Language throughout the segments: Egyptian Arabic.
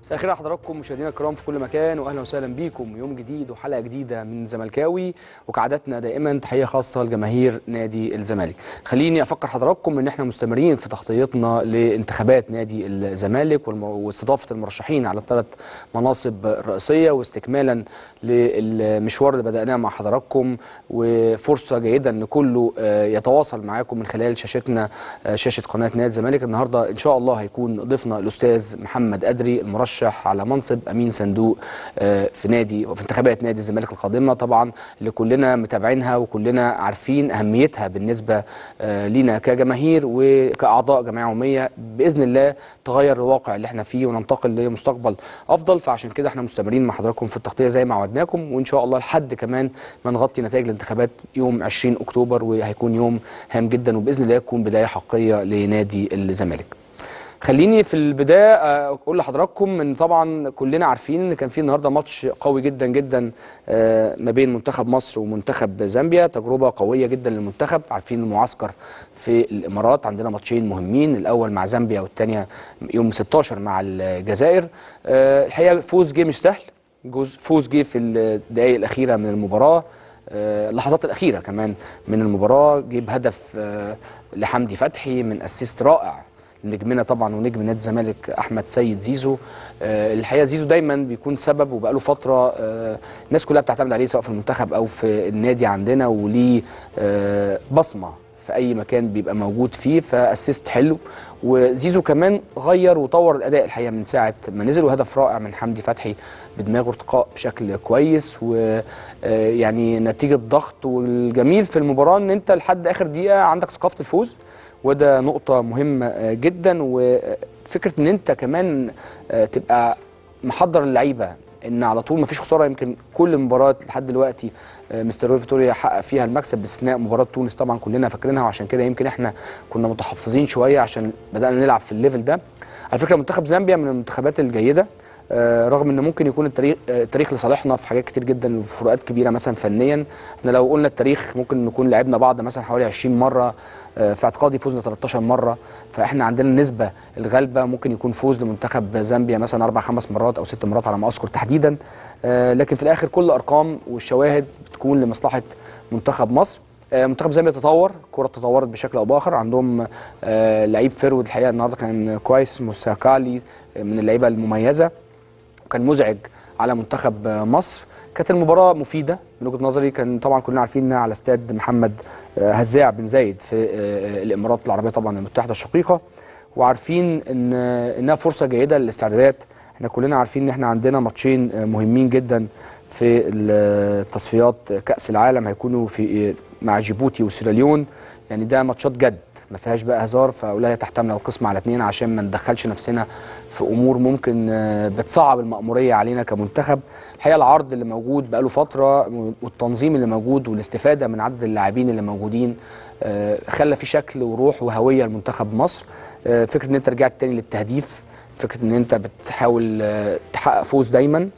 مساء الخير على حضراتكم مشاهدينا الكرام في كل مكان واهلا وسهلا بيكم يوم جديد وحلقه جديده من زملكاوي وكعادتنا دائما تحيه خاصه لجماهير نادي الزمالك. خليني افكر حضراتكم ان احنا مستمرين في تغطيتنا لانتخابات نادي الزمالك والم- واستضافه المرشحين على الثلاث مناصب الرئيسيه واستكمالا للمشوار اللي بداناه مع حضراتكم وفرصه جيده ان كله آه، يتواصل معاكم من خلال شاشتنا آه، شاشه قناه نادي الزمالك النهارده ان شاء الله هيكون ضيفنا الاستاذ محمد ادري المرشح على منصب امين صندوق آه، في نادي وفي انتخابات نادي الزمالك القادمه طبعا اللي كلنا متابعينها وكلنا عارفين اهميتها بالنسبه آه، لينا كجماهير وكاعضاء جمعيه عموميه باذن الله تغير الواقع اللي احنا فيه وننتقل لمستقبل افضل فعشان كده احنا مستمرين مع حضراتكم في التغطيه زي ما عودناكم وان شاء الله لحد كمان ما نغطي نتائج الانتخابات يوم 20 اكتوبر وهيكون يوم هام جدا وباذن الله يكون بدايه حقيقيه لنادي الزمالك. خليني في البدايه آه، اقول لحضراتكم ان طبعا كلنا عارفين ان كان في النهارده ماتش قوي جدا جدا آه، ما بين منتخب مصر ومنتخب زامبيا تجربه قويه جدا للمنتخب عارفين المعسكر في الامارات عندنا ماتشين مهمين الاول مع زامبيا والثانيه يوم 16 مع الجزائر آه، الحقيقه فوز جه مش سهل جوز فوز جه في الدقائق الاخيره من المباراه آه، اللحظات الاخيره كمان من المباراه جيب هدف آه، لحمدي فتحي من اسيست رائع نجمنا طبعا ونجم نادي الزمالك احمد سيد زيزو آه، الحقيقه زيزو دايما بيكون سبب وبقاله فتره آه، الناس كلها بتعتمد عليه سواء في المنتخب او في النادي عندنا وليه آه، بصمه في اي مكان بيبقى موجود فيه فاسيست حلو وزيزو كمان غير وطور الاداء الحقيقه من ساعه ما نزل وهدف رائع من حمدي فتحي بدماغه ارتقاء بشكل كويس ويعني نتيجه ضغط والجميل في المباراه ان انت لحد اخر دقيقه عندك ثقافه الفوز وده نقطة مهمة آه، جدا وفكرة ان انت كمان آه، تبقى محضر اللعيبة ان على طول مفيش خسارة يمكن كل مباراة لحد دلوقتي آه، مستر روي فيتوريا حقق فيها المكسب باستثناء مباراة تونس طبعا كلنا فاكرينها وعشان كده يمكن احنا كنا متحفظين شوية عشان بدأنا نلعب في الليفل ده على فكرة منتخب زامبيا من المنتخبات الجيدة آه، رغم ان ممكن يكون التاريخ آه، التاريخ لصالحنا في حاجات كتير جدا وفروقات كبيره مثلا فنيا احنا لو قلنا التاريخ ممكن نكون لعبنا بعض مثلا حوالي 20 مره آه، في اعتقادي فوزنا 13 مره فاحنا عندنا النسبه الغالبه ممكن يكون فوز لمنتخب زامبيا مثلا اربع خمس مرات او ست مرات على ما اذكر تحديدا آه، لكن في الاخر كل الارقام والشواهد بتكون لمصلحه منتخب مصر آه، منتخب زامبيا تطور الكره تطورت بشكل او باخر عندهم آه، لعيب فيرود الحقيقه النهارده كان كويس اسمه ساكالي آه، من اللعيبه المميزه وكان مزعج على منتخب مصر كانت المباراه مفيده من وجهه نظري كان طبعا كلنا عارفين انها على استاد محمد آه، هزاع بن زايد في آه، الامارات العربيه طبعا المتحده الشقيقه وعارفين ان انها فرصه جيده للاستعدادات احنا كلنا عارفين ان احنا عندنا ماتشين آه، مهمين جدا في التصفيات كاس العالم هيكونوا في مع جيبوتي وسيراليون يعني ده ماتشات جد ما فيهاش بقى هزار فاولها تحتمل القسم على اتنين عشان ما ندخلش نفسنا في امور ممكن آه، بتصعب المأموريه علينا كمنتخب الحقيقه العرض اللي موجود بقاله فتره والتنظيم اللي موجود والاستفاده من عدد اللاعبين اللي موجودين آه، خلى في شكل وروح وهويه لمنتخب مصر آه، فكره ان انت رجعت تاني للتهديف فكره ان انت بتحاول آه، تحقق فوز دايما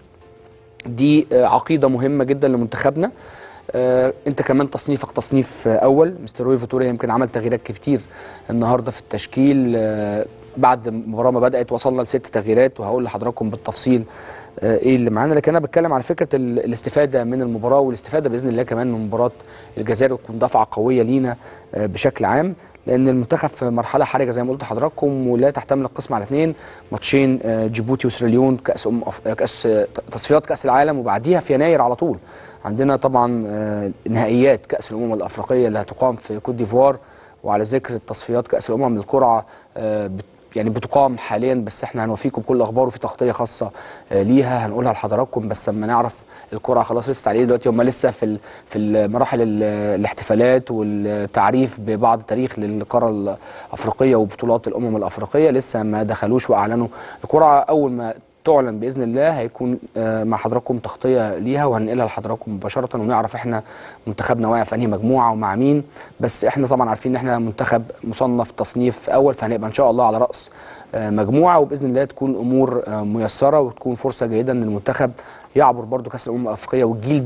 دي آه، عقيده مهمه جدا لمنتخبنا آه، انت كمان تصنيفك تصنيف آه، اول مستر روي فيتوريا يمكن عمل تغييرات كتير النهارده في التشكيل آه، بعد المباراه ما بدات وصلنا لست تغييرات وهقول لحضراتكم بالتفصيل آه، ايه اللي معانا لكن انا بتكلم على فكره ال- الاستفاده من المباراه والاستفاده باذن الله كمان من مباراه الجزائر وتكون دفعه قويه لينا آه، بشكل عام لان المنتخب في مرحله حرجه زي ما قلت لحضراتكم ولا تحتمل القسم على اثنين ماتشين آه، جيبوتي وسيراليون كاس أم أف... آه، كاس آه، تصفيات كاس العالم وبعديها في يناير على طول عندنا طبعا آه، نهائيات كاس الامم الافريقيه اللي هتقام في كوت ديفوار وعلى ذكر التصفيات كاس الامم القرعه آه، بت- يعني بتقام حاليا بس احنا هنوفيكم بكل اخبار وفي تغطيه خاصه آه، ليها هنقولها لحضراتكم بس لما نعرف القرعه خلاص لسه عليه دلوقتي هم لسه في ال- في المراحل ال- الاحتفالات والتعريف ببعض تاريخ للقاره الافريقيه وبطولات الامم الافريقيه لسه ما دخلوش واعلنوا القرعه اول ما تعلن باذن الله هيكون آه، مع حضراتكم تغطيه ليها وهننقلها لحضراتكم مباشره ونعرف احنا منتخبنا واقع في انهي مجموعه ومع مين بس احنا طبعا عارفين ان احنا منتخب مصنف تصنيف اول فهنبقى ان شاء الله على راس آه، مجموعه وباذن الله تكون امور آه، ميسره وتكون فرصه جيده ان المنتخب يعبر برضو كاس الامم الافريقيه والجيل ده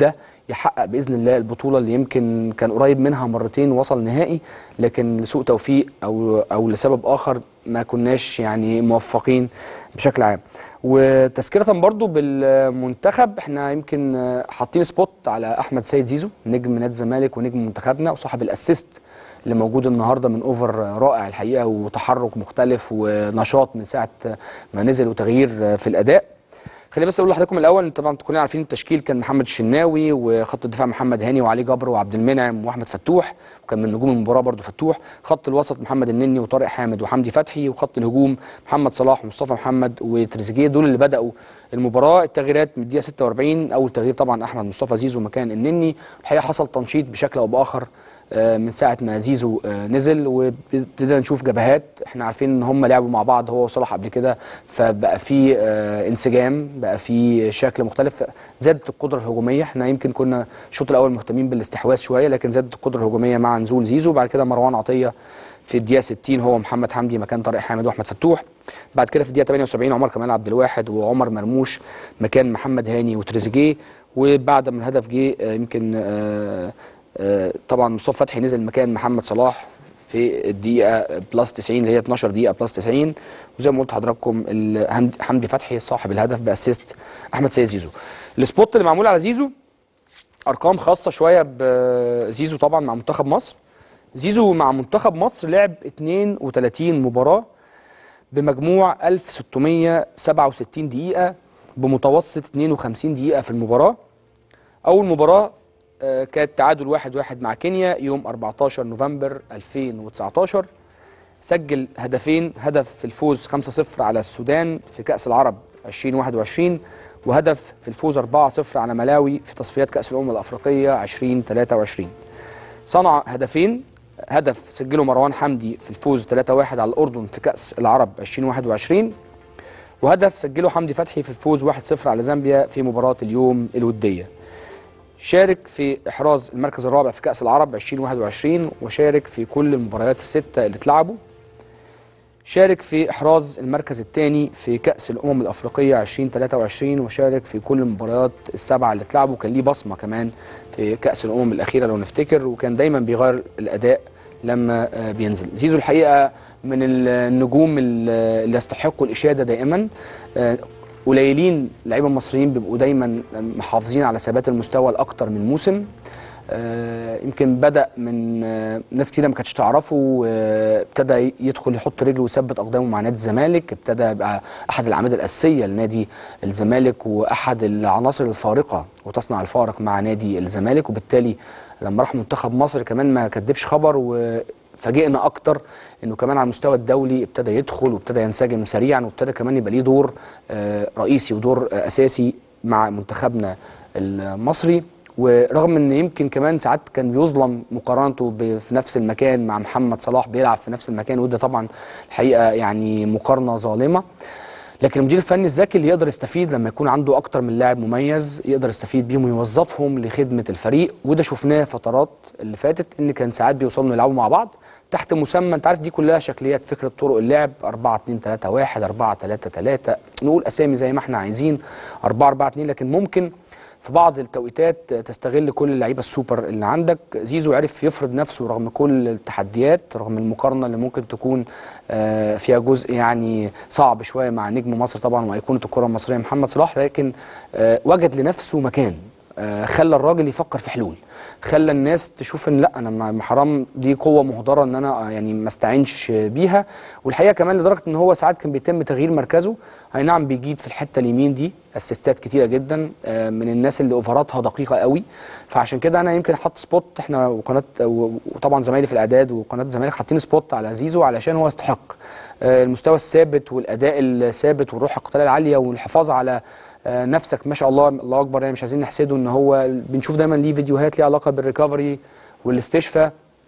يحقق باذن الله البطوله اللي يمكن كان قريب منها مرتين وصل نهائي لكن لسوء توفيق او او لسبب اخر ما كناش يعني موفقين بشكل عام وتذكره برضو بالمنتخب احنا يمكن آه، حاطين سبوت على احمد سيد زيزو نجم نادي الزمالك ونجم منتخبنا وصاحب الاسيست اللي موجود النهارده من اوفر رائع الحقيقه وتحرك مختلف ونشاط من ساعه ما نزل وتغيير في الاداء خليني بس اقول لحضراتكم الاول طبعا كلنا عارفين التشكيل كان محمد الشناوي وخط الدفاع محمد هاني وعلي جبر وعبد المنعم واحمد فتوح وكان من نجوم المباراه برضو فتوح خط الوسط محمد النني وطارق حامد وحمدي فتحي وخط الهجوم محمد صلاح ومصطفى محمد وتريزيجيه دول اللي بداوا المباراه التغييرات من الدقيقه 46 اول تغيير طبعا احمد مصطفى زيزو مكان النني الحقيقه حصل تنشيط بشكل او باخر آه، من ساعه ما زيزو آه، نزل وابتدينا نشوف جبهات احنا عارفين ان هم لعبوا مع بعض هو وصلاح قبل كده فبقى في آه، انسجام بقى في شكل مختلف زادت القدره الهجوميه احنا يمكن كنا الشوط الاول مهتمين بالاستحواذ شويه لكن زادت القدره الهجوميه مع نزول زيزو بعد كده مروان عطيه في الدقيقه 60 هو محمد حمدي مكان طارق حامد واحمد فتوح بعد كده في الدقيقه 78 عمر كمال عبد الواحد وعمر مرموش مكان محمد هاني وتريزيجيه وبعد ما الهدف جه آه، يمكن آه، آه، طبعا مصطفى فتحي نزل مكان محمد صلاح في الدقيقه بلس 90 اللي هي 12 دقيقه بلس 90 وزي ما قلت لحضراتكم ال- حمد- حمدي فتحي صاحب الهدف باسيست احمد سيد زيزو السبوت اللي معمول على زيزو ارقام خاصه شويه بزيزو طبعا مع منتخب مصر زيزو مع منتخب مصر لعب 32 مباراه بمجموع 1667 دقيقه بمتوسط 52 دقيقه في المباراه اول مباراه آه، كانت تعادل واحد واحد مع كينيا يوم 14 نوفمبر 2019 سجل هدفين هدف في الفوز 5-0 على السودان في كأس العرب 2021 وهدف في الفوز 4-0 على ملاوي في تصفيات كأس الأمم الأفريقية 2023 صنع هدفين هدف سجله مروان حمدي في الفوز 3-1 على الأردن في كأس العرب 2021 وهدف سجله حمدي فتحي في الفوز 1-0 على زامبيا في مباراة اليوم الودية شارك في إحراز المركز الرابع في كأس العرب 2021 وشارك في كل المباريات الستة اللي اتلعبوا شارك في إحراز المركز الثاني في كأس الأمم الأفريقية 2023 وشارك في كل المباريات السبعة اللي اتلعبوا كان ليه بصمة كمان في كأس الأمم الأخيرة لو نفتكر وكان دايما بيغير الأداء لما آه، بينزل زيزو الحقيقة من النجوم اللي يستحقوا الإشادة دائما آه، قليلين لعيبه مصريين بيبقوا دايما محافظين على ثبات المستوى لاكتر من موسم آه، يمكن بدا من آه، ناس كتير ما كانتش تعرفه آه، ابتدى يدخل يحط رجله ويثبت اقدامه مع نادي الزمالك ابتدى يبقى احد الاعمده الاساسيه لنادي الزمالك واحد العناصر الفارقه وتصنع الفارق مع نادي الزمالك وبالتالي لما راح منتخب مصر كمان ما كدبش خبر وفاجئنا اكتر انه كمان على المستوى الدولي ابتدى يدخل وابتدى ينسجم سريعا وابتدى كمان يبقى ليه دور آه، رئيسي ودور آه، اساسي مع منتخبنا المصري ورغم ان يمكن كمان ساعات كان بيظلم مقارنته ب- في نفس المكان مع محمد صلاح بيلعب في نفس المكان وده طبعا الحقيقه يعني مقارنه ظالمه لكن المدير الفني الذكي اللي يقدر يستفيد لما يكون عنده اكتر من لاعب مميز يقدر يستفيد بيهم ويوظفهم لخدمه الفريق وده شفناه فترات اللي فاتت ان كان ساعات بيوصلوا يلعبوا مع بعض تحت مسمى انت عارف دي كلها شكليات فكره طرق اللعب 4 2 3 1 4 3 3 نقول اسامي زي ما احنا عايزين 4 4 2 لكن ممكن في بعض التوقيتات تستغل كل اللعيبه السوبر اللي عندك زيزو عرف يفرض نفسه رغم كل التحديات رغم المقارنه اللي ممكن تكون آه، فيها جزء يعني صعب شويه مع نجم مصر طبعا وايقونه الكره المصريه محمد صلاح لكن آه، وجد لنفسه مكان آه، خلى الراجل يفكر في حلول خلى الناس تشوف ان لا انا ما- حرام دي قوه مهدره ان انا آه، يعني ما استعينش بيها والحقيقه كمان لدرجه ان هو ساعات كان بيتم تغيير مركزه اي نعم بيجيد في الحته اليمين دي اسيستات كتيره جدا آه، من الناس اللي اوفراتها دقيقه قوي فعشان كده انا يمكن حاطط سبوت احنا وقناه و- وطبعا زمايلي في الاعداد وقناه الزمالك حاطين سبوت على زيزو علشان هو يستحق آه، المستوى الثابت والاداء الثابت والروح القتاليه العاليه والحفاظ على آه، نفسك ما شاء الله الله اكبر يعني مش عايزين نحسده ان هو بنشوف دايما ليه فيديوهات ليها علاقه بالريكفري والاستشفاء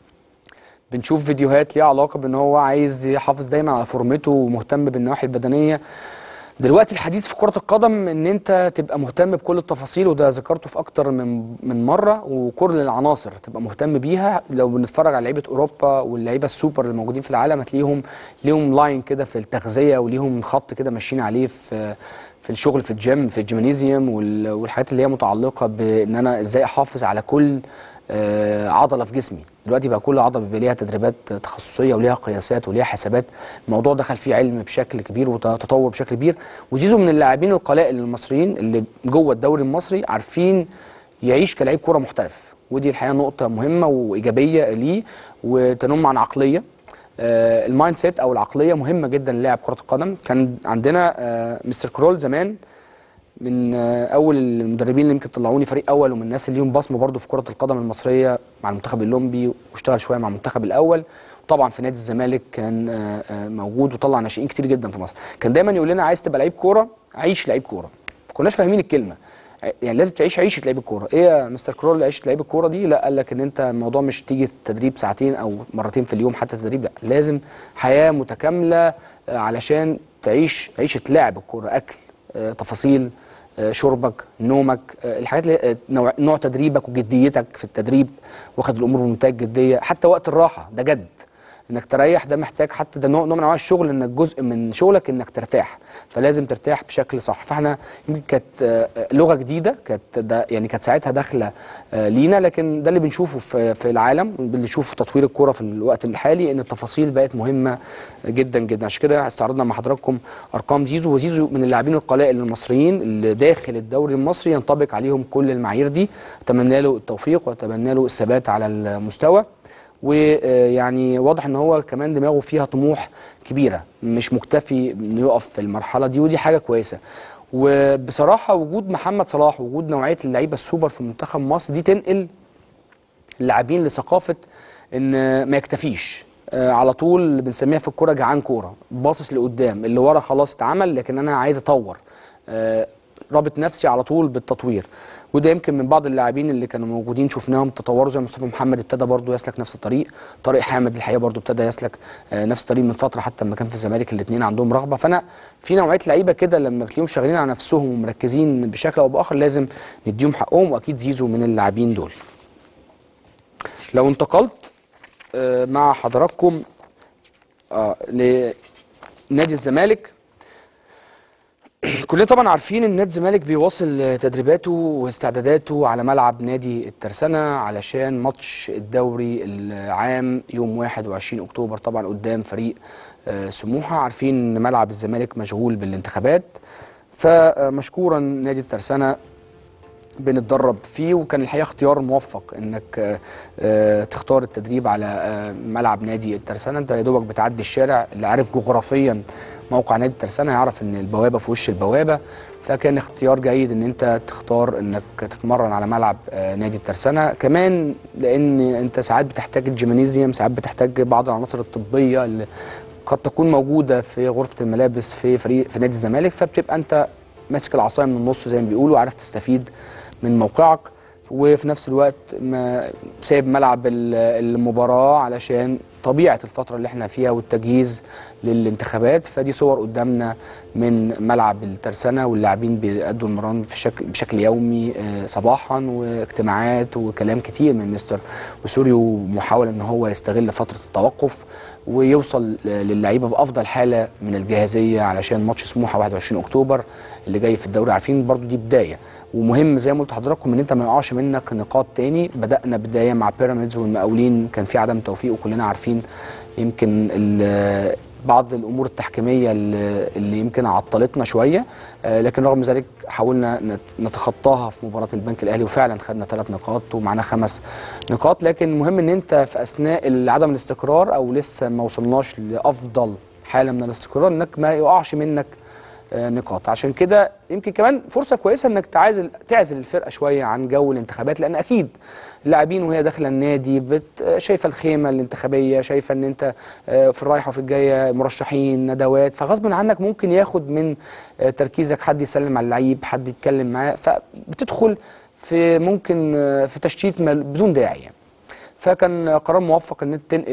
بنشوف فيديوهات ليها علاقه بان هو عايز يحافظ دايما على فورمته ومهتم بالنواحي البدنيه دلوقتي الحديث في كرة القدم ان انت تبقى مهتم بكل التفاصيل وده ذكرته في اكتر من من مرة وكل العناصر تبقى مهتم بيها لو بنتفرج على لعيبة اوروبا واللعيبة السوبر اللي موجودين في العالم هتلاقيهم ليهم لاين كده في التغذية وليهم خط كده ماشيين عليه في في الشغل في الجيم في الجيمنيزيوم وال- والحاجات اللي هي متعلقة بان انا ازاي احافظ على كل آه، عضله في جسمي دلوقتي بقى كل عضله بيبقى ليها تدريبات تخصصيه وليها قياسات وليها حسابات الموضوع دخل فيه علم بشكل كبير وتطور بشكل كبير وزيزو من اللاعبين القلائل المصريين اللي جوه الدوري المصري عارفين يعيش كلاعب كوره محترف ودي الحقيقه نقطه مهمه وايجابيه ليه وتنم عن عقليه آه، المايند سيت او العقليه مهمه جدا للاعب كره القدم كان عندنا آه، مستر كرول زمان من آه، اول المدربين اللي يمكن طلعوني فريق اول ومن الناس اللي ليهم بصمه برضو في كره القدم المصريه مع المنتخب الاولمبي واشتغل شويه مع المنتخب الاول طبعا في نادي الزمالك كان آه، آه، موجود وطلع ناشئين كتير جدا في مصر كان دايما يقول لنا عايز تبقى لعيب كوره عيش لعيب كوره ما كناش فاهمين الكلمه يعني لازم تعيش عيشه لعيب الكوره ايه يا مستر كرول عيشه لعيب الكوره دي لا قال لك ان انت الموضوع مش تيجي التدريب ساعتين او مرتين في اليوم حتى تدريب لا لازم حياه متكامله آه، علشان تعيش عيشه لاعب الكوره اكل آه، تفاصيل آه، شربك نومك آه، الحاجات اللي آه، نوع, نوع تدريبك وجديتك في التدريب واخد الامور بمنتهى الجديه حتى وقت الراحه ده جد انك تريح ده محتاج حتى ده نوع نوع من انواع الشغل انك جزء من شغلك انك ترتاح فلازم ترتاح بشكل صح فاحنا يمكن كانت آه، آه، لغه جديده كانت ده يعني كانت ساعتها داخله آه، لينا لكن ده اللي بنشوفه في في العالم اللي بنشوفه في تطوير الكوره في الوقت الحالي ان التفاصيل بقت مهمه جدا جدا عشان كده استعرضنا مع حضراتكم ارقام زيزو وزيزو من اللاعبين القلائل المصريين اللي داخل الدوري المصري ينطبق عليهم كل المعايير دي اتمنى له التوفيق واتمنى له الثبات على المستوى ويعني واضح ان هو كمان دماغه فيها طموح كبيره مش مكتفي انه يقف في المرحله دي ودي حاجه كويسه وبصراحه وجود محمد صلاح وجود نوعيه اللعيبه السوبر في منتخب مصر دي تنقل اللاعبين لثقافه ان ما يكتفيش آه، على طول بنسميها في الكوره جعان كوره باصص لقدام اللي ورا خلاص اتعمل لكن انا عايز اطور آه، رابط نفسي على طول بالتطوير وده يمكن من بعض اللاعبين اللي كانوا موجودين شفناهم تطوروا زي مصطفى محمد ابتدى برضه يسلك نفس الطريق طارق حامد الحقيقه برضه ابتدى يسلك آه، نفس الطريق من فتره حتى لما كان في الزمالك الاثنين عندهم رغبه فانا في نوعيه لعيبه كده لما بتلاقيهم شغالين على نفسهم ومركزين بشكل او باخر لازم نديهم حقهم واكيد زيزو من اللاعبين دول لو انتقلت آه، مع حضراتكم آه، لنادي الزمالك كلنا طبعا عارفين ان نادي الزمالك بيواصل تدريباته واستعداداته على ملعب نادي الترسانة علشان ماتش الدوري العام يوم 21 اكتوبر طبعا قدام فريق آه، سموحة عارفين ان ملعب الزمالك مشغول بالانتخابات فمشكورا نادي الترسانة بنتدرب فيه وكان الحقيقه اختيار موفق انك آه، آه، تختار التدريب على آه، ملعب نادي الترسانه انت يا دوبك بتعدي الشارع اللي عارف جغرافيا موقع نادي الترسانه يعرف ان البوابه في وش البوابه فكان اختيار جيد ان انت تختار انك تتمرن على ملعب آه، نادي الترسانه كمان لان انت ساعات بتحتاج الجيمنيزيوم ساعات بتحتاج بعض العناصر الطبيه اللي قد تكون موجوده في غرفه الملابس في فريق في نادي الزمالك فبتبقى انت ماسك العصايه من النص زي ما بيقولوا عارف تستفيد من موقعك وفي نفس الوقت ما سايب ملعب ال- المباراه علشان طبيعه الفتره اللي احنا فيها والتجهيز للانتخابات فدي صور قدامنا من ملعب الترسانه واللاعبين بيأدوا المران في شكل بشكل يومي آه، صباحا واجتماعات وكلام كتير من مستر وسوري ومحاوله ان هو يستغل فتره التوقف ويوصل للعيبه بافضل حاله من الجاهزيه علشان ماتش سموحه 21 اكتوبر اللي جاي في الدوري عارفين برضو دي بدايه ومهم زي ما قلت لحضراتكم ان انت ما يقعش منك نقاط تاني بدانا بدايه مع بيراميدز والمقاولين كان في عدم توفيق وكلنا عارفين يمكن ال- بعض الامور التحكيميه اللي اللي يمكن عطلتنا شويه آه، لكن رغم ذلك حاولنا نت- نتخطاها في مباراه البنك الاهلي وفعلا خدنا ثلاث نقاط ومعانا خمس نقاط لكن المهم ان انت في اثناء عدم الاستقرار او لسه ما وصلناش لافضل حاله من الاستقرار انك ما يقعش منك آه، نقاط عشان كده يمكن كمان فرصه كويسه انك تعزل تعزل الفرقه شويه عن جو الانتخابات لان اكيد اللاعبين وهي داخله النادي بت آه، شايفه الخيمه الانتخابيه شايفه ان انت آه، في الرايحه وفي الجايه مرشحين ندوات فغصب عنك ممكن ياخد من آه، تركيزك حد يسلم على اللعيب حد يتكلم معاه فبتدخل في ممكن آه، في تشتيت مل- بدون داعي يعني. فكان قرار موفق ان انت تنقل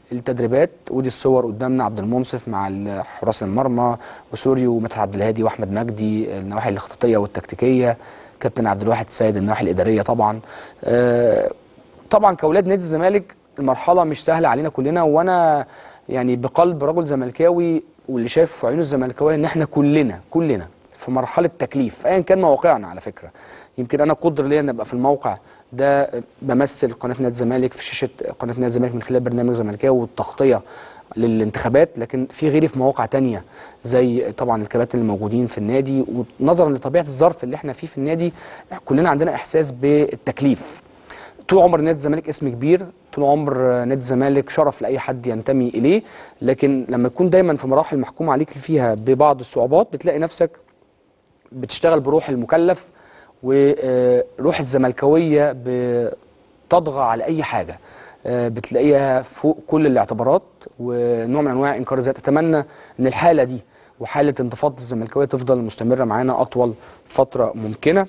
التدريبات ودي الصور قدامنا عبد المنصف مع ال- حراس المرمى وسوريو ومدحت عبد الهادي واحمد مجدي النواحي الاخطاطيه والتكتيكيه كابتن عبد الواحد السيد النواحي الاداريه طبعا آه، طبعا كاولاد نادي الزمالك المرحله مش سهله علينا كلنا وانا يعني بقلب رجل زملكاوي واللي شايف في عيون الزملكاويه ان احنا كلنا كلنا في مرحله تكليف ايا كان موقعنا على فكره يمكن انا قدر ليا ان ابقى في الموقع ده بمثل قناه نادي الزمالك في شاشه قناه نادي الزمالك من خلال برنامج زملكاوي والتغطيه للانتخابات لكن في غيري في مواقع تانية زي طبعا الكباتن الموجودين في النادي ونظرا لطبيعه الظرف اللي احنا فيه في النادي كلنا عندنا احساس بالتكليف طول عمر نادي الزمالك اسم كبير طول عمر نادي الزمالك شرف لاي حد ينتمي اليه لكن لما تكون دايما في مراحل محكوم عليك فيها ببعض الصعوبات بتلاقي نفسك بتشتغل بروح المكلف وروح الزملكاويه بتطغى على اي حاجه آه، بتلاقيها فوق كل الاعتبارات ونوع من انواع انكار الذات اتمنى ان الحاله دي وحاله انتفاضه الزملكاويه تفضل مستمره معانا اطول فتره ممكنه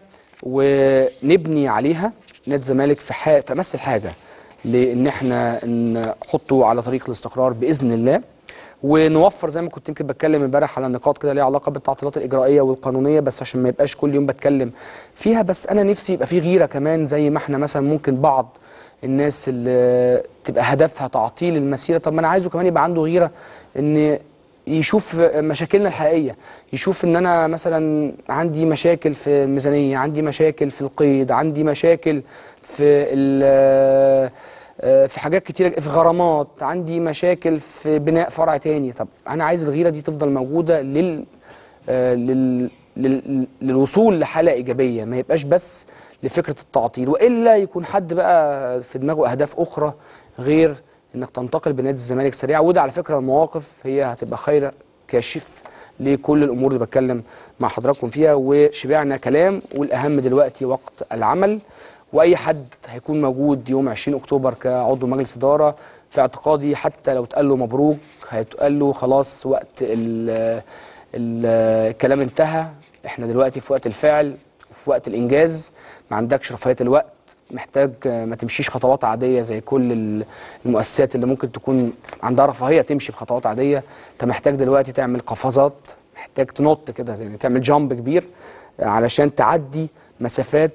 ونبني عليها نادي الزمالك في ح... في امس الحاجه لان احنا نحطه على طريق الاستقرار باذن الله ونوفر زي ما كنت يمكن بتكلم امبارح على نقاط كده ليها علاقه بالتعطيلات الاجرائيه والقانونيه بس عشان ما يبقاش كل يوم بتكلم فيها بس انا نفسي يبقى في غيره كمان زي ما احنا مثلا ممكن بعض الناس اللي تبقى هدفها تعطيل المسيره طب ما انا عايزه كمان يبقى عنده غيره ان يشوف مشاكلنا الحقيقيه يشوف ان انا مثلا عندي مشاكل في الميزانيه عندي مشاكل في القيد عندي مشاكل في ال- آه، في حاجات كتيرة في غرامات عندي مشاكل في بناء فرع تاني طب انا عايز الغيره دي تفضل موجوده لل آه، لل لل- للوصول لحاله ايجابيه ما يبقاش بس لفكره التعطيل والا يكون حد بقى في دماغه اهداف اخرى غير انك تنتقل بنادي الزمالك سريع وده على فكره المواقف هي هتبقى خير كاشف لكل الامور اللي بتكلم مع حضراتكم فيها وشبعنا كلام والاهم دلوقتي وقت العمل واي حد هيكون موجود يوم 20 اكتوبر كعضو مجلس اداره في اعتقادي حتى لو اتقال له مبروك هيتقال له خلاص وقت ال ال الكلام انتهى احنا دلوقتي في وقت الفعل وفي وقت الانجاز ما عندكش رفاهيه الوقت محتاج ما تمشيش خطوات عاديه زي كل ال- المؤسسات اللي ممكن تكون عندها رفاهيه تمشي بخطوات عاديه انت محتاج دلوقتي تعمل قفزات محتاج تنط كده زي تعمل جامب كبير علشان تعدي مسافات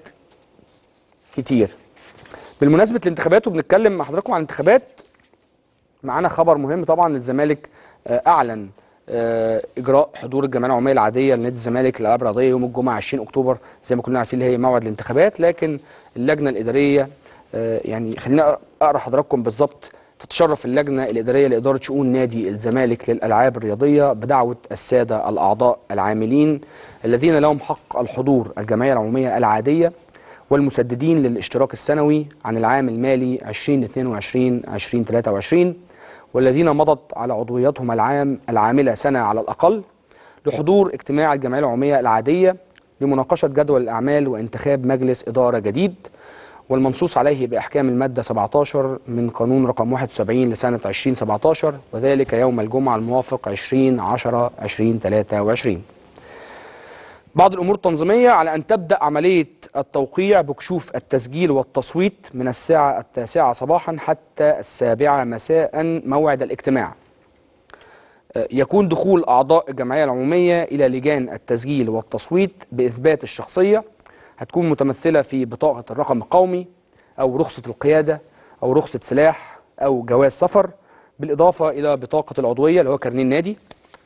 كتير بالمناسبه الانتخابات وبنتكلم مع حضراتكم عن الانتخابات معانا خبر مهم طبعا الزمالك آه، اعلن آه، اجراء حضور الجمعيه العموميه العاديه لنادي الزمالك للالعاب الرياضيه يوم الجمعه 20 اكتوبر زي ما كلنا عارفين اللي هي موعد الانتخابات لكن اللجنه الاداريه آه، يعني خلينا اقرا حضراتكم بالظبط تتشرف اللجنه الاداريه لاداره شؤون نادي الزمالك للالعاب الرياضيه بدعوه الساده الاعضاء العاملين الذين لهم حق الحضور الجمعيه العموميه العاديه والمسددين للاشتراك السنوي عن العام المالي 2022 2023 والذين مضت على عضويتهم العام العامله سنه على الاقل لحضور اجتماع الجمعيه العموميه العاديه لمناقشه جدول الاعمال وانتخاب مجلس اداره جديد والمنصوص عليه باحكام الماده 17 من قانون رقم 71 لسنه 2017 وذلك يوم الجمعه الموافق 20 10 2023 بعض الامور التنظيميه على ان تبدا عمليه التوقيع بكشوف التسجيل والتصويت من الساعه التاسعه صباحا حتى السابعه مساء موعد الاجتماع آه، يكون دخول اعضاء الجمعيه العموميه الى لجان التسجيل والتصويت باثبات الشخصيه هتكون متمثله في بطاقه الرقم القومي او رخصه القياده او رخصه سلاح او جواز سفر بالاضافه الى بطاقه العضويه اللي هو كارنيه النادي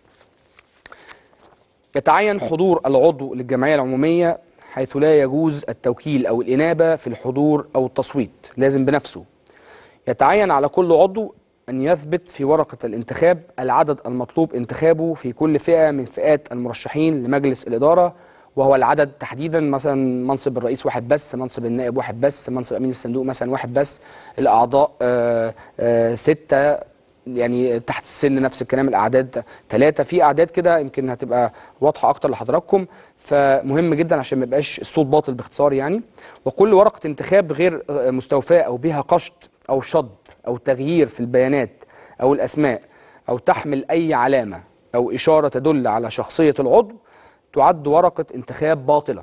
يتعين حضور العضو للجمعية العمومية حيث لا يجوز التوكيل أو الإنابة في الحضور أو التصويت لازم بنفسه يتعين على كل عضو أن يثبت في ورقة الانتخاب العدد المطلوب انتخابه في كل فئة من فئات المرشحين لمجلس الإدارة وهو العدد تحديدا مثلا منصب الرئيس واحد بس منصب النائب واحد بس منصب أمين الصندوق مثلا واحد بس الأعضاء آه، آه، ستة يعني تحت السن نفس الكلام الاعداد ثلاثه في اعداد كده يمكن هتبقى واضحه اكتر لحضراتكم فمهم جدا عشان ما يبقاش الصوت باطل باختصار يعني وكل ورقه انتخاب غير آه، مستوفاه او بها قشط او شطب او تغيير في البيانات او الاسماء او تحمل اي علامه او اشاره تدل على شخصيه العضو تعد ورقه انتخاب باطله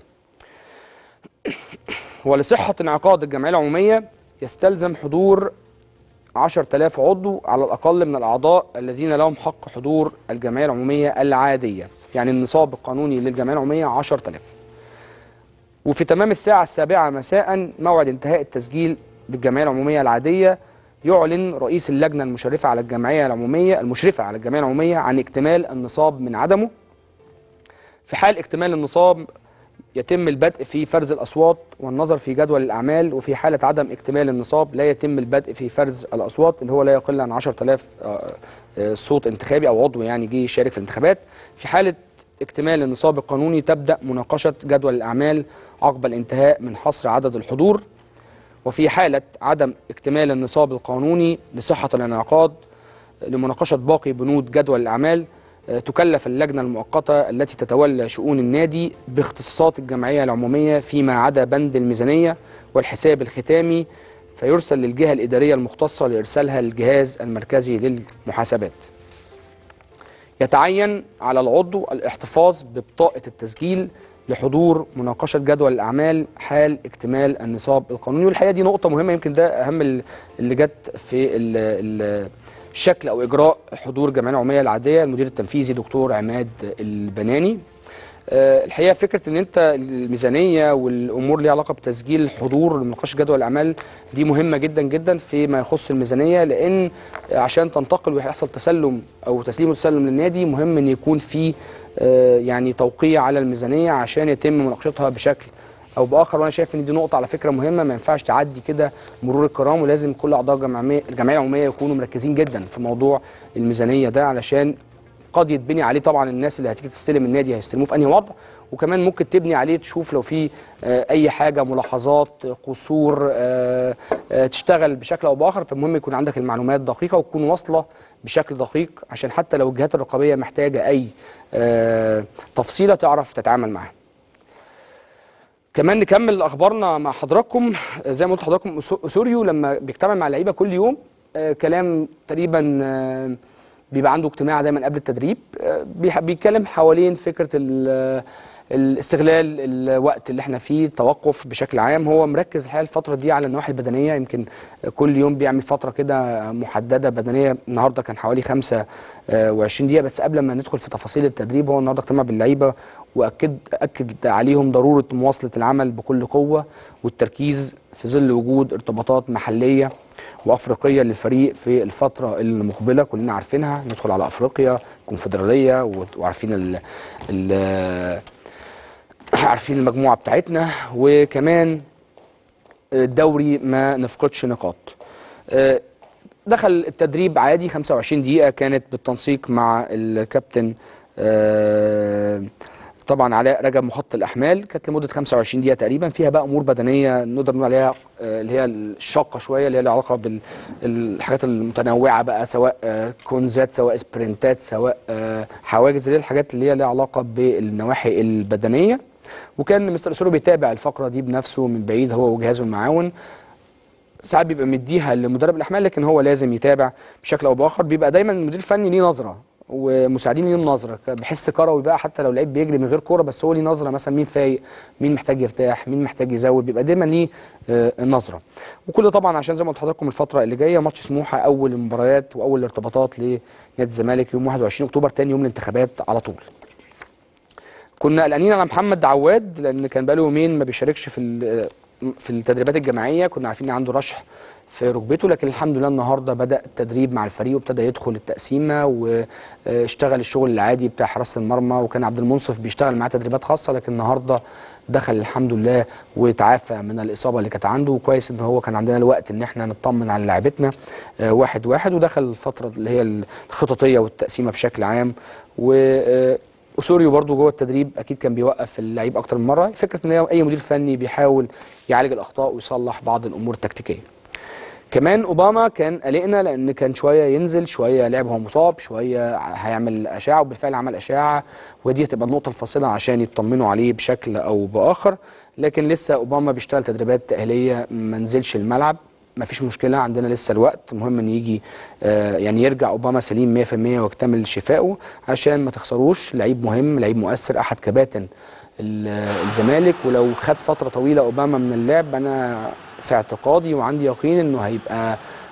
ولصحه انعقاد الجمعيه العموميه يستلزم حضور 10000 عضو على الأقل من الأعضاء الذين لهم حق حضور الجمعية العمومية العادية يعني النصاب القانوني للجمعية العمومية 10000 وفي تمام الساعة السابعة مساء موعد انتهاء التسجيل بالجمعية العمومية العادية يعلن رئيس اللجنة المشرفة على الجمعية العمومية المشرفة على الجمعية العمومية عن اكتمال النصاب من عدمه في حال اكتمال النصاب يتم البدء في فرز الأصوات والنظر في جدول الأعمال وفي حالة عدم اكتمال النصاب لا يتم البدء في فرز الأصوات اللي هو لا يقل عن 10000 آه، آه، صوت انتخابي أو عضو يعني جه يشارك في الانتخابات في حالة اكتمال النصاب القانوني تبدأ مناقشة جدول الأعمال عقب الانتهاء من حصر عدد الحضور وفي حالة عدم اكتمال النصاب القانوني لصحة الانعقاد لمناقشة باقي بنود جدول الأعمال آه، تكلف اللجنة المؤقتة التي تتولى شؤون النادي باختصاصات الجمعية العمومية فيما عدا بند الميزانية والحساب الختامي فيرسل للجهة الإدارية المختصة لإرسالها للجهاز المركزي للمحاسبات يتعين على العضو الاحتفاظ ببطاقة التسجيل لحضور مناقشة جدول الأعمال حال اكتمال النصاب القانوني والحقيقة دي نقطة مهمة يمكن ده أهم ال- اللي جت في ال ال شكل أو إجراء حضور الجمعية العمومية العادية المدير التنفيذي دكتور عماد البناني آه، الحقيقه فكره ان انت الميزانيه والامور ليها علاقه بتسجيل الحضور لمناقشه جدول الاعمال دي مهمه جدا جدا فيما يخص الميزانيه لان عشان تنتقل ويحصل تسلم او تسليم وتسلم للنادي مهم ان يكون في آه، يعني توقيع على الميزانيه عشان يتم مناقشتها بشكل او باخر وانا شايف ان دي نقطه على فكره مهمه ما ينفعش تعدي كده مرور الكرام ولازم كل اعضاء الجمعيه الجمعيه العموميه يكونوا مركزين جدا في موضوع الميزانيه ده علشان قد يتبني عليه طبعا الناس اللي هتيجي تستلم النادي هيستلموه في انهي وضع وكمان ممكن تبني عليه تشوف لو في آه، اي حاجه ملاحظات قصور آه، آه، تشتغل بشكل او باخر فالمهم يكون عندك المعلومات دقيقه وتكون واصله بشكل دقيق عشان حتى لو الجهات الرقابيه محتاجه اي آه، تفصيله تعرف تتعامل معاها كمان نكمل اخبارنا مع حضراتكم زي ما قلت لحضراتكم أسو- اسوريو لما بيجتمع مع اللعيبه كل يوم آه، كلام تقريبا آه، بيبقى عنده اجتماع دايما قبل التدريب آه، بيح- بيتكلم حوالين فكره ال- الاستغلال الوقت اللي احنا فيه التوقف بشكل عام هو مركز الحقيقه الفتره دي على النواحي البدنيه يمكن كل يوم بيعمل فتره كده محدده بدنيه النهارده كان حوالي 25 دقيقه بس قبل ما ندخل في تفاصيل التدريب هو النهارده اجتمع باللعيبه واكد اكد عليهم ضروره مواصله العمل بكل قوه والتركيز في ظل وجود ارتباطات محليه وافريقيه للفريق في الفتره المقبله كلنا عارفينها ندخل على افريقيا كونفدراليه و- وعارفين ال ال عارفين المجموعه بتاعتنا وكمان الدوري ما نفقدش نقاط آه، دخل التدريب عادي 25 دقيقة كانت بالتنسيق مع الكابتن آه، طبعا علاء رجب مخطط الأحمال كانت لمدة 25 دقيقة تقريبا فيها بقى أمور بدنية نقدر نقول عليها آه، اللي هي الشاقة شوية اللي هي لها علاقة بالحاجات المتنوعة بقى سواء آه، كونزات سواء سبرنتات سواء آه، حواجز اللي هي الحاجات اللي هي لها علاقة بالنواحي البدنية وكان مستر اسورو بيتابع الفقرة دي بنفسه من بعيد هو وجهازه المعاون ساعات بيبقى مديها لمدرب الاحمال لكن هو لازم يتابع بشكل او باخر بيبقى دايما المدير الفني ليه نظره ومساعدين ليهم نظره بحس كروي بقى حتى لو لعيب بيجري من غير كوره بس هو ليه نظره مثلا مين فايق مين محتاج يرتاح مين محتاج يزود بيبقى دايما ليه آه، النظره وكل ده طبعا عشان زي ما قلت لحضراتكم الفتره اللي جايه ماتش سموحه اول المباريات واول الارتباطات لنادي الزمالك يوم 21 اكتوبر تاني يوم الانتخابات على طول كنا قلقانين على محمد عواد لان كان بقاله يومين ما بيشاركش في ال- في التدريبات الجماعيه كنا عارفين ان عنده رشح في ركبته لكن الحمد لله النهارده بدا التدريب مع الفريق وابتدى يدخل التقسيمه واشتغل الشغل العادي بتاع حراسه المرمى وكان عبد المنصف بيشتغل معاه تدريبات خاصه لكن النهارده دخل الحمد لله وتعافى من الاصابه اللي كانت عنده وكويس ان هو كان عندنا الوقت ان احنا نطمن على لاعبتنا آه، واحد واحد ودخل الفتره اللي هي الخططيه والتقسيمه بشكل عام و آه، اسوريو برضو جوه التدريب اكيد كان بيوقف اللعيب اكتر من مره فكره ان هي اي مدير فني بيحاول يعالج الاخطاء ويصلح بعض الامور التكتيكيه كمان اوباما كان قلقنا لان كان شويه ينزل شويه لعب هو مصاب شويه هيعمل اشعه وبالفعل عمل اشعه ودي هتبقى النقطه الفاصله عشان يطمنوا عليه بشكل او باخر لكن لسه اوباما بيشتغل تدريبات تاهيليه ما نزلش الملعب ما فيش مشكله عندنا لسه الوقت مهم ان يجي آه يعني يرجع اوباما سليم 100% ويكتمل شفائه عشان ما تخسروش لعيب مهم لعيب مؤثر احد كباتن ال- الزمالك ولو خد فتره طويله اوباما من اللعب انا في اعتقادي وعندي يقين انه هيبقى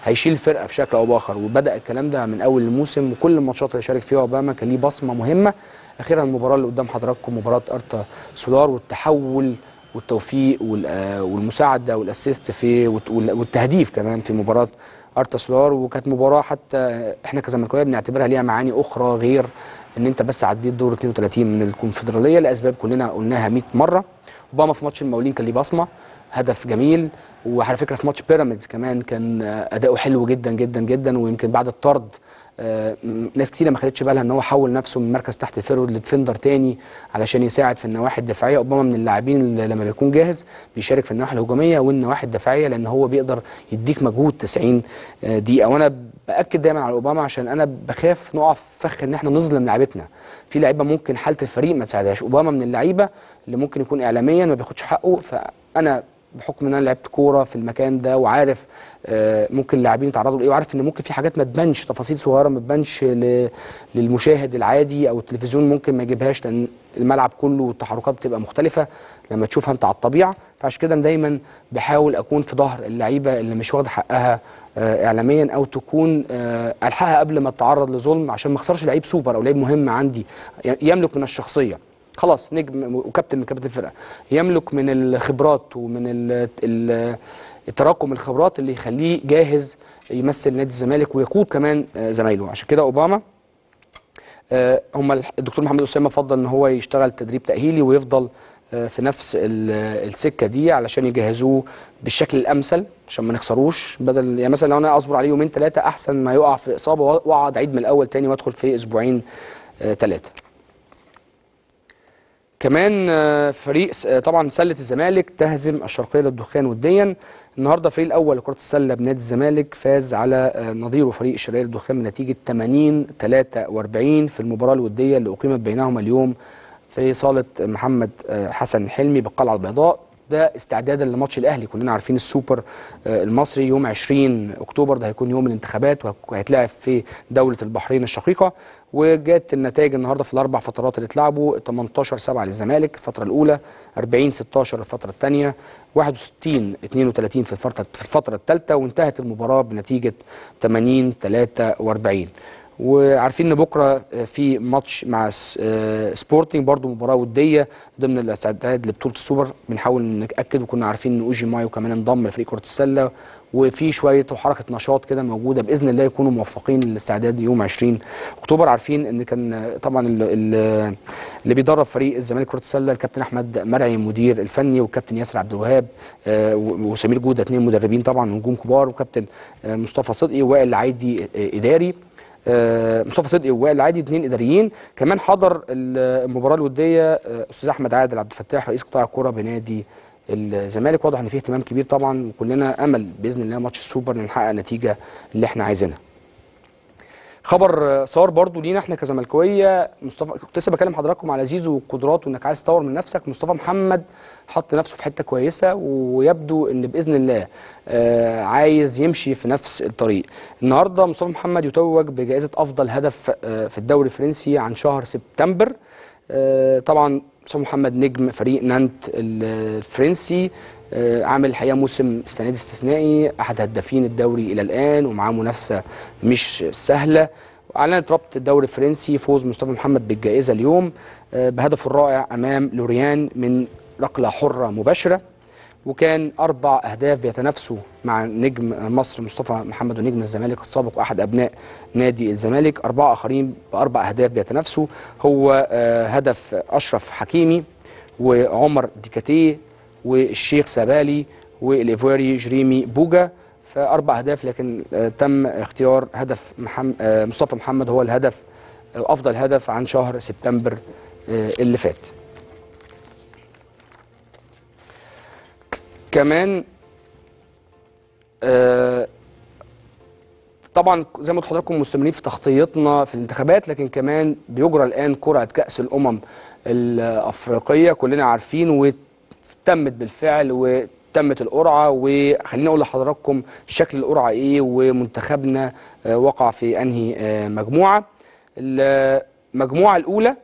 هيشيل الفرقه بشكل او باخر وبدا الكلام ده من اول الموسم وكل الماتشات اللي شارك فيها اوباما كان ليه بصمه مهمه اخيرا المباراه اللي قدام حضراتكم مباراه ارتا سولار والتحول والتوفيق وال- آه، والمساعده والاسيست في والت- وال- والتهديف كمان في مباراه ارتا سولار وكانت مباراه حتى احنا كزملكاويه بنعتبرها ليها معاني اخرى غير ان انت بس عديت دور 32 من الكونفدراليه لاسباب كلنا قلناها 100 مره اوباما في ماتش المقاولين كان ليه بصمه هدف جميل وعلى فكره في ماتش بيراميدز كمان كان آه، اداؤه حلو جدا جدا جدا ويمكن بعد الطرد آه، م- ناس كتيره ما خدتش بالها ان هو حول نفسه من مركز تحت فيرود لديفندر تاني علشان يساعد في النواحي الدفاعيه اوباما من اللاعبين اللي لما بيكون جاهز بيشارك في النواحي الهجوميه والنواحي الدفاعيه لان هو بيقدر يديك مجهود 90 آه، دقيقه وانا باكد دايما على اوباما عشان انا بخاف نقع في فخ ان احنا نظلم لعيبتنا في لعيبه ممكن حاله الفريق ما تساعدهاش اوباما من اللعيبه اللي ممكن يكون اعلاميا ما بياخدش حقه فانا بحكم ان انا لعبت كوره في المكان ده وعارف آه، ممكن اللاعبين يتعرضوا لايه وعارف ان ممكن في حاجات ما تبانش تفاصيل صغيره ما تبانش ل- للمشاهد العادي او التلفزيون ممكن ما يجيبهاش لان الملعب كله والتحركات بتبقى مختلفه لما تشوفها انت على الطبيعه فعشان كده أنا دايما بحاول اكون في ظهر اللعيبه اللي مش واخده حقها آه، اعلاميا او تكون آه، الحقها قبل ما تتعرض لظلم عشان ما اخسرش لعيب سوبر او لعيب مهم عندي ي- يملك من الشخصيه خلاص نجم وكابتن من كابتن الفرقه يملك من الخبرات ومن ال ال التراكم الخبرات اللي يخليه جاهز يمثل نادي الزمالك ويقود كمان آه، زمايله عشان كده اوباما آه، هم الح- الدكتور محمد اسامه فضل ان هو يشتغل تدريب تاهيلي ويفضل آه، في نفس ال- السكه دي علشان يجهزوه بالشكل الامثل عشان ما نخسروش بدل يعني مثلا لو انا اصبر عليه يومين ثلاثه احسن ما يقع في اصابه واقعد اعيد من الاول تاني وادخل في اسبوعين ثلاثه كمان آه، فريق س- آه، طبعا سله الزمالك تهزم الشرقيه للدخان وديا النهارده الفريق الاول لكره السله بنادي الزمالك فاز على آه، نظيره فريق الشرقيه للدخان بنتيجه 80 43 في المباراه الوديه اللي اقيمت بينهما اليوم في صاله محمد آه، حسن حلمي بالقلعه البيضاء ده استعدادا لماتش الاهلي كلنا عارفين السوبر آه، المصري يوم 20 اكتوبر ده هيكون يوم الانتخابات وهك- وهيتلعب في دوله البحرين الشقيقه وجت النتائج النهارده في الاربع فترات اللي اتلعبوا 18 7 للزمالك الفتره الاولى 40 16 الفتره الثانيه 61 32 في الفتره في الفتره الثالثه وانتهت المباراه بنتيجه 80 43 وعارفين ان بكره في ماتش مع س- آه، سبورتنج برضو مباراه وديه ضمن الاستعداد لبطوله السوبر بنحاول ناكد وكنا عارفين ان اوجي مايو كمان انضم لفريق كره السله وفي شويه وحركه نشاط كده موجوده باذن الله يكونوا موفقين للاستعداد يوم 20 اكتوبر عارفين ان كان آه، طبعا ال- ال- اللي بيدرب فريق الزمالك كره السله الكابتن احمد مرعي المدير الفني والكابتن ياسر عبد الوهاب آه، و- وسمير جوده اثنين مدربين طبعا نجوم كبار وكابتن آه، مصطفى صدقي ووائل العيدي آه، اداري آه، مصطفى صدقي ووائل العادي اثنين اداريين كمان حضر ال- المباراه الوديه آه، استاذ احمد عادل عبد الفتاح رئيس قطاع الكره بنادي الزمالك واضح ان فيه اهتمام كبير طبعا وكلنا امل باذن الله ماتش السوبر إن نحقق النتيجه اللي احنا عايزينها خبر آه، صار برضو لينا احنا كزملكاويه مصطفى كنت لسه بكلم حضراتكم على زيزو وقدراته انك عايز تطور من نفسك مصطفى محمد حط نفسه في حته كويسه ويبدو ان باذن الله آه، عايز يمشي في نفس الطريق النهارده مصطفى محمد يتوج بجائزه افضل هدف آه، في الدوري الفرنسي عن شهر سبتمبر آه، طبعا مصطفى محمد نجم فريق نانت الفرنسي آه، عامل الحقيقه موسم السنه دي استثنائي احد هدافين الدوري الى الان ومعاه منافسه مش سهله اعلنت رابطه الدوري الفرنسي فوز مصطفى محمد بالجائزه اليوم آه، بهدفه الرائع امام لوريان من ركله حره مباشره وكان اربع اهداف بيتنافسوا مع نجم مصر مصطفى محمد ونجم الزمالك السابق واحد ابناء نادي الزمالك اربعه اخرين باربع اهداف بيتنافسوا هو آه، هدف اشرف حكيمي وعمر ديكاتيه والشيخ سبالي والايفواري جريمي بوجا فاربع اهداف لكن آه، تم اختيار هدف محمد مصطفى محمد هو الهدف آه، افضل هدف عن شهر سبتمبر آه، اللي فات كمان آه، طبعا زي ما قلت لحضراتكم مستمرين في تغطيتنا في الانتخابات لكن كمان بيجرى الان قرعه كاس الامم الافريقيه كلنا عارفين وتمت بالفعل وتمت القرعه وخليني اقول لحضراتكم شكل القرعه ايه ومنتخبنا آه، وقع في انهي آه، مجموعه المجموعه الاولى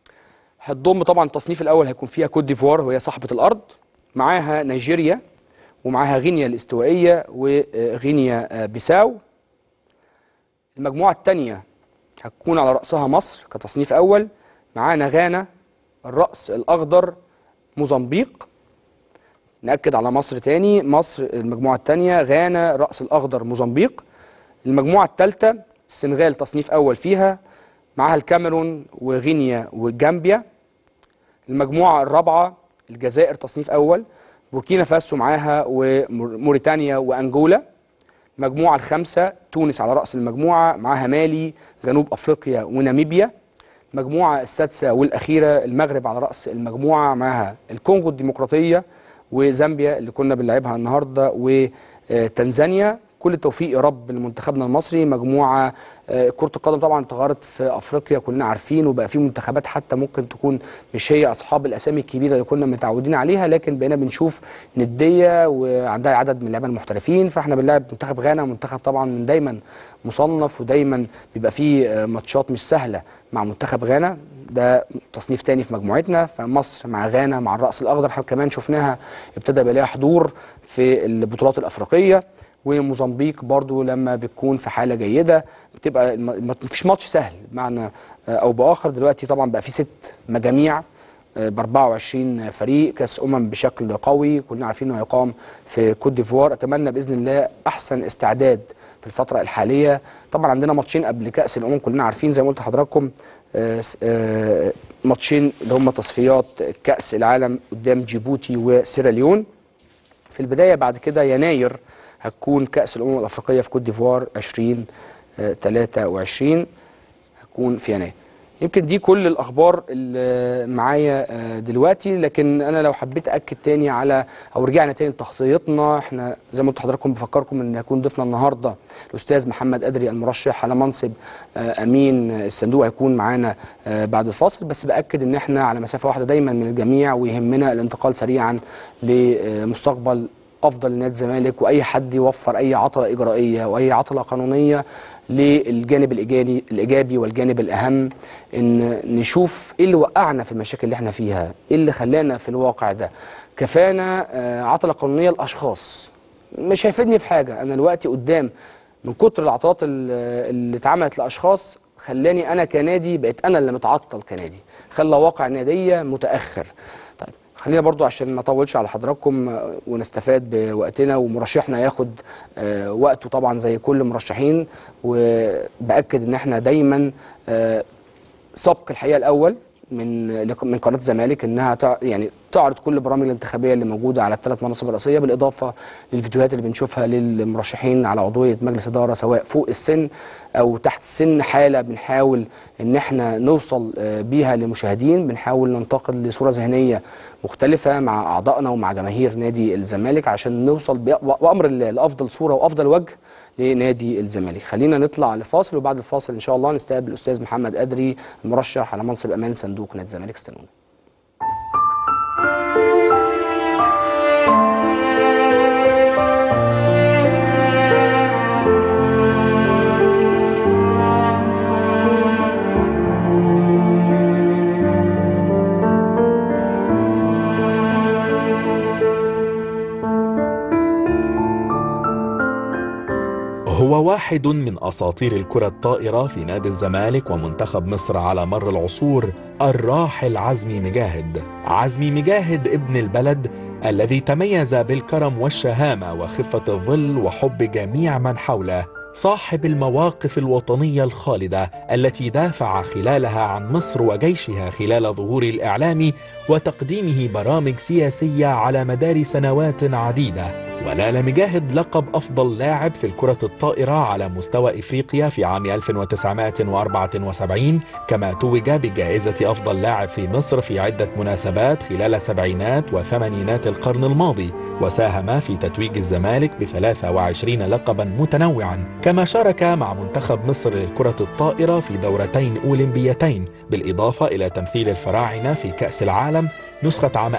هتضم طبعا التصنيف الاول هيكون فيها كوت ديفوار وهي صاحبه الارض معاها نيجيريا ومعاها غينيا الاستوائيه وغينيا بيساو المجموعه الثانيه هتكون على راسها مصر كتصنيف اول معانا غانا الراس الاخضر موزمبيق ناكد على مصر تاني مصر المجموعه الثانيه غانا راس الاخضر موزمبيق المجموعه الثالثه السنغال تصنيف اول فيها معاها الكاميرون وغينيا وجامبيا المجموعه الرابعه الجزائر تصنيف اول بوركينا فاسو معاها وموريتانيا وانجولا المجموعه الخامسه تونس على راس المجموعه معاها مالي جنوب افريقيا وناميبيا المجموعه السادسه والاخيره المغرب على راس المجموعه معاها الكونغو الديمقراطيه وزامبيا اللي كنا بنلعبها النهارده وتنزانيا كل التوفيق يا رب لمنتخبنا المصري مجموعه كره القدم طبعا اتغيرت في افريقيا كلنا عارفين وبقى في منتخبات حتى ممكن تكون مش هي اصحاب الاسامي الكبيره اللي كنا متعودين عليها لكن بقينا بنشوف نديه وعندها عدد من اللعيبه المحترفين فاحنا بنلعب منتخب غانا منتخب طبعا من دايما مصنف ودايما بيبقى فيه ماتشات مش سهله مع منتخب غانا ده تصنيف تاني في مجموعتنا فمصر مع غانا مع الراس الاخضر كمان شفناها ابتدى يبقى ليها حضور في البطولات الافريقيه وموزمبيق برضو لما بتكون في حاله جيده بتبقى مفيش ماتش سهل بمعنى او باخر دلوقتي طبعا بقى في ست مجاميع ب 24 فريق كاس امم بشكل قوي كلنا عارفين انه هيقام في كوت ديفوار اتمنى باذن الله احسن استعداد في الفتره الحاليه طبعا عندنا ماتشين قبل كاس الامم كلنا عارفين زي ما قلت لحضراتكم ماتشين اللي هم تصفيات كاس العالم قدام جيبوتي وسيراليون في البدايه بعد كده يناير هتكون كأس الأمم الأفريقية في كوت ديفوار 2023 هتكون في يناير يمكن دي كل الأخبار اللي معايا دلوقتي لكن أنا لو حبيت أكد تاني على أو رجعنا تاني لتغطيتنا احنا زي ما قلت لحضراتكم بفكركم إن هيكون ضيفنا النهاردة الأستاذ محمد أدري المرشح على منصب أمين الصندوق هيكون معانا بعد الفاصل بس بأكد إن احنا على مسافة واحدة دايما من الجميع ويهمنا الانتقال سريعا لمستقبل افضل لنادي الزمالك واي حد يوفر اي عطله اجرائيه واي عطله قانونيه للجانب الايجابي الايجابي والجانب الاهم ان نشوف ايه اللي وقعنا في المشاكل اللي احنا فيها ايه اللي خلانا في الواقع ده كفانا عطله قانونيه لاشخاص مش هيفيدني في حاجه انا دلوقتي قدام من كتر العطلات اللي اتعملت لاشخاص خلاني انا كنادي بقيت انا اللي متعطل كنادي خلى واقع ناديه متاخر طيب خلينا برضو عشان ما اطولش على حضراتكم ونستفاد بوقتنا ومرشحنا ياخد وقته طبعا زي كل مرشحين وباكد ان احنا دايما سبق الحقيقه الاول من من قناه الزمالك انها يعني تعرض كل البرامج الانتخابيه اللي موجوده على الثلاث مناصب الرئيسيه بالاضافه للفيديوهات اللي بنشوفها للمرشحين على عضويه مجلس اداره سواء فوق السن او تحت السن حاله بنحاول ان احنا نوصل بيها للمشاهدين بنحاول ننتقل لصوره ذهنيه مختلفه مع اعضائنا ومع جماهير نادي الزمالك عشان نوصل بامر الله لافضل صوره وافضل وجه لنادي الزمالك خلينا نطلع لفاصل وبعد الفاصل ان شاء الله نستقبل الاستاذ محمد ادري المرشح على منصب امان صندوق نادي الزمالك استنونا هو واحد من أساطير الكرة الطائرة في نادي الزمالك ومنتخب مصر على مر العصور الراحل عزمي مجاهد عزمي مجاهد ابن البلد الذي تميز بالكرم والشهامة وخفة الظل وحب جميع من حوله صاحب المواقف الوطنية الخالدة التي دافع خلالها عن مصر وجيشها خلال ظهور الإعلام وتقديمه برامج سياسية على مدار سنوات عديدة ونال مجاهد لقب أفضل لاعب في الكرة الطائرة على مستوى إفريقيا في عام 1974 كما توج بجائزة أفضل لاعب في مصر في عدة مناسبات خلال سبعينات وثمانينات القرن الماضي وساهم في تتويج الزمالك ب 23 لقبا متنوعا كما شارك مع منتخب مصر للكرة الطائرة في دورتين أولمبيتين بالإضافة إلى تمثيل الفراعنة في كأس العالم نسخة عام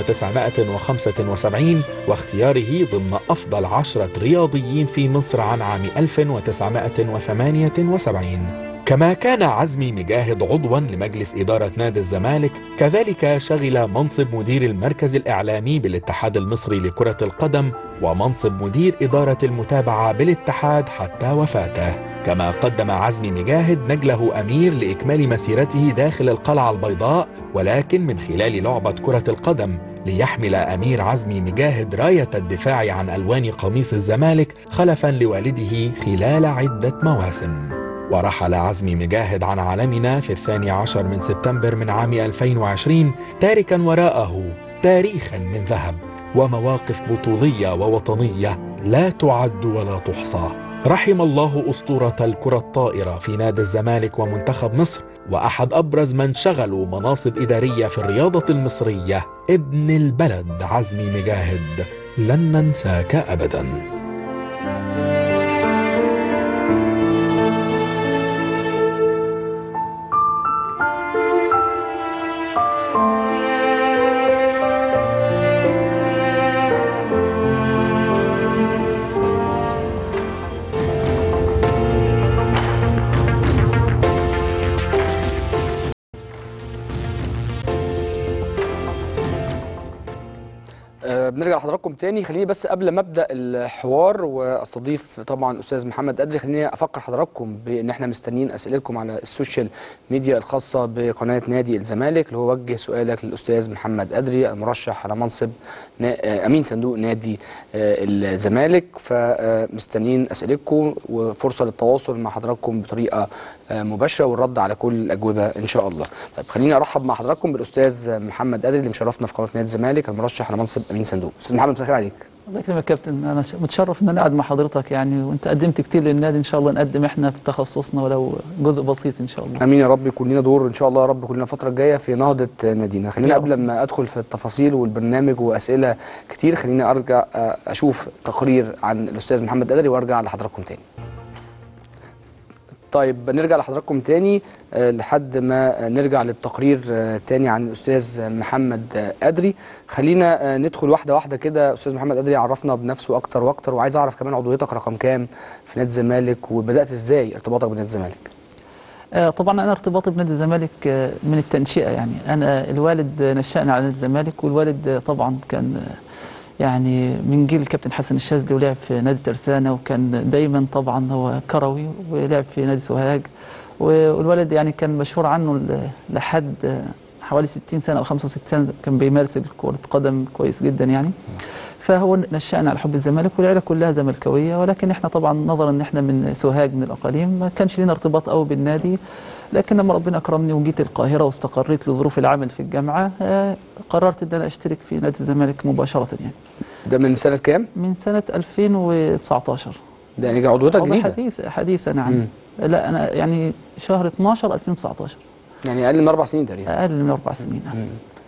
1975 واختياره ضمن أفضل عشرة رياضيين في مصر عن عام 1978 كما كان عزمي مجاهد عضوا لمجلس إدارة نادي الزمالك كذلك شغل منصب مدير المركز الإعلامي بالاتحاد المصري لكرة القدم ومنصب مدير إدارة المتابعة بالاتحاد حتى وفاته كما قدم عزمي مجاهد نجله أمير لإكمال مسيرته داخل القلعة البيضاء ولكن من خلال لعبة كرة القدم ليحمل أمير عزمي مجاهد راية الدفاع عن ألوان قميص الزمالك خلفا لوالده خلال عدة مواسم ورحل عزمي مجاهد عن عالمنا في الثاني عشر من سبتمبر من عام 2020 تاركا وراءه تاريخا من ذهب ومواقف بطولية ووطنية لا تعد ولا تحصى رحم الله أسطورة الكرة الطائرة في نادي الزمالك ومنتخب مصر وأحد أبرز من شغلوا مناصب إدارية في الرياضة المصرية ابن البلد عزمي مجاهد لن ننساك أبداً آه، بنرجع لحضراتكم تاني خليني بس قبل ما ابدا الحوار واستضيف طبعا استاذ محمد قدري خليني افكر حضراتكم بان احنا مستنيين اسئلتكم على السوشيال ميديا الخاصه بقناه نادي الزمالك اللي هو وجه سؤالك للاستاذ محمد قدري المرشح على منصب نا- آه، امين صندوق نادي آه، الزمالك فمستنيين اسئلتكم وفرصه للتواصل مع حضراتكم بطريقه آه، مباشره والرد على كل الاجوبه ان شاء الله. طيب خليني ارحب مع حضراتكم بالاستاذ محمد قدري اللي مشرفنا في قناه نادي الزمالك المرشح على منصب امين صندوق. استاذ محمد مساء الخير عليك. الله يكرمك يا كابتن انا ش- متشرف ان انا قاعد مع حضرتك يعني وانت قدمت كتير للنادي ان شاء الله نقدم احنا في تخصصنا ولو جزء بسيط ان شاء الله امين يا رب يكون لنا دور ان شاء الله يا رب كلنا الفتره الجايه في نهضه نادينا خلينا يا رب. قبل ما ادخل في التفاصيل والبرنامج واسئله كتير خليني ارجع آه، اشوف تقرير عن الاستاذ محمد قدري وارجع لحضراتكم تاني طيب نرجع لحضراتكم تاني آه، لحد ما آه، نرجع للتقرير آه، تاني عن الاستاذ محمد آه، قدري خلينا آه، ندخل واحده واحده كده استاذ محمد قدري عرفنا بنفسه اكتر واكتر وعايز اعرف كمان عضويتك رقم كام في نادي الزمالك وبدات ازاي ارتباطك بنادي الزمالك آه طبعا انا ارتباطي بنادي الزمالك آه من التنشئه يعني انا الوالد آه، نشأنا على نادي الزمالك والوالد آه طبعا كان آه يعني من جيل الكابتن حسن الشاذلي ولعب في نادي ترسانة وكان دايما طبعا هو كروي ولعب في نادي سوهاج والوالد يعني كان مشهور عنه ل- لحد آه، حوالي 60 سنة أو 65 سنة كان بيمارس كرة قدم كويس جدا يعني فهو نشأنا على حب الزمالك والعيلة كلها زملكاوية ولكن احنا طبعا نظرا ان احنا من سوهاج من الأقاليم ما كانش لنا ارتباط قوي بالنادي لكن لما ربنا أكرمني وجيت القاهرة واستقريت لظروف العمل في الجامعة آه، قررت ان انا اشترك في نادي الزمالك مباشرة يعني ده من سنه كام؟ من سنة 2019 ده يعني عضويتك والله جديده حديث حديثا نعم مم. لا انا يعني شهر 12 2019 يعني اقل من اربع سنين تقريبا اقل من اربع سنين مم.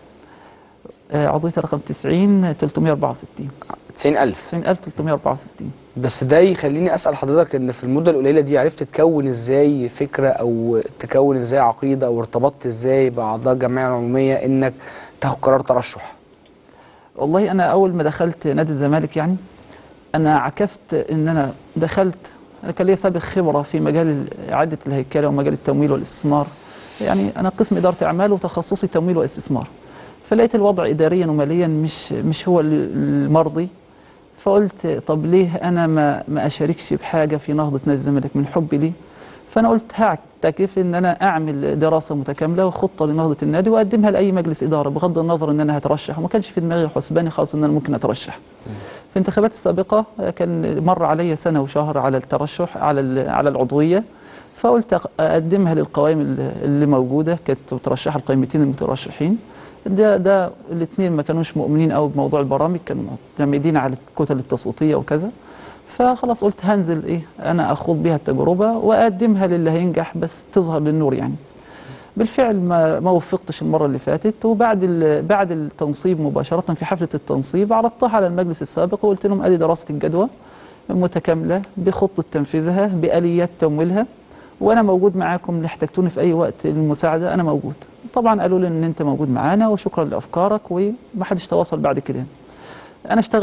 آه، عضويتي رقم 90 364 90000 90364 بس ده يخليني اسال حضرتك ان في المده القليله دي عرفت تكون ازاي فكره او تكون ازاي عقيده او ارتبطت ازاي باعضاء الجمعيه العموميه انك تاخد قرار ترشح والله انا اول ما دخلت نادي الزمالك يعني انا عكفت ان انا دخلت أنا كان ليا سابق خبره في مجال اعاده الهيكله ومجال التمويل والاستثمار يعني انا قسم اداره اعمال وتخصصي تمويل واستثمار فلقيت الوضع اداريا وماليا مش مش هو ال- المرضي فقلت طب ليه انا ما ما اشاركش بحاجه في نهضه نادي الزمالك من حبي ليه فانا قلت هعتكف ان انا اعمل دراسه متكامله وخطه لنهضه النادي واقدمها لاي مجلس اداره بغض النظر ان انا هترشح وما كانش في دماغي حسباني خالص ان انا ممكن اترشح في الانتخابات السابقه كان مر علي سنه وشهر على الترشح على ال- على العضويه فقلت أق- اقدمها للقوائم اللي اللي موجوده كانت مترشحه القائمتين المترشحين ده ده الاثنين ما كانوش مؤمنين قوي بموضوع البرامج كانوا معتمدين على الكتل التصويتيه وكذا فخلاص قلت هنزل ايه انا اخوض بيها التجربه واقدمها للي هينجح بس تظهر للنور يعني بالفعل ما ما وفقتش المره اللي فاتت وبعد ال- بعد التنصيب مباشره في حفله التنصيب عرضتها على المجلس السابق وقلت لهم ادي دراسه الجدوى متكامله بخطه تنفيذها باليات تمويلها وانا موجود معاكم اللي احتجتوني في اي وقت المساعده انا موجود طبعا قالوا لي ان انت موجود معانا وشكرا لافكارك وما حدش تواصل بعد كده انا اشتغلت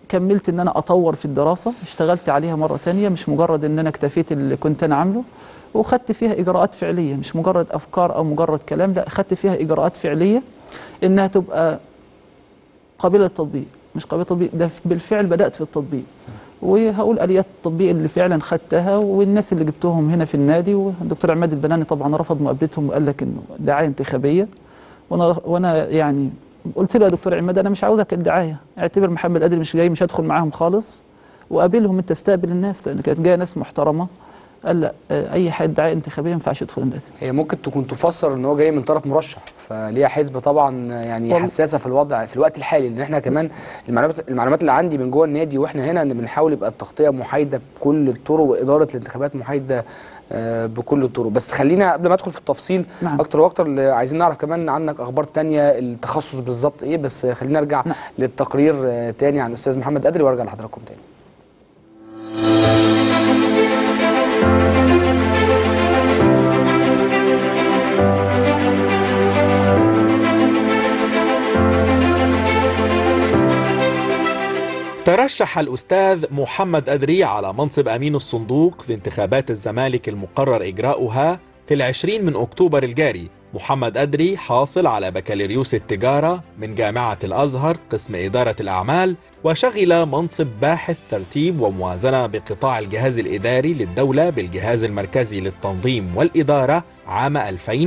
كملت ان انا اطور في الدراسه اشتغلت عليها مره تانية مش مجرد ان انا اكتفيت اللي كنت انا عامله وخدت فيها اجراءات فعليه مش مجرد افكار او مجرد كلام لا خدت فيها اجراءات فعليه انها تبقى قابله للتطبيق مش قابله للتطبيق ده بالفعل بدات في التطبيق وهقول اليات التطبيق اللي فعلا خدتها والناس اللي جبتهم هنا في النادي والدكتور عماد البناني طبعا رفض مقابلتهم وقال لك انه دعايه انتخابيه وانا وانا يعني قلت له يا دكتور عماد انا مش عاوزك الدعايه اعتبر محمد قادر مش جاي مش هدخل معاهم خالص وقابلهم انت استقبل الناس لان كانت جايه ناس محترمه قال لا آه، اي حد دعايه انتخابيه ما ينفعش يدخل النادي هي ممكن تكون تفسر ان هو جاي من طرف مرشح فليها حزب طبعا يعني والله. حساسه في الوضع في الوقت الحالي لان احنا كمان المعلومات المعلومات اللي عندي من جوه النادي واحنا هنا ان بنحاول يبقى التغطيه محايده بكل الطرق واداره الانتخابات محايده آه، بكل الطرق بس خلينا قبل ما ادخل في التفصيل نعم. اكتر واكتر اللي عايزين نعرف كمان عنك اخبار تانية التخصص بالظبط ايه بس خلينا نرجع نعم. للتقرير آه، تاني عن الاستاذ محمد قدري وارجع لحضراتكم تاني ترشح الأستاذ محمد أدري على منصب أمين الصندوق في انتخابات الزمالك المقرر إجراؤها في العشرين من أكتوبر الجاري محمد أدري حاصل على بكالوريوس التجارة من جامعة الأزهر قسم إدارة الأعمال وشغل منصب باحث ترتيب وموازنة بقطاع الجهاز الإداري للدولة بالجهاز المركزي للتنظيم والإدارة عام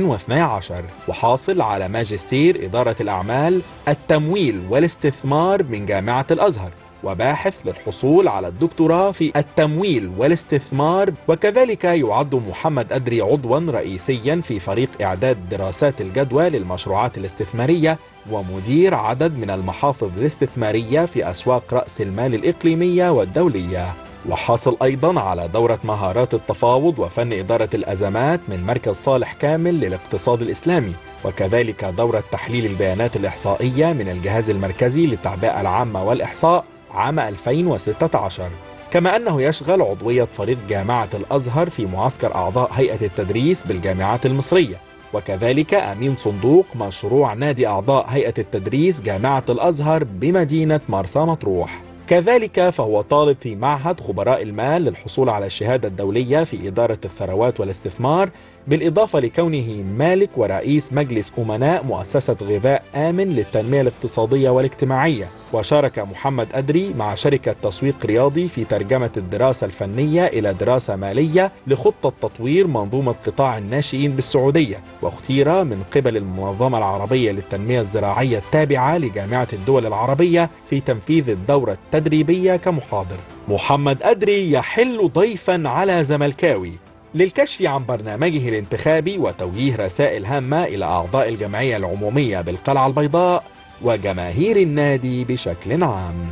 2012 وحاصل على ماجستير إدارة الأعمال التمويل والاستثمار من جامعة الأزهر وباحث للحصول على الدكتوراه في التمويل والاستثمار وكذلك يعد محمد أدري عضوا رئيسيا في فريق إعداد دراسات الجدوى للمشروعات الاستثمارية ومدير عدد من المحافظ الاستثمارية في أسواق رأس المال الإقليمية والدولية وحاصل أيضا على دورة مهارات التفاوض وفن إدارة الأزمات من مركز صالح كامل للاقتصاد الإسلامي وكذلك دورة تحليل البيانات الإحصائية من الجهاز المركزي للتعبئة العامة والإحصاء عام 2016 كما أنه يشغل عضوية فريق جامعة الأزهر في معسكر أعضاء هيئة التدريس بالجامعات المصرية وكذلك أمين صندوق مشروع نادي أعضاء هيئة التدريس جامعة الأزهر بمدينة مرسى مطروح كذلك فهو طالب في معهد خبراء المال للحصول على الشهادة الدولية في إدارة الثروات والاستثمار بالإضافة لكونه مالك ورئيس مجلس أمناء مؤسسة غذاء آمن للتنمية الاقتصادية والاجتماعية وشارك محمد أدري مع شركة تسويق رياضي في ترجمة الدراسة الفنية إلى دراسة مالية لخطة تطوير منظومة قطاع الناشئين بالسعودية واختير من قبل المنظمة العربية للتنمية الزراعية التابعة لجامعة الدول العربية في تنفيذ الدورة التدريبية كمحاضر محمد أدري يحل ضيفا على زملكاوي للكشف عن برنامجه الانتخابي وتوجيه رسائل هامة إلى أعضاء الجمعية العمومية بالقلعة البيضاء وجماهير النادي بشكل عام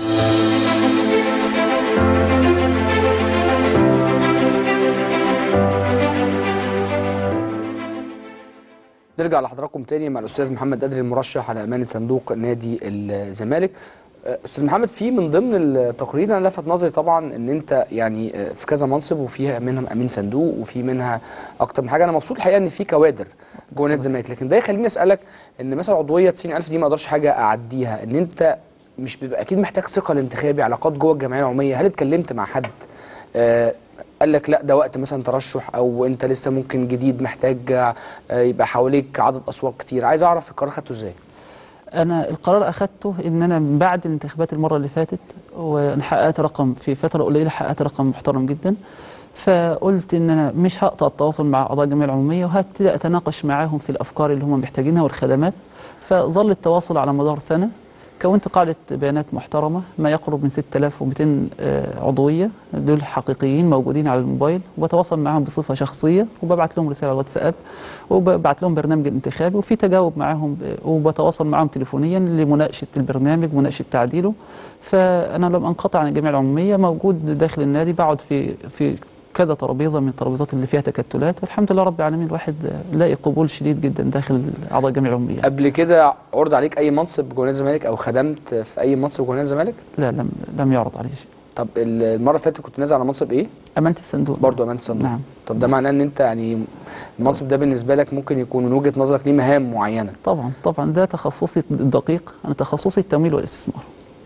نرجع لحضراتكم تاني مع الاستاذ محمد قدري المرشح على امانه صندوق نادي الزمالك أه، استاذ محمد في من ضمن التقرير انا لفت نظري طبعا ان انت يعني أه، في كذا منصب وفيها منها امين صندوق وفي منها اكتر من حاجه انا مبسوط الحقيقه ان في كوادر جوه نادي الزمالك لكن ده يخليني اسالك ان مثلا عضويه 90000 دي ما اقدرش حاجه اعديها ان انت مش بيبقى اكيد محتاج ثقه الانتخابي علاقات جوه الجمعيه العموميه هل اتكلمت مع حد آه، قال لك لا ده وقت مثلا ترشح او انت لسه ممكن جديد محتاج آه، يبقى حواليك عدد اصوات كتير عايز اعرف القرار خدته ازاي انا القرار اخذته ان انا من بعد الانتخابات المره اللي فاتت وانا حققت رقم في فتره قليله حققت رقم محترم جدا فقلت ان انا مش هقطع التواصل مع اعضاء الجمعيه العموميه وهبتدي اتناقش معاهم في الافكار اللي هم محتاجينها والخدمات فظل التواصل على مدار سنه كونت قاعده بيانات محترمه ما يقرب من 6200 آه، عضويه دول حقيقيين موجودين على الموبايل وبتواصل معاهم بصفه شخصيه وببعت لهم رساله على الواتساب وببعت لهم برنامج الانتخابي وفي تجاوب معاهم ب- وبتواصل معاهم تليفونيا لمناقشه البرنامج مناقشه تعديله فانا لم انقطع عن الجمعيه العموميه موجود داخل النادي بقعد في في كذا ترابيزه من الترابيزات اللي فيها تكتلات والحمد لله رب العالمين الواحد لاقي قبول شديد جدا داخل اعضاء الجمعيه العموميه قبل كده عرض عليك اي منصب جوه نادي الزمالك او خدمت في اي منصب جوه نادي الزمالك لا لم لم يعرض عليه شيء طب ال- المره اللي فاتت كنت نازل على منصب ايه امانه الصندوق برضه امانه الصندوق نعم طب ده معناه ان انت يعني المنصب ده بالنسبه لك ممكن يكون من وجهه نظرك ليه مهام معينه طبعا طبعا ده تخصصي الدقيق انا تخصصي التمويل والاستثمار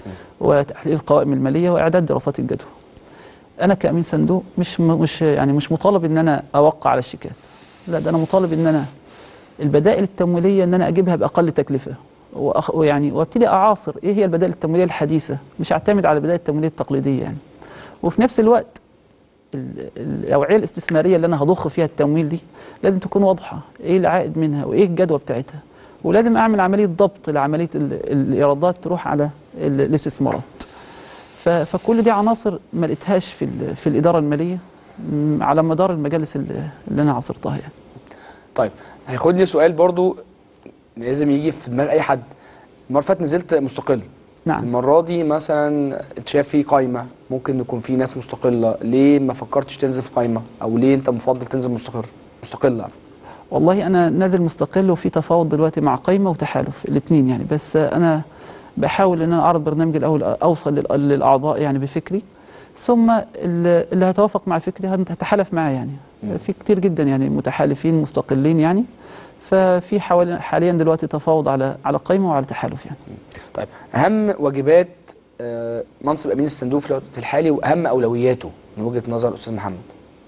وتحليل القوائم الماليه واعداد دراسات الجدوى انا كامين صندوق مش م- مش يعني مش مطالب ان انا اوقع على الشيكات لا ده انا مطالب ان انا البدائل التمويليه ان انا اجيبها باقل تكلفه وأخ- ويعني وابتدي اعاصر ايه هي البدائل التمويليه الحديثه مش اعتمد على البدائل التمويليه التقليديه يعني وفي نفس الوقت ال- الاوعيه الاستثماريه اللي انا هضخ فيها التمويل دي لازم تكون واضحه ايه العائد منها وايه الجدوى بتاعتها ولازم اعمل عمليه ضبط لعمليه ال- الايرادات تروح على ال- الاستثمارات ف- فكل دي عناصر ما لقيتهاش في ال- في الاداره الماليه م، على مدار المجالس اللي اللي انا عاصرتها يعني طيب هياخدني سؤال برضو لازم يجي في دماغ اي حد المره اللي فاتت نزلت مستقل نعم المره دي مثلا اتشاف في قايمه ممكن يكون في ناس مستقله ليه ما فكرتش تنزل في قايمه او ليه انت مفضل تنزل مستقر مستقل عفوا. والله انا نازل مستقل وفي تفاوض دلوقتي مع قايمه وتحالف الاثنين يعني بس انا بحاول ان انا اعرض برنامج الاول اوصل لل- للاعضاء يعني بفكري ثم اللي اللي هيتوافق مع فكري هتحالف معاه يعني مم. في كتير جدا يعني متحالفين مستقلين يعني ففي حوالي حاليا دلوقتي تفاوض على على قايمه وعلى تحالف يعني طيب اهم واجبات آه، منصب امين الصندوق في الوقت الحالي واهم اولوياته من وجهه نظر الاستاذ محمد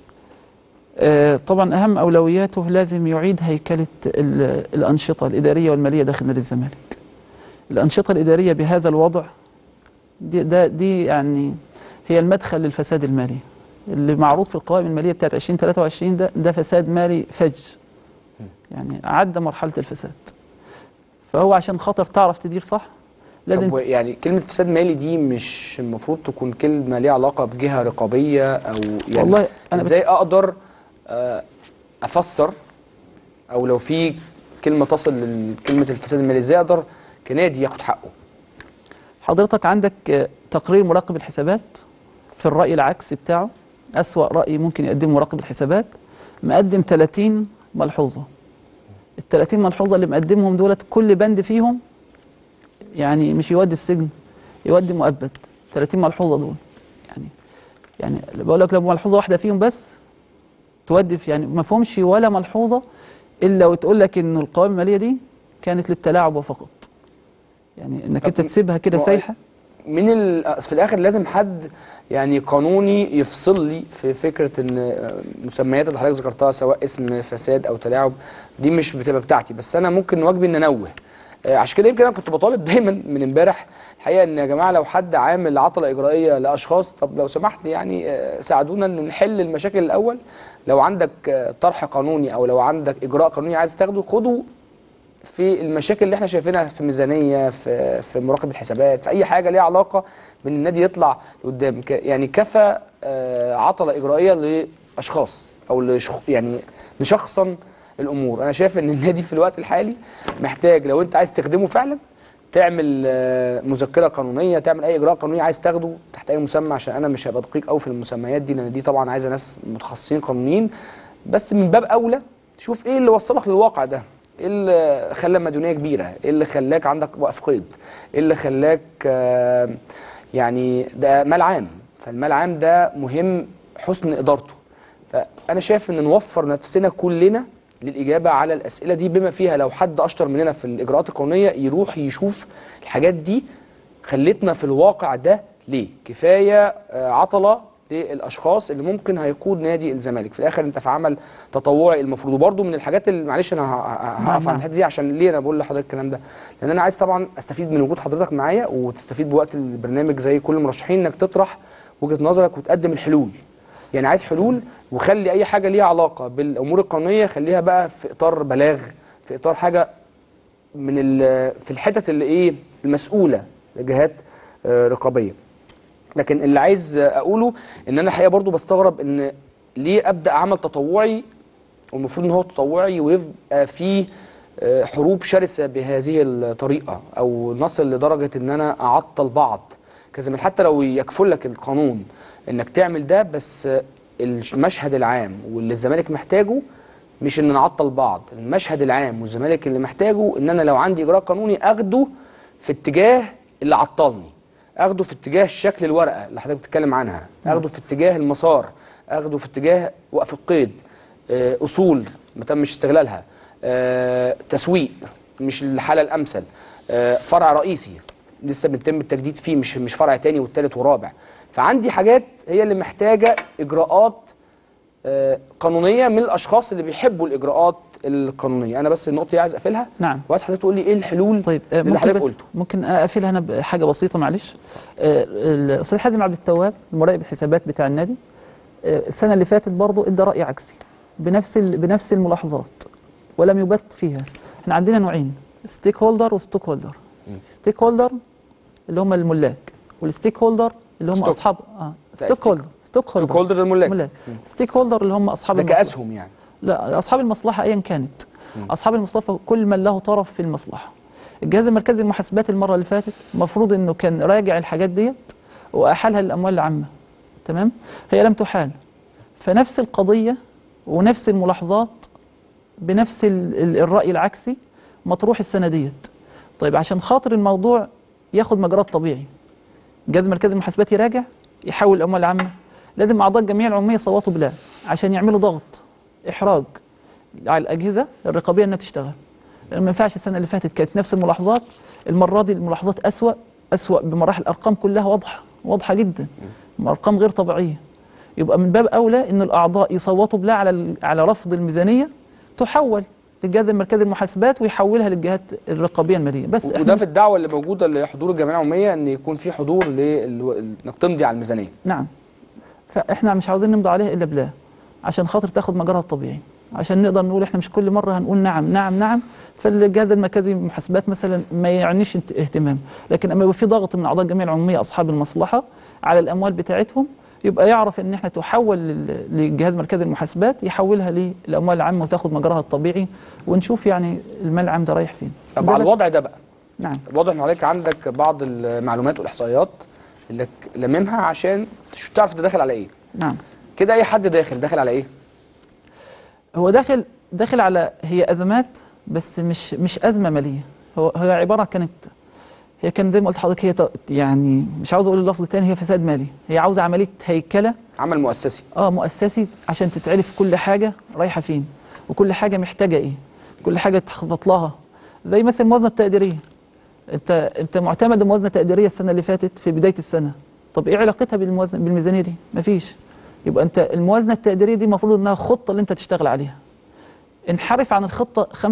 آه، طبعا اهم اولوياته لازم يعيد هيكله ال- الانشطه الاداريه والماليه داخل نادي الزمالك الانشطه الاداريه بهذا الوضع دي ده دي يعني هي المدخل للفساد المالي اللي معروض في القوائم الماليه بتاعت 2023 ده ده فساد مالي فج يعني عدى مرحله الفساد فهو عشان خاطر تعرف تدير صح لازم طب يعني كلمه فساد مالي دي مش المفروض تكون كلمه ليها علاقه بجهه رقابيه او يعني والله انا بت- ازاي اقدر آه، افسر او لو في كلمه تصل لكلمه الفساد المالي ازاي اقدر كنادي ياخد حقه حضرتك عندك آه، تقرير مراقب الحسابات في الرأي العكسي بتاعه أسوأ رأي ممكن يقدمه مراقب الحسابات مقدم 30 ملحوظة ال 30 ملحوظة اللي مقدمهم دولت كل بند فيهم يعني مش يودي السجن يودي مؤبد 30 ملحوظة دول يعني يعني بقول لك لو ملحوظة واحدة فيهم بس تودي في يعني ما فيهمش ولا ملحوظة إلا وتقول لك إنه القوائم المالية دي كانت للتلاعب وفقط يعني انك طب انت تسيبها كده ما هو سايحه من ال... أصل في الاخر لازم حد يعني قانوني يفصل لي في فكره ان آه، مسميات اللي حضرتك ذكرتها سواء اسم فساد او تلاعب دي مش بتبقى بتاعتي بس انا ممكن واجبي ان انوه آه، عشان كده يمكن انا كنت بطالب دايما من امبارح الحقيقه ان يا جماعه لو حد عامل عطله اجرائيه لاشخاص طب لو سمحت يعني آه، ساعدونا ان نحل المشاكل الاول لو عندك آه، طرح قانوني او لو عندك اجراء قانوني عايز تاخده خده في المشاكل اللي احنا شايفينها في الميزانيه في في مراقب الحسابات في اي حاجه ليها علاقه بان النادي يطلع لقدام ك- يعني كفى آه، عطله اجرائيه لاشخاص او لشخ يعني لشخصا الامور انا شايف ان النادي في الوقت الحالي محتاج لو انت عايز تخدمه فعلا تعمل آه، مذكره قانونيه تعمل اي اجراء قانوني عايز تاخده تحت اي مسمى عشان انا مش هبقى دقيق قوي في المسميات دي لان دي طبعا عايزه ناس متخصصين قانونيين بس من باب اولى تشوف ايه اللي وصلك للواقع ده ايه اللي خلى مديونيه كبيره ايه اللي خلاك عندك وقف قيد ايه اللي خلاك آه، يعني ده مال عام فالمال عام ده مهم حسن ادارته فانا شايف ان نوفر نفسنا كلنا للاجابه على الاسئله دي بما فيها لو حد اشطر مننا في الاجراءات القانونيه يروح يشوف الحاجات دي خلتنا في الواقع ده ليه كفايه آه، عطله للاشخاص اللي ممكن هيقود نادي الزمالك في الاخر انت في عمل تطوعي المفروض وبرده من الحاجات اللي معلش انا ه- ه- هقف نعم. عند الحته دي عشان ليه انا بقول لحضرتك الكلام ده لان انا عايز طبعا استفيد من وجود حضرتك معايا وتستفيد بوقت البرنامج زي كل المرشحين انك تطرح وجهه نظرك وتقدم الحلول يعني عايز حلول وخلي اي حاجه ليها علاقه بالامور القانونيه خليها بقى في اطار بلاغ في اطار حاجه من ال- في الحتت اللي ايه المسؤوله لجهات آه، رقابيه لكن اللي عايز آه، اقوله ان انا الحقيقه برضو بستغرب ان ليه ابدا عمل تطوعي والمفروض ان هو تطوعي ويبقى فيه آه، حروب شرسه بهذه الطريقه او نصل لدرجه ان انا اعطل بعض كزمان حتى لو يكفل لك القانون انك تعمل ده بس آه، المشهد العام واللي الزمالك محتاجه مش ان نعطل بعض المشهد العام والزمالك اللي محتاجه ان انا لو عندي اجراء قانوني اخده في اتجاه اللي عطلني اخده في اتجاه شكل الورقه اللي حضرتك بتتكلم عنها اخده في اتجاه المسار اخده في اتجاه وقف القيد آه، اصول ما تمش استغلالها آه، تسويق مش الحاله الامثل آه، فرع رئيسي لسه بيتم التجديد فيه مش مش فرع تاني والتالت ورابع فعندي حاجات هي اللي محتاجه اجراءات آه، قانونيه من الاشخاص اللي بيحبوا الاجراءات القانونيه انا بس النقطه دي عايز اقفلها نعم وعايز حضرتك تقول لي ايه الحلول طيب آه، اللي ممكن حضرتك بس قلته ممكن اقفلها انا بحاجه بسيطه معلش آه، الاستاذ حازم عبد التواب المراقب الحسابات بتاع النادي آه، السنه اللي فاتت برضه ادى راي عكسي بنفس ال- بنفس الملاحظات ولم يبت فيها احنا عندنا نوعين ستيك هولدر وستوك هولدر ستيك هولدر اللي هم الملاك والستيك هولدر اللي هم ستوك. اصحاب اه لا، ستوك هولدر ستوك ستوك هولدر هولدر الملاك ملاك ستيك هولدر اللي هم اصحاب ده المصلحة. كاسهم يعني لا اصحاب المصلحه ايا كانت اصحاب المصلحه كل من له طرف في المصلحه الجهاز المركزي للمحاسبات المره اللي فاتت المفروض انه كان راجع الحاجات ديت واحالها للاموال العامه تمام هي لم تحال فنفس القضيه ونفس الملاحظات بنفس ال- ال- الراي العكسي مطروح السنه ديت طيب عشان خاطر الموضوع ياخد مجراه طبيعي الجهاز المركزي للمحاسبات يراجع يحول الاموال العامه لازم اعضاء الجمعيه العموميه يصوتوا بلا عشان يعملوا ضغط احراج على الاجهزه الرقابيه انها تشتغل لان ما ينفعش السنه اللي فاتت كانت نفس الملاحظات المره دي الملاحظات اسوا اسوا بمراحل الارقام كلها واضحه واضحه جدا ارقام غير طبيعيه يبقى من باب اولى ان الاعضاء يصوتوا بلا على ال- على رفض الميزانيه تحول للجهاز المركزي للمحاسبات ويحولها للجهات الرقابيه الماليه بس وده احنا في الدعوه اللي موجوده لحضور الجمعيه العموميه ان يكون في حضور لل- انك تمضي على الميزانيه نعم فاحنا مش عاوزين نمضي عليها الا بلا عشان خاطر تاخد مجراها الطبيعي عشان نقدر نقول احنا مش كل مره هنقول نعم نعم نعم فالجهاز المركزي للمحاسبات مثلا ما يعنيش انت- اهتمام لكن اما يبقى في ضغط من اعضاء الجمعيه العموميه اصحاب المصلحه على الاموال بتاعتهم يبقى يعرف ان احنا تحول لل- للجهاز المركزي للمحاسبات يحولها للاموال العامه وتاخد مجراها الطبيعي ونشوف يعني المال العام ده رايح فين طب ده على بس- الوضع ده بقى نعم واضح ان عليك عندك بعض المعلومات والاحصائيات اللي ك- لممها عشان تش- تعرف انت داخل على ايه نعم كده اي حد داخل داخل على ايه هو داخل داخل على هي ازمات بس مش مش ازمه ماليه هو هي عباره كانت هي كان زي ما قلت لحضرتك هي ت- يعني مش عاوز اقول اللفظ تاني هي فساد مالي هي عاوزه عمليه هيكله عمل مؤسسي اه مؤسسي عشان تتعرف كل حاجه رايحه فين وكل حاجه محتاجه ايه كل حاجه تخطط لها زي مثلا الموازنه التقديريه انت انت معتمد موازنه تقديريه السنه اللي فاتت في بدايه السنه طب ايه علاقتها بالموازنه بالميزانيه دي مفيش يبقى انت الموازنه التقديريه دي المفروض انها خطه اللي انت تشتغل عليها انحرف عن الخطه 5% 20%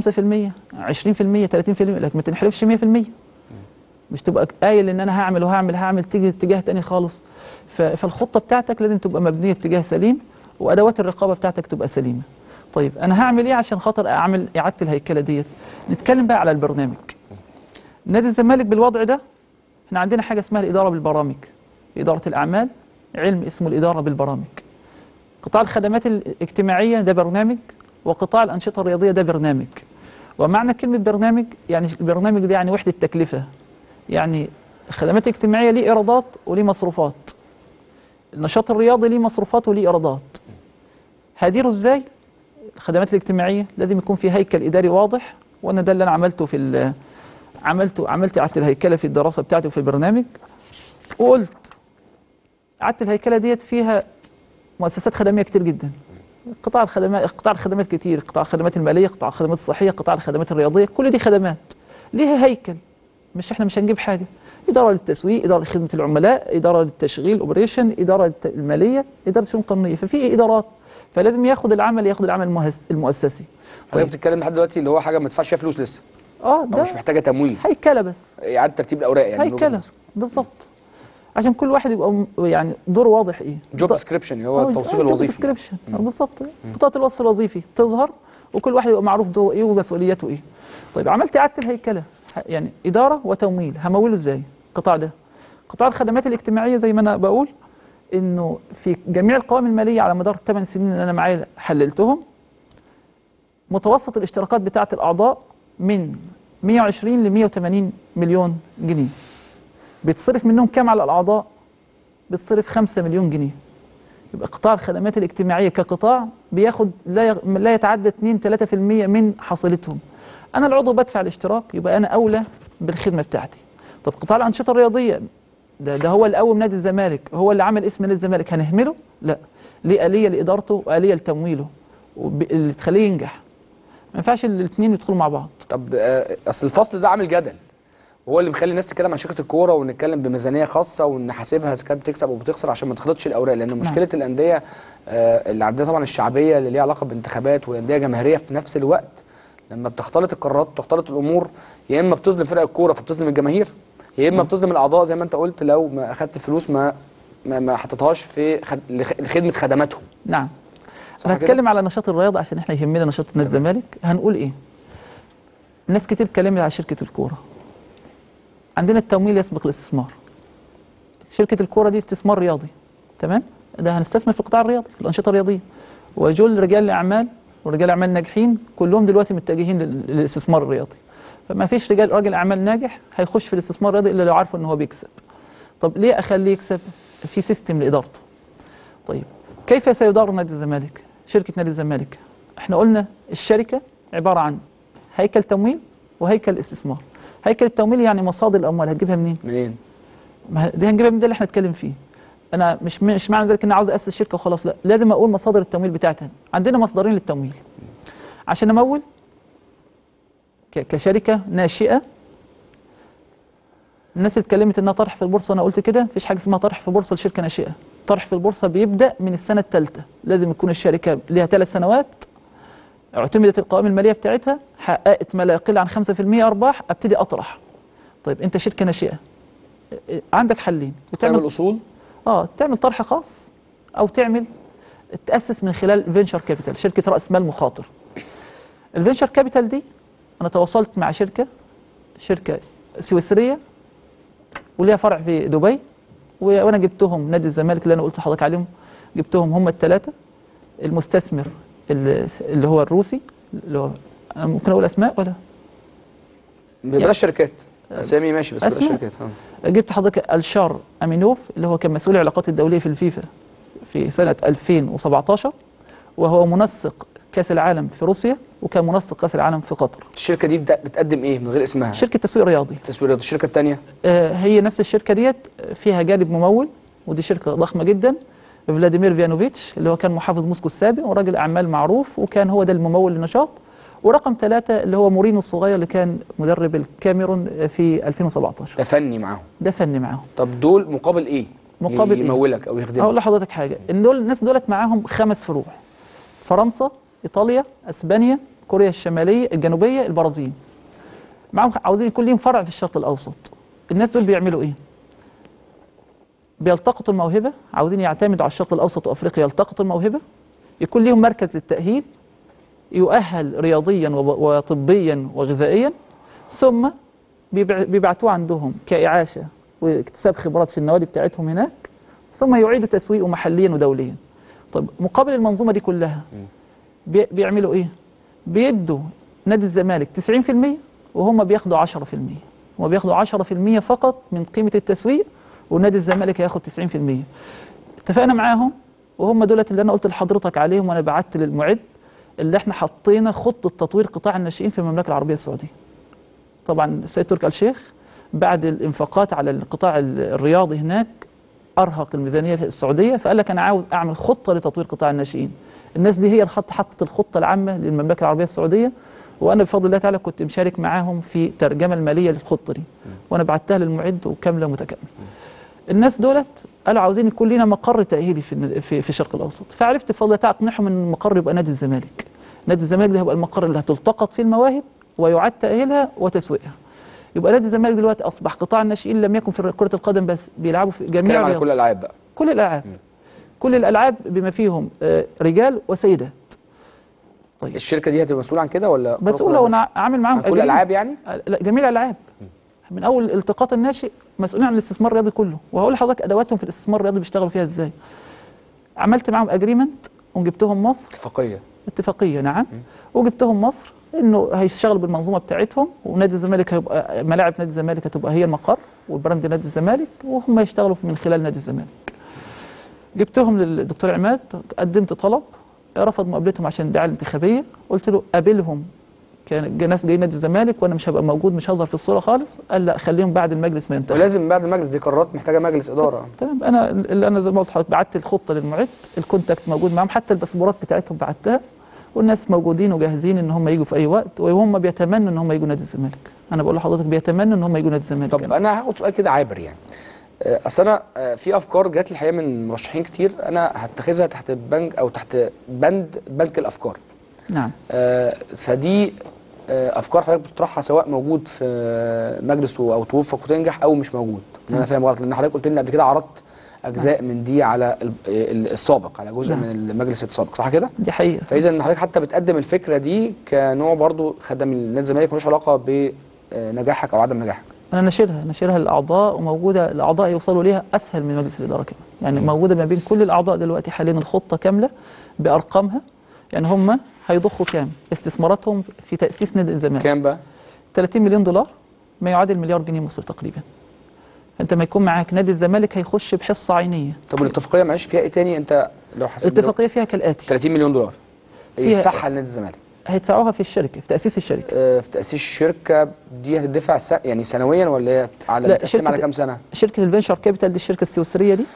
30% لكن ما تنحرفش 100% مش تبقى قايل ان انا هعمل وهعمل هعمل تيجي اتجاه تاني خالص ف- فالخطه بتاعتك لازم تبقى مبنيه اتجاه سليم وادوات الرقابه بتاعتك تبقى سليمه طيب انا هعمل ايه عشان خاطر اعمل اعاده الهيكله ديت نتكلم بقى على البرنامج نادي الزمالك بالوضع ده احنا عندنا حاجه اسمها الاداره بالبرامج اداره الاعمال علم اسمه الاداره بالبرامج قطاع الخدمات الاجتماعيه ده برنامج وقطاع الانشطه الرياضيه ده برنامج ومعنى كلمه برنامج يعني البرنامج ده يعني وحده تكلفه يعني الخدمات الاجتماعيه ليه ايرادات وليه مصروفات النشاط الرياضي ليه مصروفات وليه ايرادات هديره ازاي الخدمات الاجتماعيه لازم يكون في هيكل اداري واضح وانا ده اللي انا عملته في ال- عملته عملت اعاده الهيكله في الدراسه بتاعتي وفي البرنامج وقلت اعاده الهيكله ديت فيها مؤسسات خدميه كتير جدا قطاع الخدمات قطاع الخدمات كتير قطاع الخدمات الماليه قطاع الخدمات الصحيه قطاع الخدمات الرياضيه كل دي خدمات ليها هيكل مش احنا مش هنجيب حاجه اداره للتسويق اداره لخدمه العملاء اداره للتشغيل اوبريشن اداره للت- الماليه اداره شؤون قانونيه ففي ادارات فلازم ياخد العمل ياخد العمل المهس- المؤسسي حضرتك بتتكلم لحد دلوقتي اللي هو حاجه ما تدفعش فيها فلوس لسه اه او ده مش محتاجه تمويل هيكله بس اعاده ترتيب الاوراق يعني من وجهة هيكله نظرك. بالظبط عشان كل واحد يبقى م- يعني دوره واضح ايه جوب ط- ديسكريبشن هو آه، التوصيف آه، job الوظيفي يعني. description. آه، بالظبط بطاقه الوصف الوظيفي تظهر وكل واحد يبقى معروف دوره ايه ومسؤولياته ايه طيب عملت اعاده الهيكله ه- يعني اداره وتمويل هموله ازاي القطاع ده قطاع الخدمات الاجتماعيه زي ما انا بقول انه في جميع القوائم الماليه على مدار الثمان سنين اللي انا معايا حللتهم متوسط الاشتراكات بتاعه الاعضاء من 120 ل 180 مليون جنيه بيتصرف منهم كام على الاعضاء بتصرف 5 مليون جنيه يبقى قطاع الخدمات الاجتماعيه كقطاع بياخد لا يغ- لا يتعدى 2 3% من حصيلتهم انا العضو بدفع الاشتراك يبقى انا اولى بالخدمه بتاعتي طب قطاع الانشطه الرياضيه ده, ده هو اللي قوم نادي الزمالك هو اللي عمل اسم نادي الزمالك هنهمله لا ليه آلية لإدارته وآلية لتمويله وب- اللي تخليه ينجح ما ينفعش الاثنين يدخلوا مع بعض طب آه، اصل الفصل ده عامل جدل هو اللي مخلي الناس تتكلم عن شركه الكوره ونتكلم بميزانيه خاصه ونحاسبها اذا كانت بتكسب وبتخسر عشان ما تخلطش الاوراق لان مشكله الانديه آه، اللي عندها طبعا الشعبيه اللي ليها علاقه بانتخابات وانديه جماهيريه في نفس الوقت لما بتختلط القرارات بتختلط الامور يا اما بتظلم فرق الكوره فبتظلم الجماهير يا اما بتظلم الاعضاء زي ما انت قلت لو ما اخدت فلوس ما ما, ما حطيتهاش في خد... لخ- لخدمه خدماتهم نعم صح انا كده؟ هتكلم على نشاط الرياضه عشان احنا يهمنا نشاط نادي الزمالك هنقول ايه ناس كتير اتكلمت على شركه الكوره عندنا التمويل يسبق الاستثمار شركه الكوره دي استثمار رياضي تمام ده هنستثمر في القطاع الرياضي في الانشطه الرياضيه وجل رجال الاعمال ورجال اعمال ناجحين كلهم دلوقتي متجهين لل- للاستثمار الرياضي فما فيش رجال راجل اعمال ناجح هيخش في الاستثمار الرياضي الا لو عارف ان هو بيكسب طب ليه اخليه يكسب في سيستم لادارته طيب كيف سيدار نادي الزمالك شركه نادي الزمالك احنا قلنا الشركه عباره عن هيكل تمويل وهيكل استثمار هيكل التمويل يعني مصادر الاموال هتجيبها منين منين؟ ما دي هنجيبها من ده اللي احنا نتكلم فيه انا مش مش معنى ذلك ان عاوز اسس شركه وخلاص لا لازم اقول مصادر التمويل بتاعتها عندنا مصدرين للتمويل عشان امول ك- كشركه ناشئه الناس اللي اتكلمت انها طرح في البورصه وانا قلت كده مفيش حاجه اسمها طرح في بورصه لشركه ناشئه طرح في البورصه بيبدا من السنه الثالثه لازم يكون الشركه ليها ثلاث سنوات اعتمدت القوائم الماليه بتاعتها حققت ما لا يقل عن 5% ارباح ابتدي اطرح طيب انت شركه ناشئه اه، عندك حلين تعمل اصول اه تعمل طرح خاص او تعمل تاسس من خلال فينشر كابيتال شركه راس مال مخاطر الفينشر كابيتال دي انا تواصلت مع شركه شركه سويسريه وليها فرع في دبي و- وانا جبتهم نادي الزمالك اللي انا قلت لحضرتك عليهم جبتهم هم الثلاثه المستثمر اللي اللي هو الروسي اللي هو انا ممكن اقول اسماء ولا بلاش شركات اسامي ماشي بس بلاش أسماء. شركات اه جبت حضرتك الشار امينوف اللي هو كان مسؤول العلاقات الدوليه في الفيفا في سنه 2017 وهو منسق كاس العالم في روسيا وكان منسق كاس العالم في قطر الشركه دي بت- بتقدم ايه من غير اسمها شركه تسويق رياضي تسويق رياضي. الشركه الثانيه آه، هي نفس الشركه ديت فيها جانب ممول ودي شركه ضخمه جدا فلاديمير فيانوفيتش اللي هو كان محافظ موسكو السابق وراجل اعمال معروف وكان هو ده الممول للنشاط ورقم ثلاثة اللي هو مورينو الصغير اللي كان مدرب الكاميرون في 2017 ده فني معاهم ده فني معاهم طب دول مقابل ايه مقابل إيه؟ يمولك او يخدمك اقول لحضرتك حاجه ان دول الناس دولت معاهم خمس فروع فرنسا ايطاليا اسبانيا كوريا الشماليه الجنوبيه البرازيل معاهم عاوزين يكون ليهم فرع في الشرق الاوسط الناس دول بيعملوا ايه بيلتقطوا الموهبه عاوزين يعتمدوا على الشرق الاوسط وافريقيا يلتقطوا الموهبه يكون ليهم مركز للتاهيل يؤهل رياضيا وب- وطبيا وغذائيا ثم بيبع- بيبعتوه عندهم كإعاشة واكتساب خبرات في النوادي بتاعتهم هناك ثم يعيدوا تسويقه محليا ودوليا طب مقابل المنظومة دي كلها بي- بيعملوا ايه بيدوا نادي الزمالك 90% وهم بياخدوا 10% هم بياخدوا 10% فقط من قيمة التسويق ونادي الزمالك هياخد 90% اتفقنا معاهم وهم دولت اللي انا قلت لحضرتك عليهم وانا بعت للمعد اللي احنا حطينا خطة تطوير قطاع الناشئين في المملكة العربية السعودية طبعا السيد تركي آل الشيخ بعد الانفاقات على القطاع ال- الرياضي هناك ارهق الميزانيه السعوديه فقال لك انا عاوز اعمل خطه لتطوير قطاع الناشئين الناس دي هي اللي حط حطت الخطه العامه للمملكه العربيه السعوديه وانا بفضل الله تعالى كنت مشارك معاهم في الترجمه الماليه للخطه دي وانا بعتها للمعد وكامله متكامله الناس دولت قالوا عاوزين يكون لنا مقر تاهيلي في في, في الشرق الاوسط فعرفت بفضل الله تعالى اقنعهم ان المقر يبقى نادي الزمالك نادي الزمالك ده هيبقى المقر اللي هتلتقط فيه المواهب ويعاد تاهيلها وتسويقها يبقى نادي الزمالك دلوقتي اصبح قطاع الناشئين لم يكن في كره القدم بس بيلعبوا في جميع نتكلم على الرياضات. كل الالعاب بقى كل الالعاب كل الالعاب بما فيهم آه، رجال وسيدات الشركه دي هتبقى مسؤوله عن كده ولا كرة مسؤوله قدم وانا عامل معاهم عن كل agreement. الالعاب يعني آه، لا جميع الالعاب من اول التقاط الناشئ مسؤولين عن الاستثمار الرياضي كله وهقول لحضرتك ادواتهم في الاستثمار الرياضي بيشتغلوا فيها ازاي عملت معاهم اجريمنت وجبتهم مصر اتفاقيه اتفاقيه نعم وجبتهم مصر انه هيشتغلوا بالمنظومه بتاعتهم ونادي الزمالك هيبقى ملاعب نادي الزمالك هتبقى هي المقر والبراند نادي الزمالك وهم يشتغلوا من خلال نادي الزمالك جبتهم للدكتور عماد قدمت طلب رفض مقابلتهم عشان الدعايه الانتخابيه قلت له قابلهم كان جا- ناس جايين نادي الزمالك وانا مش هبقى موجود مش هظهر في الصوره خالص قال لا خليهم بعد المجلس ما ينتهي ولازم بعد المجلس دي قرارات محتاجه مجلس اداره تمام انا اللي انا زي ما قلت لحضرتك بعت الخطه للمعد الكونتاكت موجود معاهم حتى الباسبورات بتاعتهم بعتها والناس موجودين وجاهزين ان هم يجوا في اي وقت وهم بيتمنوا ان هم يجوا نادي الزمالك انا بقول لحضرتك بيتمنوا ان هم يجوا نادي الزمالك طب انا هاخد سؤال كده عابر يعني آه، اصل انا آه، في افكار جات لي الحقيقه من مرشحين كتير انا هتخذها تحت بنك او تحت بند بنك الافكار نعم آه، فدي آه، افكار حضرتك بتطرحها سواء موجود في مجلس او توفق وتنجح او مش موجود إن انا نعم. فاهم غلط لان حضرتك قلت لي قبل كده عرضت اجزاء من دي على ال- ال- السابق على جزء نعم. من المجلس السابق صح كده دي حقيقه فاذا ان حضرتك حتى بتقدم الفكره دي كنوع برضو خدم نادي الزمالك ملوش علاقه بنجاحك او عدم نجاحك انا ناشرها ناشرها للاعضاء وموجوده الاعضاء يوصلوا ليها اسهل من مجلس الاداره كمان يعني موجوده ما بين كل الاعضاء دلوقتي حاليا الخطه كامله بارقامها يعني هم هيضخوا كام استثماراتهم في تاسيس نادي الزمالك كام بقى 30 مليون دولار ما يعادل مليار جنيه مصري تقريبا انت ما يكون معاك نادي الزمالك هيخش بحصه عينيه طب الاتفاقيه معلش فيها ايه تاني انت لو حسبت الاتفاقيه فيها كالاتي 30 مليون دولار فيها- يدفعها لنادي الزمالك هيدفعوها في الشركه في تاسيس الشركه آه، في تاسيس الشركه دي هتدفع س... يعني سنويا ولا هي على لا، متقسمه على شركة- كام سنه شركه الفينشر كابيتال دي الشركه السويسريه دي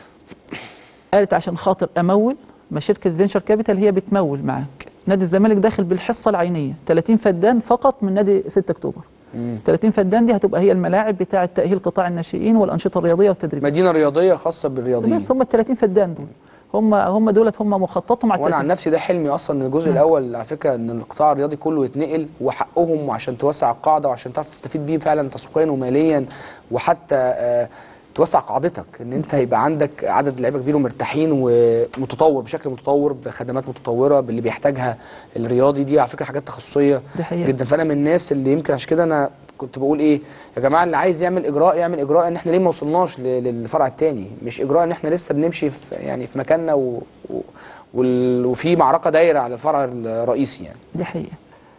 قالت عشان خاطر امول ما شركه فينشر كابيتال هي بتمول معاك نادي الزمالك داخل بالحصه العينيه 30 فدان فقط من نادي 6 اكتوبر مم. 30 فدان دي هتبقى هي الملاعب بتاعه تاهيل قطاع الناشئين والانشطه الرياضيه والتدريبيه مدينه رياضيه خاصه بالرياضيين بس هم ال 30 فدان دول هم هم دولت هم مخططهم على وانا عن 30 نفسي ده حلمي اصلا ان الجزء الاول على فكره ان القطاع الرياضي كله يتنقل وحقهم وعشان توسع القاعده وعشان تعرف تستفيد بيه فعلا تسويقيا وماليا وحتى آه، توسع قاعدتك ان انت هيبقى عندك عدد لعيبه كبير ومرتاحين ومتطور بشكل متطور بخدمات متطوره باللي بيحتاجها الرياضي دي على فكره حاجات تخصصيه دي حقيقة. جدا فانا من الناس اللي يمكن عشان كده انا كنت بقول ايه يا جماعه اللي عايز يعمل اجراء يعمل اجراء ان احنا ليه ما وصلناش ل- للفرع الثاني مش اجراء ان احنا لسه بنمشي في يعني في مكاننا و... و... وال- وفي معركه دايره على الفرع الرئيسي يعني دي حقيقة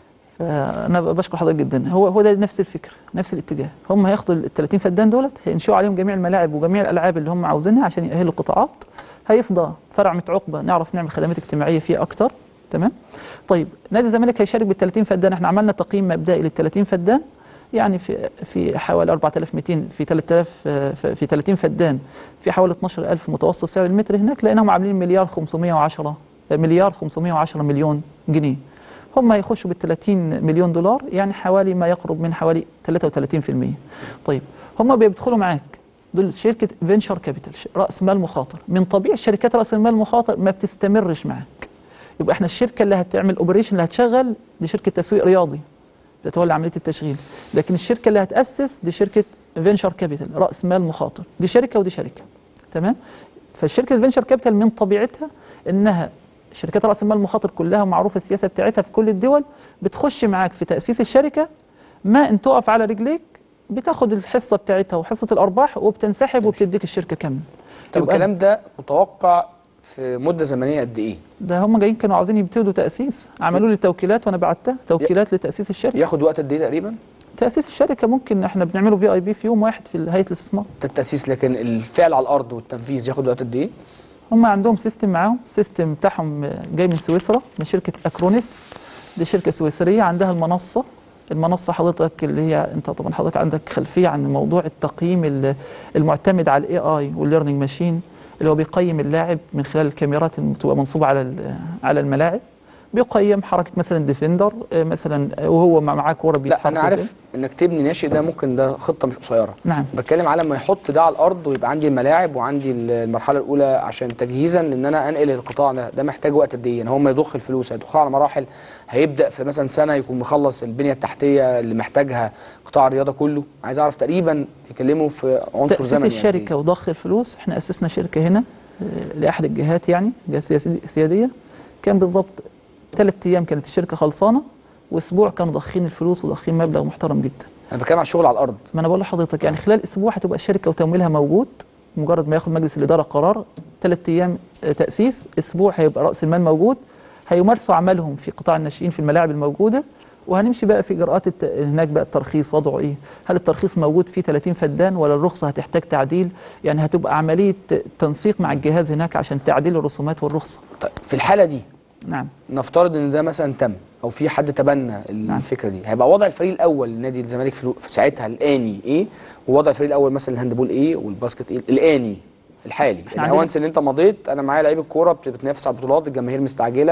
فأنا بشكر حضرتك جدا هو هو ده نفس الفكرة نفس الاتجاه هم هياخدوا ال 30 فدان دولت هينشئوا عليهم جميع الملاعب وجميع الألعاب اللي هم عاوزينها عشان يأهلوا القطاعات هيفضى فرع مت عقبة نعرف نعمل خدمات اجتماعية فيه أكتر تمام طيب نادي الزمالك هيشارك بال 30 فدان احنا عملنا تقييم مبدئي لل 30 فدان يعني في في حوالي 4200 في 3000 آه، في في 30 فدان في حوالي 12000 متوسط سعر المتر هناك لانهم عاملين مليار 510 مليار 510 مليون جنيه هم هيخشوا بال 30 مليون دولار يعني حوالي ما يقرب من حوالي 33% طيب هم بيدخلوا معاك دول شركه فينشر كابيتال راس مال مخاطر من طبيعي الشركات راس المال المخاطر ما بتستمرش معاك يبقى احنا الشركه اللي هتعمل اوبريشن اللي هتشغل دي شركه تسويق رياضي بتتولى عمليه التشغيل لكن الشركه اللي هتاسس دي شركه فينشر كابيتال راس مال مخاطر دي شركه ودي شركه تمام فالشركه الفينشر كابيتال من طبيعتها انها شركات راس المال المخاطر كلها معروفه السياسه بتاعتها في كل الدول بتخش معاك في تاسيس الشركه ما ان تقف على رجليك بتاخد الحصه بتاعتها وحصه الارباح وبتنسحب وبتديك الشركه كامله طب يبقى الكلام ده متوقع في مده زمنيه قد ايه ده هم جايين كانوا عاوزين يبتدوا تاسيس عملوا لي توكيلات وانا بعتها توكيلات لتاسيس الشركه ياخد وقت قد ايه تقريبا تاسيس الشركه ممكن احنا بنعمله في اي بي في يوم واحد في هيئه الاستثمار ده التاسيس لكن الفعل على الارض والتنفيذ ياخد وقت قد ايه هم عندهم سيستم معاهم سيستم بتاعهم جاي من سويسرا من شركه اكرونيس دي شركه سويسريه عندها المنصه المنصه حضرتك اللي هي انت طبعا حضرتك عندك خلفيه عن موضوع التقييم ال- المعتمد على الاي اي والليرنينج ماشين اللي هو بيقيم اللاعب من خلال الكاميرات اللي بتبقى منصوبه على ال- على الملاعب بيقيم حركه مثلا ديفندر آه، مثلا آه، وهو مع- معاه كوره لا بيتحرك انا إزاي. عارف انك تبني ناشئ ده ممكن ده خطه مش قصيره نعم بتكلم على ما يحط ده على الارض ويبقى عندي الملاعب وعندي المرحله الاولى عشان تجهيزا لان انا انقل القطاع ده ده محتاج وقت قد ايه يعني هو ما يضخ الفلوس هيضخها على مراحل هيبدا في مثلا سنه يكون مخلص البنيه التحتيه اللي محتاجها قطاع الرياضه كله عايز اعرف تقريبا يكلموا في عنصر تأسيس زمني قد الشركة إيه؟ وضخ الفلوس احنا أسسنا شركة هنا آه، لأحد الجهات يعني جهة سياسي- سيادية كان بالضبط ثلاث أيام كانت الشركة خلصانة وأسبوع كانوا ضاخين الفلوس وضاخين مبلغ محترم جدا انا بتكلم على الشغل على الارض ما أنا بقول لحضرتك يعني خلال أسبوع هتبقى الشركة وتمويلها موجود مجرد ما ياخد مجلس الإدارة قرار ثلاث أيام آه، تأسيس أسبوع هيبقى رأس المال موجود هيمارسوا عملهم في قطاع الناشئين في الملاعب الموجودة وهنمشي بقى في اجراءات الت... هناك بقى الترخيص وضعه ايه؟ هل الترخيص موجود فيه 30 فدان ولا الرخصه هتحتاج تعديل؟ يعني هتبقى عمليه تنسيق مع الجهاز هناك عشان تعديل الرسومات والرخصه. طيب في الحاله دي نعم نفترض ان ده مثلا تم او في حد تبنى الفكره دي هيبقى وضع الفريق الاول لنادي الزمالك في في ساعتها الاني ايه ووضع الفريق الاول مثلا الهاندبول ايه والباسكت ايه الاني الحالي يعني عندنا- وانس ان انت مضيت انا معايا لعيب الكوره بت- بتنافس على البطولات الجماهير مستعجله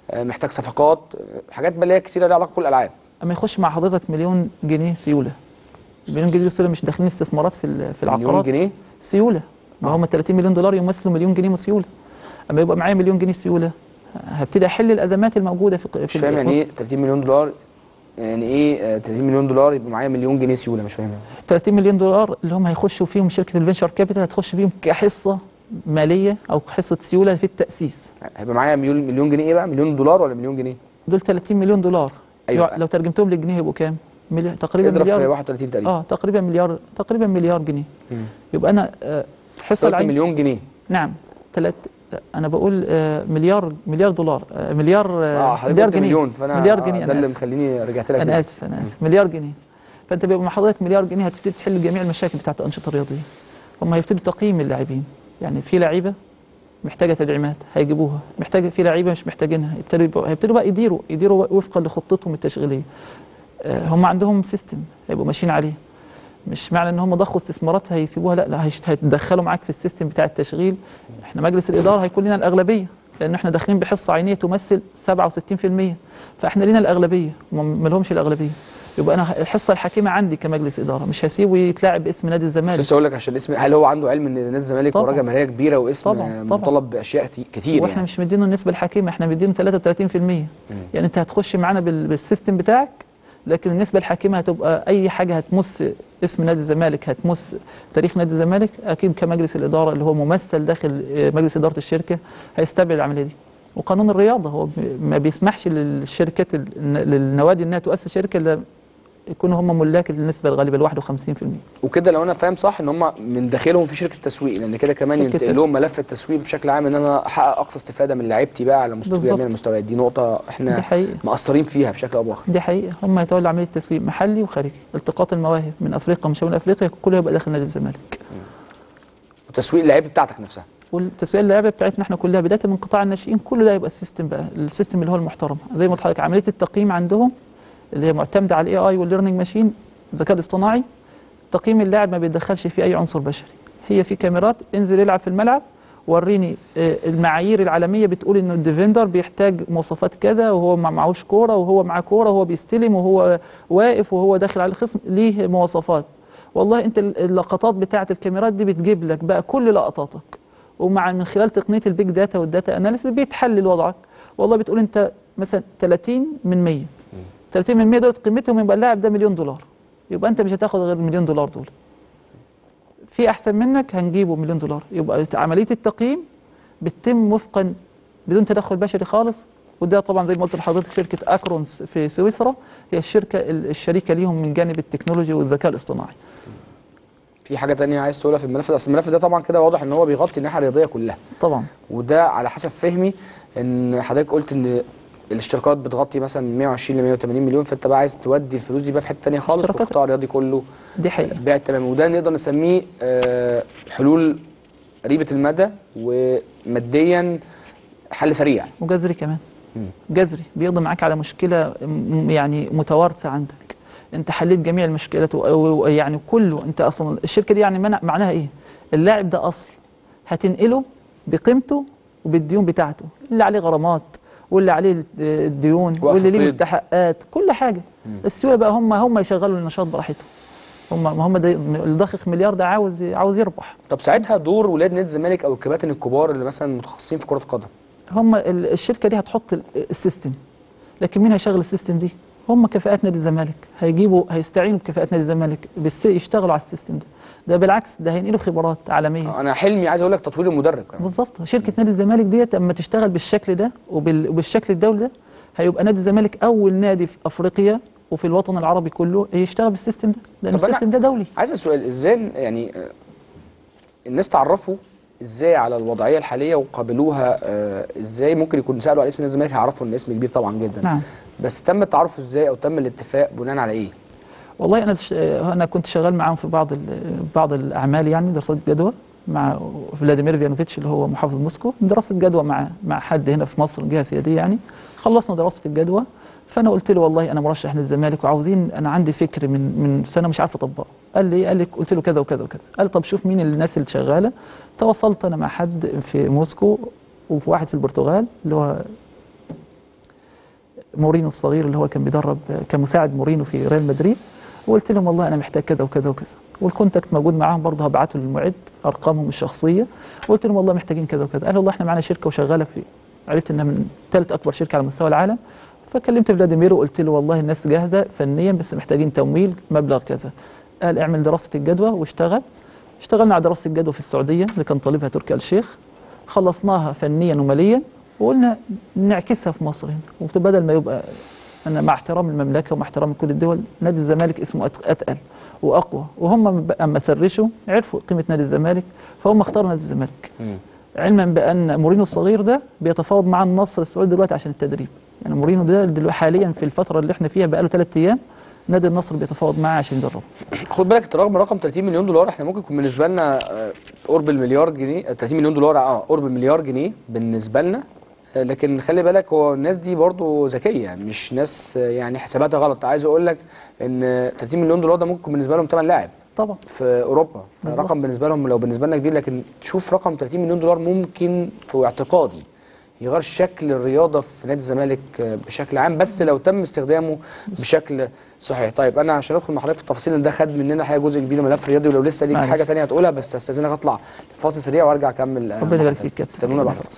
آه، محتاج صفقات آه، حاجات باليه كتيره ليها علاقه بكل الالعاب اما يخش مع حضرتك مليون جنيه سيوله مليون جنيه سيوله مش داخلين استثمارات في ال- في مليون العقارات جنيه سيوله ما آه. هم 30 مليون دولار يمثلوا مليون جنيه سيوله اما يبقى معايا مليون جنيه سيوله هبتدي احل الازمات الموجوده في مش في فاهم يعني بص، ايه 30 مليون دولار يعني ايه آه، 30 مليون دولار يبقى معايا مليون جنيه سيوله مش فاهم 30 مليون دولار اللي هم هيخشوا فيهم شركه الفينشر كابيتال هتخش بيهم كحصه ماليه او حصه سيوله في التاسيس هيبقى معايا مليون مليون جنيه ايه بقى مليون دولار ولا مليون جنيه دول 30 مليون دولار أيوة. يع- لو ترجمتهم للجنيه يبقوا كام؟ مليار تقريبا اضرب في مليار 31 تقريبا اه تقريبا مليار تقريبا مليار جنيه مم. يبقى انا آه، الحصه قلت العين مليون جنيه نعم ثلاث انا بقول آه، مليار مليار دولار آه، مليار اه آه، حضرتك مليار قلت جنيه مليون فانا مليار آه، جنيه ده انا اللي اسف مخليني رجعت لك انا تاني. اسف انا اسف مليار جنيه فانت بيبقى مع حضرتك مليار جنيه هتبتدي تحل جميع المشاكل بتاعت الانشطه الرياضيه هم هيبتدوا تقييم اللاعبين يعني في لعيبه محتاجه تدعيمات هيجيبوها محتاجه في لعيبه مش محتاجينها يبتدوا يبقوا- هيبتدوا بقى يديروا يديروا وفقا لخطتهم التشغيليه آه، هم عندهم سيستم هيبقوا ماشيين عليه مش معنى ان هم ضخوا استثمارات هيسيبوها لا لا هيش- هيتدخلوا معاك في السيستم بتاع التشغيل احنا مجلس الاداره هيكون لنا الاغلبيه لان احنا داخلين بحصه عينيه تمثل 67% فاحنا لينا الاغلبيه هم ما لهمش الاغلبيه يبقى انا الحصه الحكيمه عندي كمجلس اداره مش هسيبه يتلاعب باسم نادي الزمالك بس اقول لك عشان اسم هل هو عنده علم ان نادي الزمالك طبعاً. وراه جماهيريه كبيره واسم طبعاً، آه، طبعاً. مطالب باشياء كتي- كتير واحنا يعني مش مدينه النسبه الحكيمه احنا مدينه 33% يعني انت هتخش معانا بال- بالسيستم بتاعك لكن النسبه الحكيمه هتبقى اي حاجه هتمس اسم نادي الزمالك هتمس تاريخ نادي الزمالك اكيد كمجلس الاداره اللي هو ممثل داخل آه، مجلس اداره الشركه هيستبعد العمليه دي وقانون الرياضه هو ب- ما بيسمحش للشركات ال- للنوادي انها تؤسس شركه الا يكونوا هم ملاك النسبه الغالبه ل 51% وكده لو انا فاهم صح ان هم من داخلهم في شركه تسويق لان كده كمان شركة ينتقل تسويق. لهم ملف التسويق بشكل عام ان انا احقق اقصى استفاده من لعيبتي بقى على مستوى بالظبط. جميع المستويات دي نقطه دي احنا حقيقه مقصرين فيها بشكل او باخر دي حقيقه هم هيتولوا عمليه تسويق محلي وخارجي التقاط المواهب من افريقيا من شمال افريقيا كله يبقى داخل نادي الزمالك وتسويق اللعيبه بتاعتك نفسها والتسويق اللعيبه بتاعتنا احنا كلها بدايه من قطاع الناشئين كل ده يبقى السيستم بقى السيستم اللي هو المحترم زي ما قلت لحضرتك عمليه التقييم عندهم اللي هي معتمده على الاي اي والليرنينج ماشين الذكاء الاصطناعي تقييم اللاعب ما بيتدخلش فيه اي عنصر بشري هي في كاميرات انزل العب في الملعب وريني آه، المعايير العالميه بتقول انه الديفندر بيحتاج مواصفات كذا وهو ما معهوش كوره وهو معاه كوره وهو بيستلم وهو واقف وهو داخل على الخصم ليه مواصفات والله انت اللقطات بتاعه الكاميرات دي بتجيب لك بقى كل لقطاتك ومع من خلال تقنيه البيج داتا والداتا اناليسيس بيتحلل وضعك والله بتقول انت مثلا 30 من 100 30 من 100 دول قيمتهم يبقى اللاعب ده مليون دولار يبقى انت مش هتاخد غير المليون دولار دول في احسن منك هنجيبه مليون دولار يبقى عمليه التقييم بتتم وفقا بدون تدخل بشري خالص وده طبعا زي ما قلت لحضرتك شركه اكرونز في سويسرا هي الشركه ال- الشريكه ليهم من جانب التكنولوجي والذكاء الاصطناعي في حاجه تانية عايز تقولها في الملف ده اصل الملف ده طبعا كده واضح ان هو بيغطي الناحيه الرياضيه كلها طبعا وده على حسب فهمي ان حضرتك قلت ان الاشتراكات بتغطي مثلا 120 ل 180 مليون فانت بقى عايز تودي الفلوس دي بقى في حته تانية خالص اشتراكات. والقطاع الرياضي كله دي حقيقه بيع تمام وده نقدر نسميه آه، حلول قريبه المدى وماديا حل سريع وجذري كمان مم. جذري بيقضي معاك على مشكله م- يعني متوارثه عندك انت حليت جميع المشكلات و- و- يعني كله انت اصلا الشركه دي يعني منع معناها ايه اللاعب ده اصل هتنقله بقيمته وبالديون بتاعته اللي عليه غرامات واللي عليه الديون وقف واللي ليه قيد. مستحقات كل حاجه السيوله بقى هم هم يشغلوا النشاط براحتهم هم ما هم ده اللي ضخخ مليار ده عاوز عاوز يربح طب ساعتها دور ولاد نادي الزمالك او الكباتن الكبار اللي مثلا متخصصين في كره قدم هم ال- الشركه دي هتحط ال- السيستم لكن مين هيشغل السيستم دي هم كفاءات نادي الزمالك هيجيبوا هيستعينوا بكفاءات نادي الزمالك بس يشتغلوا على السيستم ده ده بالعكس ده هينقلوا خبرات عالميه انا حلمي عايز اقول لك تطوير المدرب كمان. بالظبط شركه نادي الزمالك ديت اما تشتغل بالشكل ده وبال- وبالشكل الدولي ده هيبقى نادي الزمالك اول نادي في افريقيا وفي الوطن العربي كله يشتغل بالسيستم ده لان طب أنا- السيستم ده دولي عايز اسال سؤال ازاي يعني آه، الناس تعرفوا ازاي على الوضعيه الحاليه وقابلوها آه، ازاي ممكن يكون سالوا على اسم نادي الزمالك هيعرفوا ان اسم كبير طبعا جدا نعم بس تم التعرف ازاي او تم الاتفاق بناء على ايه والله انا ش- انا كنت شغال معاهم في بعض ال- بعض الاعمال يعني دراسات جدوى مع فلاديمير فيانوفيتش اللي هو محافظ موسكو دراسه جدوى مع مع حد هنا في مصر جهه سياديه يعني خلصنا دراسه الجدوى فانا قلت له والله انا مرشح للزمالك وعاوزين انا عندي فكر من من سنه مش عارف اطبقه قال لي إيه؟ قال لي قلت له كذا وكذا وكذا قال طب شوف مين الناس اللي شغاله تواصلت انا مع حد في موسكو وفي واحد في البرتغال اللي هو مورينو الصغير اللي هو كان بيدرب آه، كمساعد مورينو في ريال مدريد وقلت لهم والله انا محتاج كذا وكذا وكذا والكونتاكت موجود معاهم برضه هبعته للمعد ارقامهم الشخصيه وقلت لهم والله محتاجين كذا وكذا قالوا والله احنا معانا شركه وشغاله في عرفت انها من ثالث اكبر شركه على مستوى العالم فكلمت فلاديمير وقلت له والله الناس جاهزه فنيا بس محتاجين تمويل مبلغ كذا قال اعمل دراسه الجدوى واشتغل اشتغلنا على دراسه الجدوى في السعوديه اللي كان طالبها تركي آل الشيخ خلصناها فنيا وماليا وقلنا نعكسها في مصر هنا وبدل ما يبقى انا مع احترام المملكه ومع احترام كل الدول نادي الزمالك اسمه أت- اتقل واقوى وهم اما سرشوا عرفوا قيمه نادي الزمالك فهم اختاروا نادي الزمالك مم. علما بان مورينو الصغير ده بيتفاوض مع النصر السعودي دلوقتي عشان التدريب يعني مورينو ده دلوقتي حاليا في الفتره اللي احنا فيها بقاله ثلاث ايام نادي النصر بيتفاوض معاه عشان يدربه خد بالك رغم رقم 30 مليون دولار احنا ممكن يكون بالنسبه لنا آه، قرب المليار جنيه آه، 30 مليون دولار اه قرب المليار جنيه بالنسبه لنا آه، لكن خلي بالك هو الناس دي برضو ذكيه مش ناس آه، يعني حساباتها غلط عايز اقول لك ان 30 مليون دولار ده ممكن يكون بالنسبه لهم ثمن لاعب طبعا في اوروبا بالظبط. رقم بالنسبه لهم لو بالنسبه لنا كبير لكن تشوف رقم 30 مليون دولار ممكن في اعتقادي يغير شكل الرياضه في نادي الزمالك آه، بشكل عام بس لو تم استخدامه بشكل صحيح طيب انا عشان ادخل مع حضرتك في التفاصيل لأن ده خد مننا حاجه جزء كبير من الملف الرياضي ولو لسه ليك معلش. حاجه تانية هتقولها بس استاذنك اطلع فاصل سريع وارجع اكمل آه، ربنا مع يبارك حضرتك. فيك يا كابتن. استنونا بعد الفاصل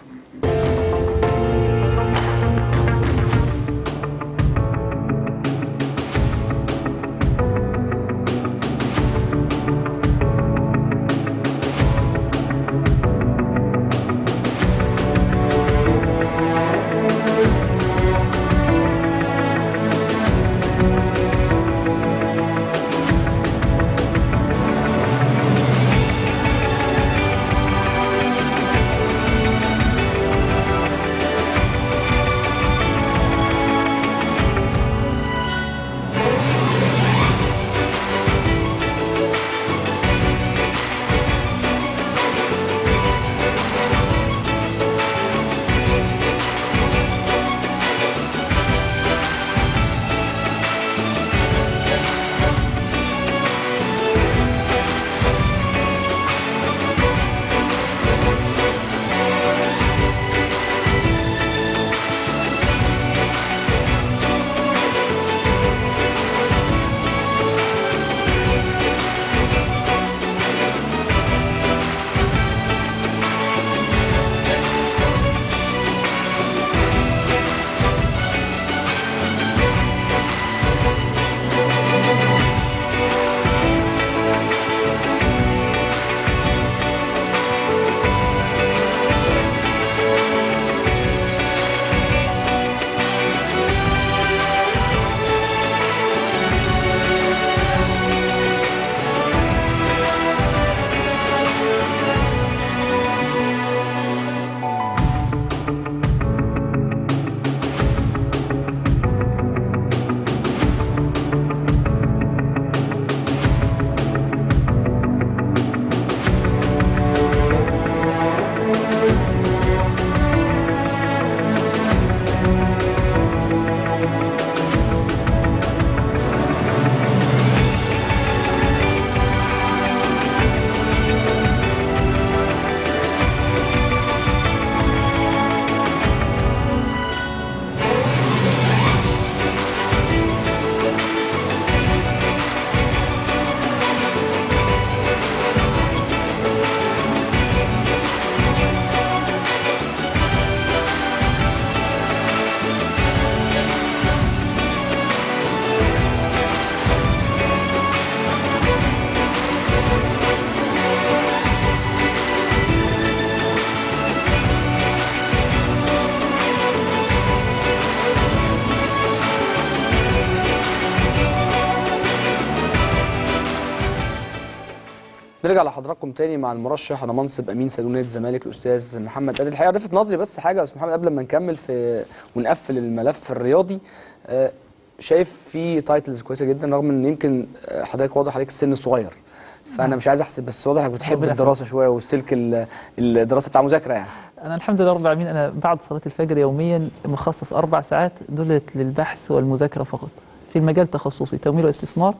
نرجع لحضراتكم تاني مع المرشح على منصب امين صندوق نادي الزمالك الاستاذ محمد قادر الحقيقه لفت نظري بس حاجه يا استاذ محمد قبل ما نكمل في ونقفل الملف الرياضي آه، شايف في تايتلز كويسه جدا رغم ان يمكن آه، حضرتك واضح عليك السن الصغير فانا مش عايز احسب بس واضح انك بتحب ربنا الدراسه شويه والسلك ال- الدراسه بتاع مذاكره يعني انا الحمد لله رب العالمين انا بعد صلاه الفجر يوميا مخصص اربع ساعات دولت للبحث والمذاكره فقط في المجال تخصصي تمويل واستثمار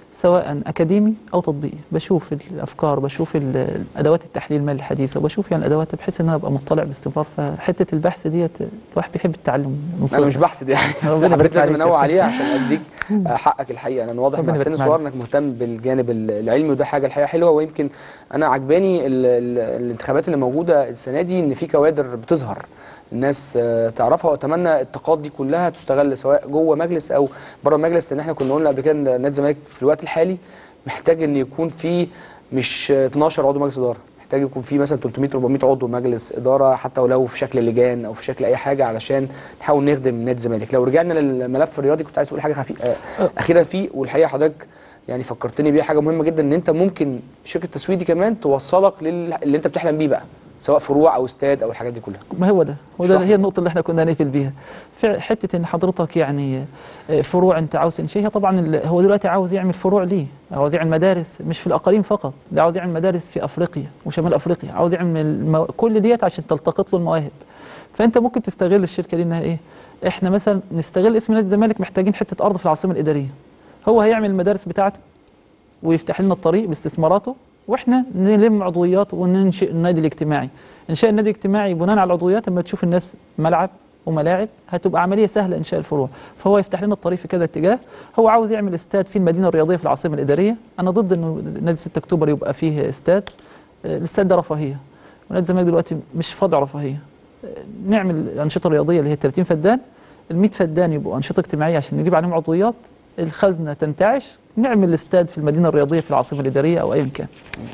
سواء اكاديمي او تطبيقي بشوف الافكار بشوف ال- ادوات التحليل المالي الحديثه وبشوف يعني الادوات بحيث ان انا ابقى مطلع باستمرار فحته البحث ديت الواحد بيحب التعلم من انا صغره. مش بحث دي يعني بس ربنا حضرتك يبارك لازم عليك. انوه عليها عشان اديك آه، حقك الحقيقه لان واضح ربنا مع سن يبارك صغير معاك. انك مهتم بالجانب ال- العلمي وده حاجه الحقيقه حلوه ويمكن انا عجباني ال- ال- الانتخابات اللي موجوده السنه دي ان في كوادر بتظهر الناس آه، تعرفها واتمنى الطاقات دي كلها تستغل سواء جوه مجلس او بره المجلس لان احنا كنا قلنا قبل كده ان نادي الزمالك في الوقت الحالي محتاج ان يكون في مش 12 عضو مجلس اداره محتاج يكون في مثلا 300 400 عضو مجلس اداره حتى ولو في شكل لجان او في شكل اي حاجه علشان نحاول نخدم نادي الزمالك لو رجعنا للملف الرياضي كنت عايز اقول حاجه خفيفه اخيره فيه والحقيقه حضرتك يعني فكرتني بيها حاجه مهمه جدا ان انت ممكن شركه التسويق دي كمان توصلك للي انت بتحلم بيه بقى سواء فروع او استاد او الحاجات دي كلها ما هو ده هو ده اشرح هي النقطة اللي احنا كنا نقفل بيها في حتة ان حضرتك يعني آه، فروع انت عاوز تنشئها طبعا ال- هو دلوقتي عاوز يعمل فروع ليه؟ عاوز يعمل مدارس مش في الاقاليم فقط ده عاوز يعمل مدارس في افريقيا وشمال افريقيا عاوز يعمل مو... كل ديت عشان تلتقط له المواهب فانت ممكن تستغل الشركة دي انها ايه؟ احنا مثلا نستغل اسم نادي الزمالك محتاجين حتة ارض في العاصمة الادارية هو هيعمل المدارس بتاعته ويفتح لنا الطريق باستثماراته واحنا نلم عضويات وننشئ النادي الاجتماعي انشاء النادي الاجتماعي بناء على العضويات لما تشوف الناس ملعب وملاعب هتبقى عمليه سهله انشاء الفروع فهو يفتح لنا الطريق في كذا اتجاه هو عاوز يعمل استاد في المدينه الرياضيه في العاصمه الاداريه انا ضد انه نادي 6 اكتوبر يبقى فيه استاد آه، الاستاد ده رفاهيه ونادي الزمالك دلوقتي مش في وضع رفاهيه آه، نعمل الانشطه الرياضيه اللي هي 30 فدان ال 100 فدان يبقوا انشطه اجتماعيه عشان نجيب عليهم عضويات الخزنه تنتعش نعمل استاد في المدينه الرياضيه في العاصمه الاداريه او ايا كان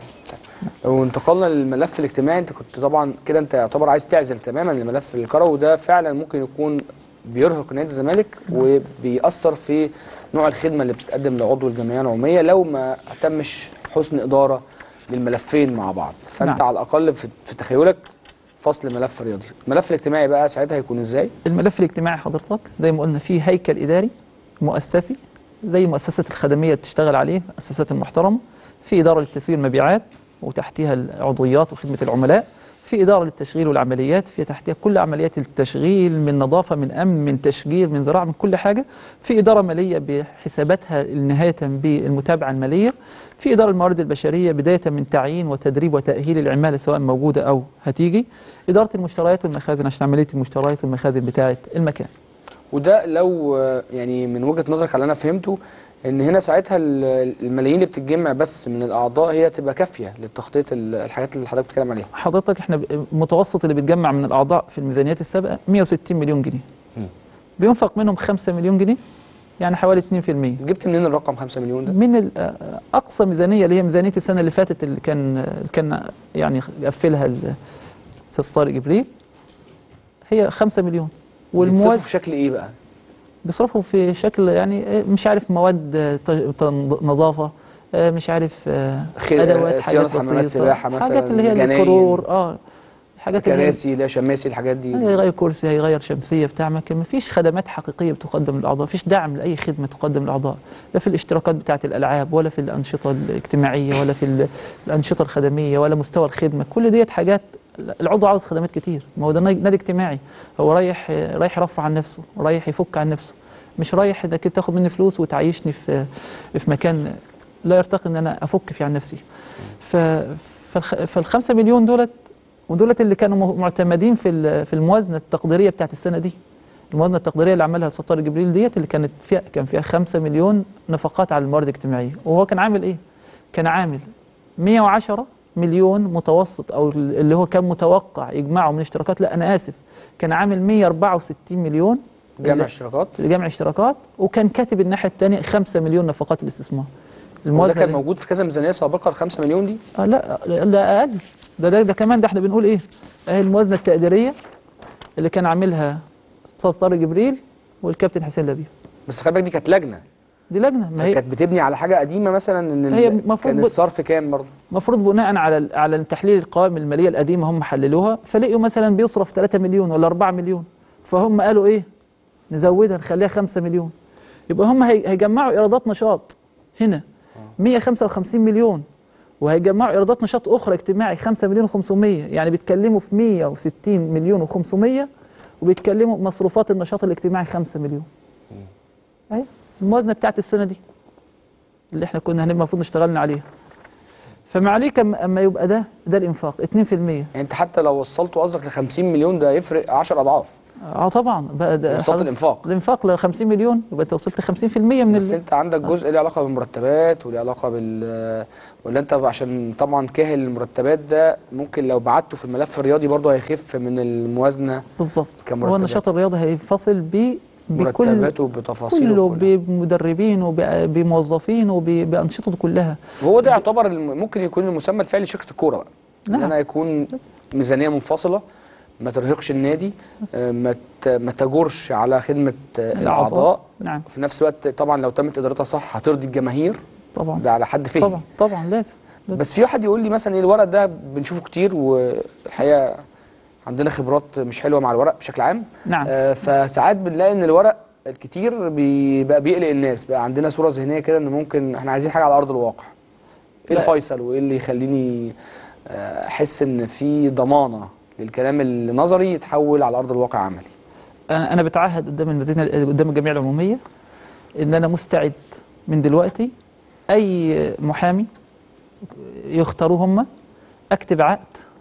لو انتقلنا للملف الاجتماعي انت كنت طبعا كده انت يعتبر عايز تعزل تماما الملف الكروي وده فعلا ممكن يكون بيرهق نادي الزمالك وبيأثر في نوع الخدمه اللي بتتقدم لعضو الجمعيه العموميه لو ما تمش حسن اداره للملفين مع بعض فانت نعم. على الاقل في, في تخيلك فصل ملف رياضي الملف الاجتماعي بقى ساعتها هيكون ازاي الملف الاجتماعي حضرتك زي ما قلنا فيه هيكل اداري مؤسسي زي المؤسسات الخدميه اللي بتشتغل عليه المؤسسات المحترمه في اداره لتسويق المبيعات وتحتها العضويات وخدمه العملاء في اداره للتشغيل والعمليات في تحتها كل عمليات التشغيل من نظافه من امن من تشجير من زراعه من كل حاجه في اداره ماليه بحساباتها نهايه بالمتابعه الماليه في اداره الموارد البشريه بدايه من تعيين وتدريب وتاهيل العماله سواء موجوده او هتيجي اداره المشتريات والمخازن عشان عمليه المشتريات والمخازن بتاعه المكان وده لو آه، يعني من وجهه نظرك على اللي انا فهمته ان هنا ساعتها ال- الملايين اللي بتتجمع بس من الاعضاء هي تبقى كافيه لتغطيه ال- الحاجات اللي حضرتك بتتكلم عليها حضرتك احنا ب- متوسط اللي بيتجمع من الاعضاء في الميزانيات السابقه 160 مليون جنيه مم. بينفق منهم 5 مليون جنيه يعني حوالي 2% جبت منين الرقم 5 مليون ده من ال- آه، اقصى ميزانيه اللي هي ميزانيه السنه اللي فاتت اللي كان اللي كان يعني قفلها ال- استاذ طارق جبريل هي 5 مليون والمواد والمواد في شكل ايه بقى بيصرفوا في شكل يعني آه، مش عارف مواد آه، ت- تن- نظافه آه، مش عارف آه، خي- ادوات صيانة حاجات حمامات بسيطه سباحة مثلاً، حاجات اللي هي جناين، الكرور اه الحاجات اللي هي كراسي ده شماسي الحاجات دي هيغير كرسي هيغير شمسيه بتاع ما كان مفيش خدمات حقيقيه بتقدم للاعضاء مفيش دعم لاي خدمه تقدم للاعضاء لا في الاشتراكات بتاعه الالعاب ولا في الانشطه الاجتماعيه ولا في ال- الانشطه الخدميه ولا مستوى الخدمه كل ديت حاجات العضو عاوز خدمات كتير ما هو ده نادي نادي اجتماعي هو رايح رايح يرفع عن نفسه رايح يفك عن نفسه مش رايح انك كده تاخد مني فلوس وتعيشني في في مكان لا يرتقي ان انا افك فيه عن نفسي ف فالخ... فالخمسة مليون دولت ودولت اللي كانوا م- معتمدين في ال- في الموازنه التقديريه بتاعت السنه دي الموازنه التقديريه اللي عملها الاستاذ طارق جبريل ديت اللي كانت فيها كان فيها 5 مليون نفقات على الموارد الاجتماعيه وهو كان عامل ايه كان عامل 110 مليون متوسط او ال- اللي هو كان متوقع يجمعه من اشتراكات لا انا اسف كان عامل 164 مليون جمع اللي- اشتراكات لجمع اشتراكات وكان كاتب الناحيه الثانيه 5 مليون نفقات الاستثمار وده كان اللي- موجود في كذا ميزانيه سابقه ال 5 مليون دي آه لا ده اقل ده, ده ده كمان ده احنا بنقول ايه اهي الموازنه التقديريه اللي كان عاملها استاذ طارق جبريل والكابتن حسين لبيب بس خلي بالك دي كانت لجنه دي لجنه ما هي فكانت بتبني على حاجه قديمه مثلا ان ال- هي المفروض كان ب- الصرف كام برضه المفروض بناء على ال- على تحليل القوائم الماليه القديمه هم حللوها فلقوا مثلا بيصرف 3 مليون ولا 4 مليون فهم قالوا ايه نزودها نخليها 5 مليون يبقى هم هي- هيجمعوا ايرادات نشاط هنا 155 مليون وهيجمعوا ايرادات نشاط اخرى اجتماعي 5 مليون و500 يعني بيتكلموا في 160 مليون و500 وبيتكلموا مصروفات النشاط الاجتماعي 5 مليون اهي الموازنه بتاعت السنه دي اللي احنا كنا هنبقى المفروض اشتغلنا عليها فما عليك أما أما يبقى ده ده الانفاق 2% يعني انت حتى لو وصلته قصدك ل 50 مليون ده يفرق 10 اضعاف اه طبعا بقى ده وصلت حضرتك- الانفاق الانفاق ل 50 مليون يبقى انت وصلت 50% من بس ال... انت عندك جزء ليه علاقه بالمرتبات وليه علاقه بال ولا انت عشان طبعا كاهل المرتبات ده ممكن لو بعته في الملف الرياضي برضه هيخف من الموازنه بالظبط كمرتبات. هو النشاط الرياضي هينفصل ب بكل مرتباته بتفاصيله كله كلها. بمدربين وبموظفين وبانشطته كلها وهو ده يعتبر الم- ممكن يكون المسمى الفعلي لشركه الكوره بقى ان نعم. انا يكون ميزانيه منفصله ما ترهقش النادي آه، ما ت- ما تجرش على خدمه آه، الاعضاء نعم في نفس الوقت طبعا لو تمت ادارتها صح هترضي الجماهير طبعا ده على حد فهم طبعا طبعا لازم لازم. بس في واحد يقول لي مثلا ايه الورق ده بنشوفه كتير والحقيقه عندنا خبرات مش حلوه مع الورق بشكل عام نعم آه، فساعات بنلاقي ان الورق الكتير بي- بقى بيقلق الناس بقى عندنا صوره ذهنيه كده ان ممكن احنا عايزين حاجه على ارض الواقع ايه لا. الفيصل وايه اللي يخليني آه، احس ان في ضمانه للكلام النظري يتحول على ارض الواقع عملي انا انا بتعهد قدام المدينه قدام الجمعيه العموميه ان انا مستعد من دلوقتي اي محامي يختاروه هم اكتب عقد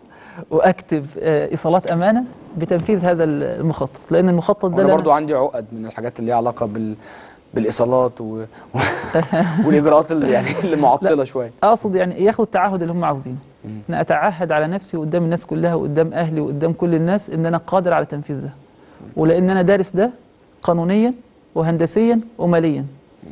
واكتب آه، ايصالات امانه بتنفيذ هذا المخطط لان المخطط ده وانا لنا- برضو عندي عقد من الحاجات اللي ليها علاقه بال بالايصالات و... و... والاجراءات اللي يعني اللي معطله شويه اقصد يعني ياخدوا التعهد اللي هم عاوزينه مم. انا اتعهد على نفسي قدام الناس كلها وقدام اهلي وقدام كل الناس ان انا قادر على تنفيذ ده ولان انا دارس ده قانونيا وهندسيا وماليا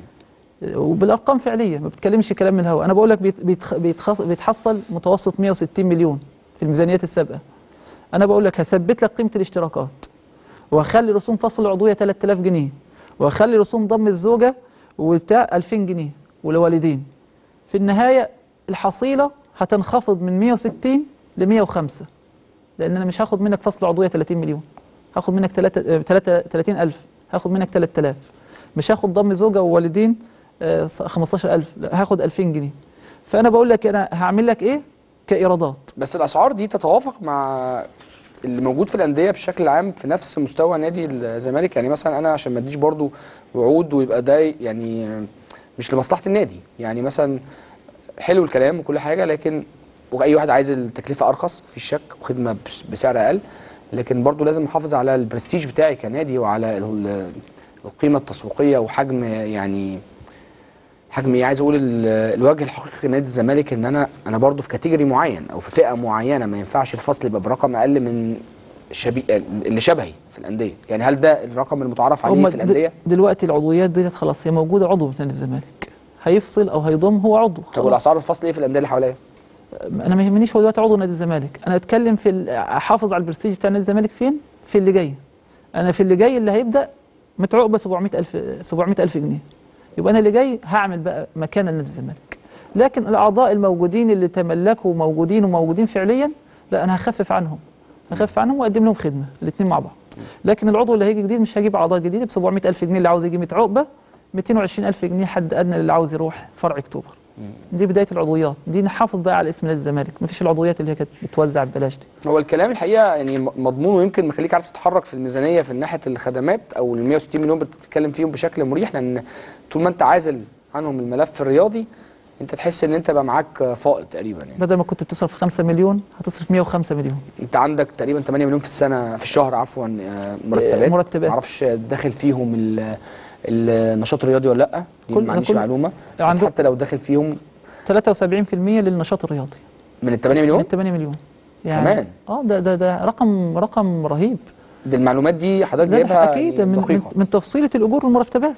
وبالارقام فعليه ما بتكلمش كلام من الهواء انا بقول لك بيت- بيتخ- بيتخص- بيتحصل متوسط 160 مليون في الميزانيات السابقه انا بقول لك هثبت لك قيمه الاشتراكات وهخلي رسوم فصل العضويه 3000 جنيه وهخلي رسوم ضم الزوجه وبتاع 2000 جنيه والوالدين في النهايه الحصيله هتنخفض من 160 ل 105 لان انا مش هاخد منك فصل عضويه 30 مليون هاخد منك 3 30000 هاخد منك 3000 مش هاخد ضم زوجه ووالدين آه، 15000 لا هاخد 2000 جنيه فانا بقول لك انا هعمل لك ايه كايرادات بس الاسعار دي تتوافق مع اللي موجود في الانديه بشكل عام في نفس مستوى نادي الزمالك يعني مثلا انا عشان ما اديش برضو وعود ويبقى ده يعني مش لمصلحه النادي يعني مثلا حلو الكلام وكل حاجه لكن واي واحد عايز التكلفه ارخص في الشك وخدمه بس- بسعر اقل لكن برضو لازم احافظ على البرستيج بتاعي كنادي وعلى ال- القيمه التسويقيه وحجم يعني حجم ايه عايز اقول ال- الوجه الحقيقي لنادي الزمالك ان انا انا برضو في كاتيجوري معين او في فئه معينه ما ينفعش الفصل يبقى برقم اقل من شبي... اللي شبهي في الانديه يعني هل ده الرقم المتعارف عليه هم في الانديه د- دلوقتي العضويات ديت خلاص هي موجوده عضو في نادي الزمالك هيفصل او هيضم هو عضو طب خلاص. والاسعار الفصل ايه في الانديه اللي حواليا انا ما يهمنيش هو دلوقتي عضو نادي الزمالك انا اتكلم في ال- احافظ على البرستيج بتاع نادي الزمالك فين في اللي جاي انا في اللي جاي اللي هيبدا متعوقبه 700000 700000 جنيه يبقى انا اللي جاي هعمل بقى مكان لنادي الزمالك لكن الاعضاء الموجودين اللي تملكوا موجودين وموجودين فعليا لا انا هخفف عنهم هخفف عنهم واقدم لهم خدمه الاثنين مع بعض لكن العضو اللي هيجي جديد مش هجيب اعضاء جديده ب 700000 جنيه اللي عاوز يجي متعوقبه 220000 جنيه حد ادنى اللي عاوز يروح فرع اكتوبر دي بدايه العضويات دي نحافظ بقى على اسم نادي الزمالك مفيش العضويات اللي هي كانت بتوزع ببلاش دي هو الكلام الحقيقه يعني م- مضمون ويمكن مخليك عارف تتحرك في الميزانيه في ناحيه الخدمات او ال 160 مليون بتتكلم فيهم بشكل مريح لان طول ما انت عازل عنهم الملف الرياضي انت تحس ان انت بقى معاك فائض تقريبا يعني بدل ما كنت بتصرف 5 مليون هتصرف 105 مليون انت عندك تقريبا 8 مليون في السنه في الشهر عفوا آه، مرتبات مرتبات. معرفش داخل فيهم ال- النشاط الرياضي ولا لا دي كل- ما عنديش كل- معلومه بس عنده- حتى لو داخل فيهم 73% للنشاط الرياضي من ال 8 من مليون 8 مليون يعني كمان؟ اه ده ده ده رقم رقم رهيب دي المعلومات دي حضرتك لا جايبها لا اكيد يعني من, من, دقيقه من تفصيله الاجور والمرتبات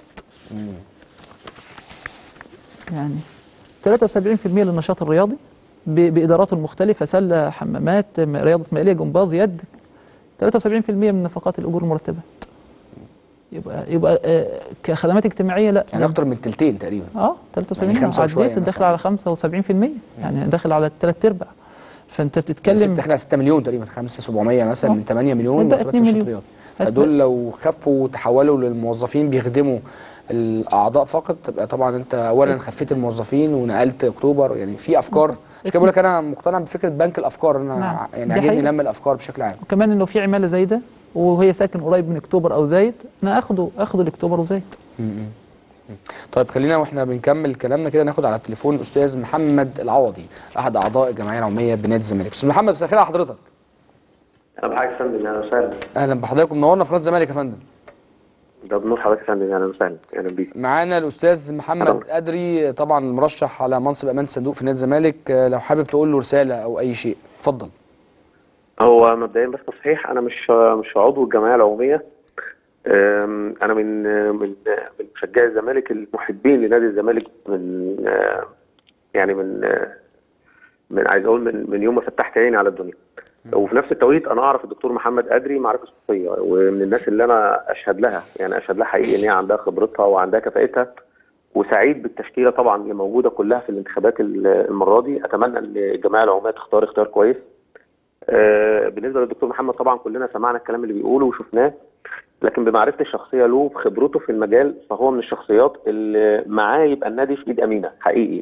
يعني 73% للنشاط الرياضي ب- باداراته المختلفه سله حمامات م- رياضه مائيه جمباز يد 73% من نفقات الاجور والمرتبات يبقى يبقى آه كخدمات اجتماعيه لا يعني اكتر من تلتين تقريبا اه 73 يعني خمسة وشوية عديت مثلاً. داخل على 75% يعني داخل على ثلاث ارباع فانت يعني ست- بتتكلم داخل على 6 مليون تقريبا 5 700 مثلا آه. من 8 مليون هتبقى مرتبات 2 نشاط مليون. رياضي هتبقى- فدول لو خفوا وتحولوا للموظفين بيخدموا الاعضاء فقط تبقى طبعا انت اولا خفيت الموظفين ونقلت اكتوبر يعني في افكار مش كده بقول لك انا مقتنع بفكره بنك الافكار انا نعم. يعني دي عاجبني حقيقة. لم الافكار بشكل عام وكمان انه في عماله زايده وهي ساكن قريب من اكتوبر او زايد انا اخده اخده لاكتوبر وزايد طيب خلينا واحنا بنكمل كلامنا كده ناخد على التليفون الاستاذ محمد العوضي احد اعضاء الجمعيه العموميه بنادي الزمالك استاذ محمد مساء الخير على حضرتك انا معاك يا فندم اهلا وسهلا اهلا بحضرتك ومنورنا في قناه الزمالك يا فندم ده بنور حضرتك يا فندم اهلا وسهلا اهلا بيك معانا الاستاذ محمد أهلا. ادري طبعا المرشح على منصب امانه الصندوق في نادي الزمالك آه، لو حابب تقول له رساله او اي شيء اتفضل هو مبدئيا بس تصحيح انا مش مش عضو الجمعيه العموميه أم، انا من من من مشجعي الزمالك المحبين لنادي الزمالك من آه، يعني من آه، من عايز اقول من من يوم ما فتحت عيني على الدنيا وفي نفس التوقيت انا اعرف الدكتور محمد ادري معرفه شخصيه ومن الناس اللي انا اشهد لها يعني اشهد لها حقيقي ان هي عندها خبرتها وعندها كفاءتها وسعيد بالتشكيله طبعا اللي موجوده كلها في الانتخابات ال- المره دي اتمنى ان الجمعيه العموميه تختار اختيار كويس آه، بالنسبه للدكتور محمد طبعا كلنا سمعنا الكلام اللي بيقوله وشفناه لكن بمعرفتي الشخصيه له بخبرته في المجال فهو من الشخصيات اللي معاه يبقى النادي في ايد امينه حقيقي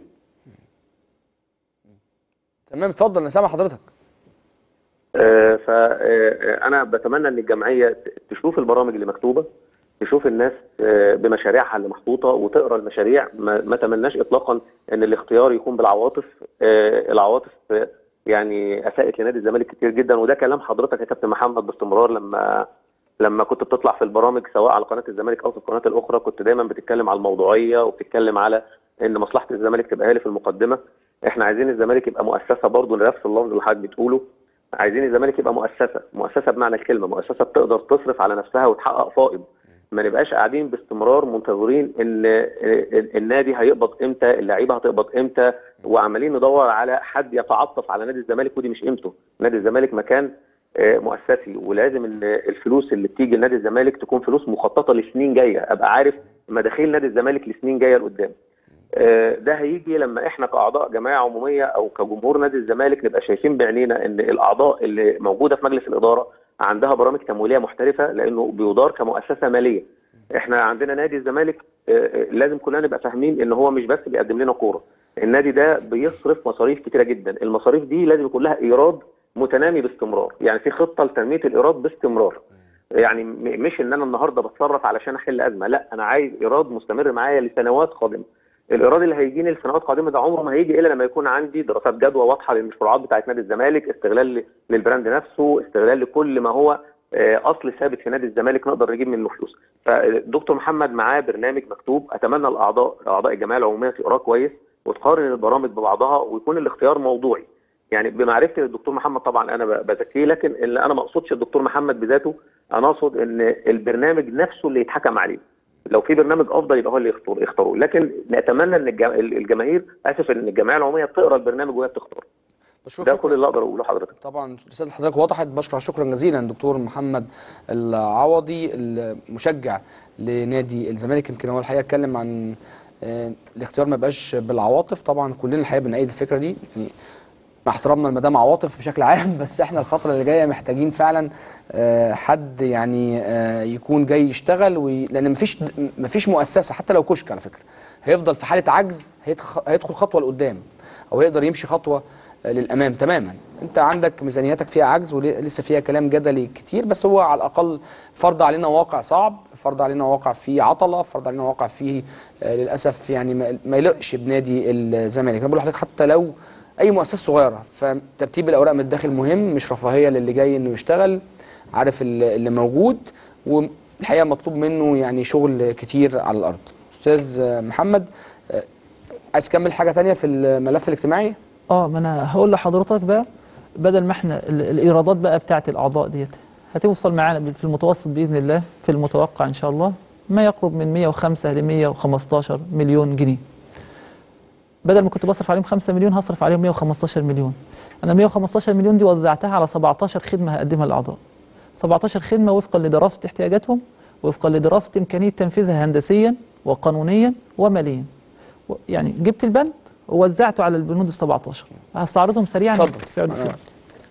تمام اتفضل انا سامع حضرتك فانا بتمنى ان الجمعيه ت- تشوف البرامج اللي مكتوبه تشوف الناس آه، بمشاريعها اللي محطوطه وتقرا المشاريع ما ما تمناش اطلاقا ان الاختيار يكون بالعواطف آه، العواطف آه، يعني اساءت لنادي الزمالك كتير جدا وده كلام حضرتك يا كابتن محمد باستمرار لما لما كنت بتطلع في البرامج سواء على قناه الزمالك او في القناه الاخرى كنت دايما بتتكلم على الموضوعيه وبتتكلم على ان مصلحه الزمالك تبقى هي اللي في المقدمه احنا عايزين الزمالك يبقى مؤسسه برضه لنفس اللفظ اللي حضرتك بتقوله عايزين الزمالك يبقى مؤسسه مؤسسه بمعنى الكلمه مؤسسه بتقدر تصرف على نفسها وتحقق فائض ما نبقاش قاعدين باستمرار منتظرين ان ال- النادي هيقبض امتى اللعيبه هتقبض امتى وعمالين ندور على حد يتعطف على نادي الزمالك ودي مش قيمته نادي الزمالك مكان آه، مؤسسي ولازم ال- الفلوس اللي بتيجي لنادي الزمالك تكون فلوس مخططه لسنين جايه ابقى عارف مداخيل نادي الزمالك لسنين جايه لقدام آه، ده هيجي لما احنا كاعضاء جمعيه عموميه او كجمهور نادي الزمالك نبقى شايفين بعينينا ان الاعضاء اللي موجوده في مجلس الاداره عندها برامج تمويليه محترفه لانه بيدار كمؤسسه ماليه. احنا عندنا نادي الزمالك آه، آه، لازم كلنا نبقى فاهمين ان هو مش بس بيقدم لنا كوره. النادي ده بيصرف مصاريف كتيره جدا، المصاريف دي لازم يكون لها ايراد متنامي باستمرار، يعني في خطه لتنميه الايراد باستمرار. يعني م- مش ان انا النهارده بتصرف علشان احل ازمه، لا انا عايز ايراد مستمر معايا لسنوات قادمه. الايراد اللي هيجيني لسنوات قادمه ده عمره ما هيجي الا لما يكون عندي دراسات جدوى واضحه للمشروعات بتاعت نادي الزمالك، استغلال ل- للبراند نفسه، استغلال لكل ما هو آه، اصل ثابت في نادي الزمالك نقدر نجيب منه فلوس. فالدكتور محمد معاه برنامج مكتوب اتمنى الاعضاء اعضاء الجمعيه العموميه تقراه كويس وتقارن البرامج ببعضها ويكون الاختيار موضوعي. يعني بمعرفتي للدكتور محمد طبعا انا ب- بزكيه لكن اللي انا ما اقصدش الدكتور محمد بذاته انا اقصد ان البرنامج نفسه اللي يتحكم عليه. لو في برنامج افضل يبقى هو اللي يختار يختاروه لكن نتمنى ان الجم- الجماهير اسف ان الجمعيه العموميه تقرا البرنامج وهي بتختار بشكرك ده شكراً. كل اللي اقدر اقوله لحضرتك طبعا رساله حضرتك وضحت بشكر شكرا جزيلا دكتور محمد العوضي المشجع لنادي الزمالك يمكن هو الحقيقه اتكلم عن آه، الاختيار ما يبقاش بالعواطف طبعا كلنا الحقيقه بنأيد الفكره دي يعني مع احترامنا لمدام عواطف بشكل عام بس احنا الفتره اللي جايه محتاجين فعلا آه، حد يعني آه، يكون جاي يشتغل وي... لان مفيش مفيش مؤسسه حتى لو كشك على فكره هيفضل في حاله عجز هيدخ- هيدخل خطوه لقدام او يقدر يمشي خطوه آه، للامام تماما انت عندك ميزانيتك فيها عجز ولسه فيها كلام جدلي كتير بس هو على الاقل فرض علينا واقع صعب فرض علينا واقع فيه عطله فرض علينا واقع فيه آه، للاسف يعني ما- ما يلقش بنادي الزمالك انا بقول لحضرتك حتى لو اي مؤسسه صغيره فترتيب الاوراق من الداخل مهم مش رفاهيه للي جاي انه يشتغل عارف ال- اللي موجود والحقيقه مطلوب منه يعني شغل كتير على الارض استاذ آه، محمد آه، عايز تكمل حاجه تانية في الملف الاجتماعي اه ما انا هقول لحضرتك بقى بدل ما احنا ال- الايرادات بقى بتاعه الاعضاء ديت هتوصل معانا بال- في المتوسط باذن الله في المتوقع ان شاء الله ما يقرب من 105 ل 115 مليون جنيه بدل ما كنت بصرف عليهم 5 مليون هصرف عليهم 115 مليون انا 115 مليون دي وزعتها على 17 خدمه هقدمها للاعضاء 17 خدمه وفقا لدراسه احتياجاتهم وفقا لدراسه امكانيه تنفيذها هندسيا وقانونيا وماليا و- يعني جبت البند ووزعته على البنود ال 17 هستعرضهم سريعا اتفضل. في عدة فئات.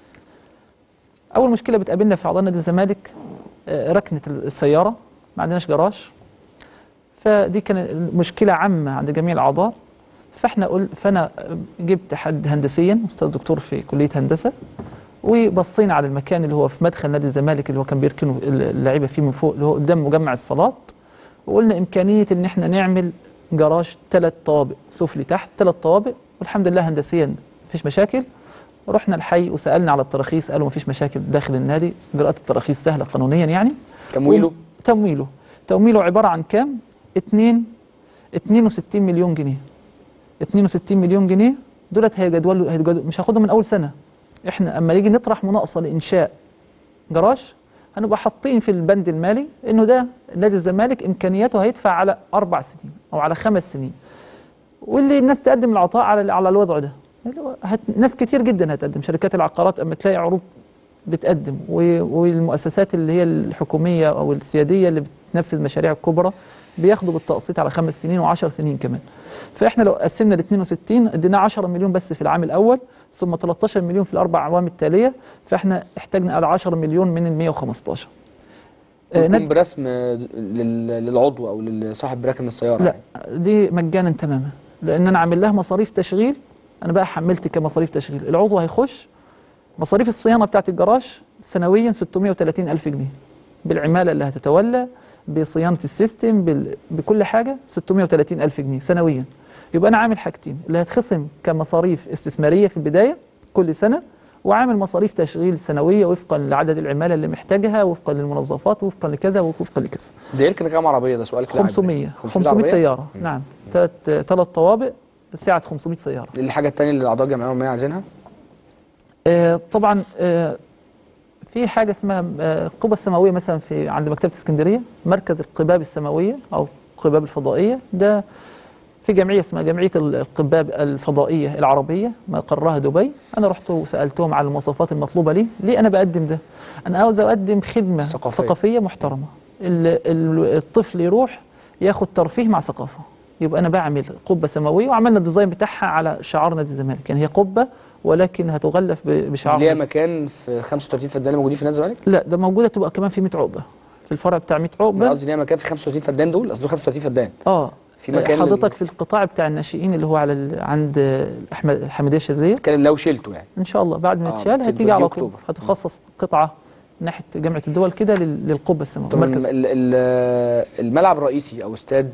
اول مشكله بتقابلنا في اعضاء نادي الزمالك آه، ركنه السياره ما عندناش جراج فدي كانت مشكله عامه عند جميع الاعضاء فاحنا قل فانا جبت حد هندسيا استاذ دكتور في كليه هندسه وبصينا على المكان اللي هو في مدخل نادي الزمالك اللي هو كان بيركنوا اللعيبه فيه من فوق اللي هو قدام مجمع الصالات وقلنا امكانيه ان احنا نعمل جراج ثلاث طوابق سفلي تحت ثلاث طوابق والحمد لله هندسيا مفيش مشاكل رحنا الحي وسالنا على التراخيص قالوا مفيش مشاكل داخل النادي اجراءات التراخيص سهله قانونيا يعني تمويله تمويله تمويله عباره عن كام 2 62 مليون جنيه 62 مليون جنيه دولت هيجدولوا هيجدولوا مش هاخدهم من اول سنه احنا اما نيجي نطرح مناقصه لانشاء جراج هنبقى حاطين في البند المالي انه ده نادي الزمالك امكانياته هيدفع على اربع سنين او على خمس سنين واللي الناس تقدم العطاء على على الوضع ده اللي هو هت... ناس كتير جدا هتقدم شركات العقارات اما تلاقي عروض بتقدم و... والمؤسسات اللي هي الحكوميه او السياديه اللي بتنفذ مشاريع الكبرى بياخدوا بالتقسيط على خمس سنين و10 سنين كمان فاحنا لو قسمنا ال 62 ادينا 10 مليون بس في العام الاول ثم 13 مليون في الاربع اعوام التاليه فاحنا احتاجنا على 10 مليون من ال 115 آه، يكون ناد- برسم لل- للعضو او لصاحب راكن السياره لا يعني. دي مجانا تماما لان انا عامل لها مصاريف تشغيل انا بقى حملت كمصاريف تشغيل العضو هيخش مصاريف الصيانه بتاعت الجراج سنويا 630 الف جنيه بالعماله اللي هتتولى بصيانه السيستم بال... بكل حاجه 630 الف جنيه سنويا يبقى انا عامل حاجتين اللي هتخصم كمصاريف استثماريه في البدايه كل سنه وعامل مصاريف تشغيل سنويه وفقا لعدد العماله اللي محتاجها وفقا للمنظفات وفقا لكذا وفقا لكذا ده يركن كام عربيه ده سؤال كده عادي. 500 500 عربية؟ سيارة نعم ثلاث ثلاث طوابق سعة 500 سيارة دي الحاجه الثانيه اللي الاعضاء الجمعيه العموميه عايزينها آه طبعا آه في حاجة اسمها آه القبة السماوية مثلا في عند مكتبة اسكندرية مركز القباب السماوية أو القباب الفضائية ده في جمعية اسمها جمعية القباب الفضائية العربية مقرها دبي أنا رحت وسألتهم على المواصفات المطلوبة لي ليه أنا بقدم ده أنا عاوز أقدم خدمة ثقافية. ثقافية محترمة ال- ال- الطفل يروح ياخد ترفيه مع ثقافة يبقى أنا بعمل قبة سماوية وعملنا الديزاين بتاعها على شعار نادي الزمالك يعني هي قبة ولكن هتغلف ب- بشعار ليها مكان في 35 فدان موجودين في نادي الزمالك لا ده موجودة تبقى كمان في 100 عقبة في الفرع بتاع 100 انا عقبة قصدي ليها مكان في 35 فدان دول قصدي 35 فدان اه في مكان لل- حضرتك في القطاع بتاع الناشئين اللي هو على ال... عند احمد الحمديه الشاذليه اتكلم لو شلته يعني ان شاء الله بعد ما آه، يتشال بتبقى هتيجي دي على طول أكتوبر. هتخصص قطعه ناحيه جامعه الدول كده لل... للقبه السماويه طب مركز ال- ال- الملعب الرئيسي او استاد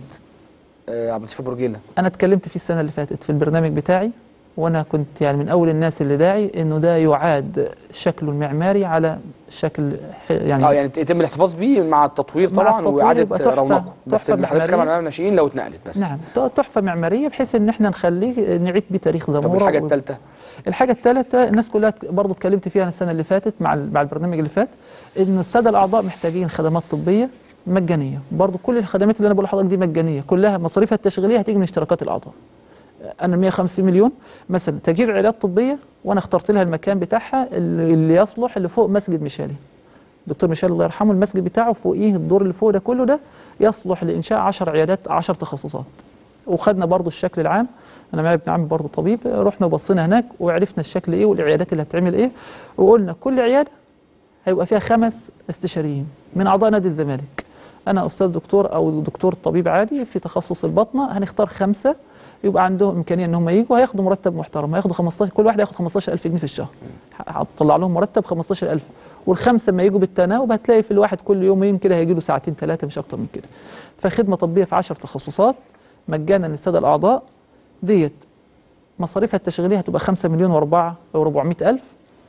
آه، عبد اللطيف برجيله انا اتكلمت فيه السنه اللي فاتت في البرنامج بتاعي وانا كنت يعني من اول الناس اللي داعي انه ده يعاد شكله المعماري على شكل ح- يعني اه يعني يتم الاحتفاظ بيه مع التطوير مع طبعا التطوير واعاده يبقى تحفة- رونقه بس تحفة اللي حضرتك بتتكلم عن معمارية. امام الناشئين لو اتنقلت بس نعم تحفه معماريه بحيث ان احنا نخليه نعيد بيه تاريخ طب زموره والحاجه و- الثالثه الحاجة الثالثة الناس كلها برضو اتكلمت فيها السنة اللي فاتت مع ال- مع البرنامج اللي فات إنه السادة الأعضاء محتاجين خدمات طبية مجانية برضو كل الخدمات اللي أنا بقول لحضرتك دي مجانية كلها مصاريفها التشغيلية هتيجي من اشتراكات الأعضاء أنا 150 مليون مثلا تجيب عيادات طبية وأنا اخترت لها المكان بتاعها اللي اللي يصلح اللي فوق مسجد ميشالي دكتور ميشيل الله يرحمه المسجد بتاعه فوقيه الدور اللي فوق ده كله ده يصلح لإنشاء 10 عيادات 10 تخصصات وخدنا برضو الشكل العام انا معايا ابن عمي برضو طبيب رحنا وبصينا هناك وعرفنا الشكل ايه والعيادات اللي هتعمل ايه وقلنا كل عياده هيبقى فيها خمس استشاريين من اعضاء نادي الزمالك انا استاذ دكتور او دكتور طبيب عادي في تخصص البطنه هنختار خمسه يبقى عندهم امكانيه ان هم يجوا هياخدوا مرتب محترم هياخدوا 15 كل واحد هياخد 15000 جنيه في الشهر هتطلع لهم مرتب 15000 والخمسه لما يجوا بالتناوب هتلاقي في الواحد كل يومين كده هيجي له ساعتين ثلاثه مش اكتر من كده فخدمه طبيه في 10 تخصصات مجانا للساده الاعضاء ديت مصاريفها التشغيليه هتبقى 5 مليون و4 او 400 الف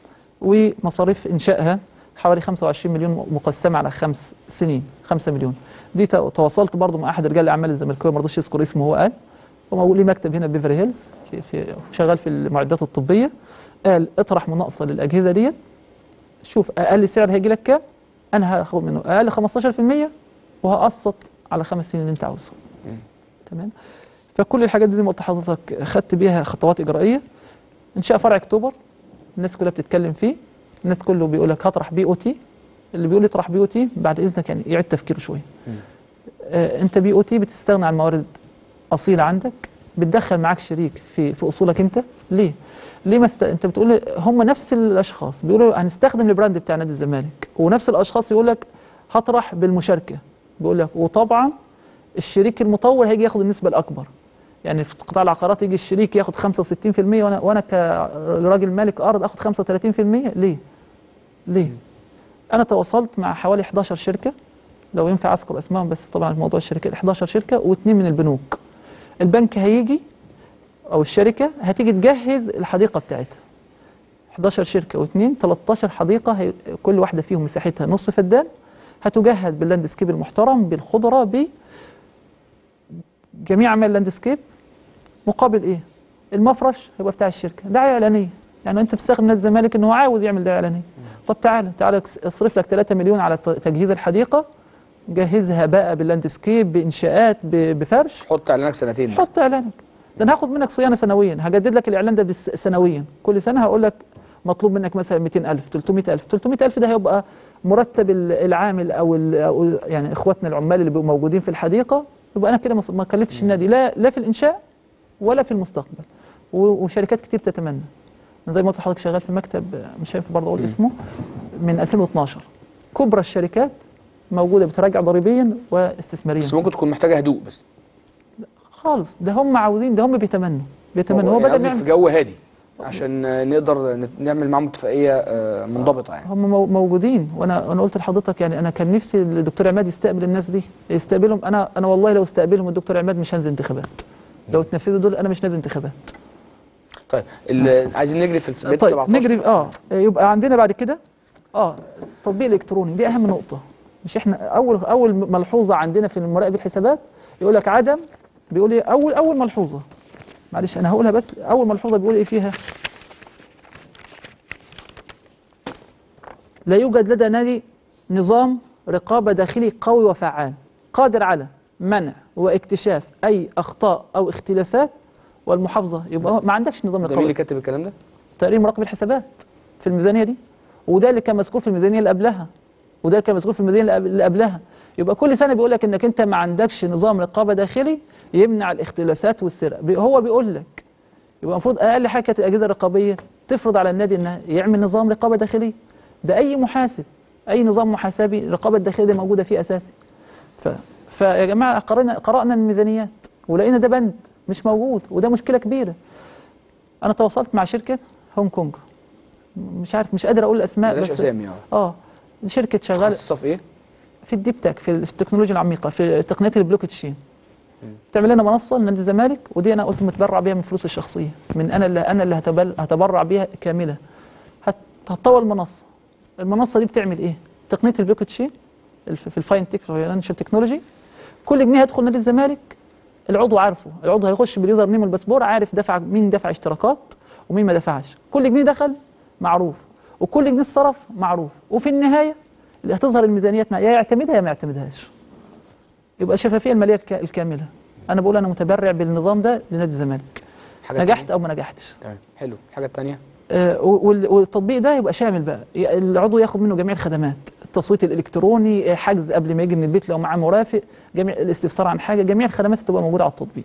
ومصاريف انشائها حوالي 25 مليون مقسمه على خمس سنين 5 مليون دي ت- تواصلت برضو مع احد رجال الاعمال الزملكاويه ما رضيش يذكر اسمه هو قال هو ليه مكتب هنا بيفري هيلز في, في شغال في المعدات الطبيه قال اطرح مناقصه للاجهزه ديت شوف اقل سعر هيجي لك كام انا هاخد منه اقل 15% وهقسط على خمس سنين اللي انت عاوزه تمام فكل الحاجات دي زي ما قلت لحضرتك خدت بيها خطوات اجرائيه انشاء فرع اكتوبر الناس كلها بتتكلم فيه الناس كله بيقول لك هطرح بي او تي اللي بيقول يطرح بي او تي بعد اذنك يعني يعيد تفكيره شويه آه انت بي او تي بتستغنى عن موارد اصيله عندك بتدخل معاك شريك في في اصولك انت ليه ليه ما است... انت بتقول هم نفس الاشخاص بيقولوا هنستخدم البراند بتاع نادي الزمالك ونفس الاشخاص يقول لك هطرح بالمشاركه بيقول لك وطبعا الشريك المطور هيجي ياخد النسبه الاكبر يعني في قطاع العقارات يجي الشريك ياخد 65% وانا وانا كراجل مالك ارض اخد 35% ليه؟ ليه؟ انا تواصلت مع حوالي 11 شركه لو ينفع اذكر اسمائهم بس طبعا موضوع الشركات 11 شركه واثنين من البنوك البنك هيجي او الشركه هتيجي تجهز الحديقه بتاعتها 11 شركه واثنين 13 حديقه هي كل واحده فيهم مساحتها نص فدان هتجهز باللاندسكيب المحترم بالخضره ب جميع اعمال اللاندسكيب مقابل ايه؟ المفرش هيبقى بتاع الشركه دعايه اعلانيه يعني انت تستخدم نادي الزمالك ان هو عاوز يعمل دعايه اعلانيه طب تعالى تعالى اصرف لك 3 مليون على ت- تجهيز الحديقه جهزها بقى باللاندسكيب بانشاءات ب- بفرش حط اعلانك سنتين بقى. حط اعلانك ده انا هاخد منك صيانه سنويا هجدد لك الاعلان ده بس- سنويا كل سنه هقول لك مطلوب منك مثلا 200000 300000 300000 ده هيبقى مرتب ال- العامل او ال- أو يعني اخواتنا العمال اللي بيبقوا موجودين في الحديقه يبقى انا كده ما- ما كلفتش النادي لا لا في الانشاء ولا في المستقبل و- وشركات كتير تتمنى أنا زي ما قلت لحضرتك شغال في مكتب آه، مش هينفع برضه اقول اسمه من 2012 كبرى الشركات موجوده بتراجع ضريبيا واستثماريا بس ممكن تكون محتاجه هدوء بس خالص ده هم عاوزين ده هم بيتمنوا بيتمنوا هو يعني بدل قصدي ما في يعمل جو هادي عشان آه، نقدر ن- نعمل معاهم اتفاقيه آه، منضبطه يعني هم مو- موجودين وانا انا قلت لحضرتك يعني انا كان نفسي الدكتور عماد يستقبل الناس دي يستقبلهم انا انا والله لو استقبلهم الدكتور عماد مش هنزل انتخابات لو اتنفذوا دول انا مش نازل انتخابات طيب ال- عايزين نجري في البيت طيب 17 نجري اه يبقى عندنا بعد كده اه تطبيق الكتروني دي اهم نقطه مش احنا اول اول ملحوظه عندنا في مراقبه الحسابات يقول لك عدم بيقول ايه اول اول ملحوظه معلش انا هقولها بس اول ملحوظه بيقول ايه فيها لا يوجد لدى نادي نظام رقابه داخلي قوي وفعال قادر على منع واكتشاف اي اخطاء او اختلاسات والمحافظه يبقى هو- ما عندكش نظام ده مين رقابه اللي كاتب الكلام ده؟ تقرير مراقب الحسابات في الميزانيه دي وده اللي كان مذكور في الميزانيه اللي قبلها وده اللي كان مذكور في الميزانيه اللي قبل- اللي قبلها يبقى كل سنه بيقول لك انك انت ما عندكش نظام رقابه داخلي يمنع الاختلاسات والسرقه بي- هو بيقول لك يبقى المفروض اقل حاجه كانت الاجهزه الرقابيه تفرض على النادي انه يعمل نظام رقابه داخلي ده اي محاسب اي نظام محاسبي الرقابه الداخليه دي موجوده فيه اساسي ف... فيا جماعه قرانا قرانا الميزانيات ولقينا ده بند مش موجود وده مشكله كبيره انا تواصلت مع شركه هونج كونج مش عارف مش قادر اقول الاسماء بلاش بس اسامي اه اه شركه شغاله متخصصه في ايه؟ في الديب تك في التكنولوجيا العميقه في تقنيات البلوك تشين تعمل لنا منصه لنادي الزمالك ودي انا قلت متبرع بيها من فلوسي الشخصيه من انا اللي انا اللي هتبل هتبرع بيها كامله هت- هتطور المنصه المنصه دي بتعمل ايه تقنيه البلوك تشين الف- في الفاين تك في الفاينانشال تكنولوجي كل جنيه هيدخل نادي الزمالك العضو عارفه العضو هيخش باليوزر نيم والباسبور عارف دفع مين دفع اشتراكات ومين ما دفعش كل جنيه دخل معروف وكل جنيه اتصرف معروف وفي النهايه اللي هتظهر الميزانيات مع- يا يعتمدها يا ما يعتمدهاش يبقى الشفافيه الماليه الك- الكامله انا بقول انا متبرع بالنظام ده لنادي الزمالك حاجه نجحت تانية؟ او ما نجحتش تمام حلو الحاجه الثانيه آه، وال- والتطبيق ده يبقى شامل بقى ي- العضو ياخد منه جميع الخدمات التصويت الالكتروني آه، حجز قبل ما يجي من البيت لو معاه مرافق جميع الاستفسار عن حاجه جميع الخدمات تبقى موجوده على التطبيق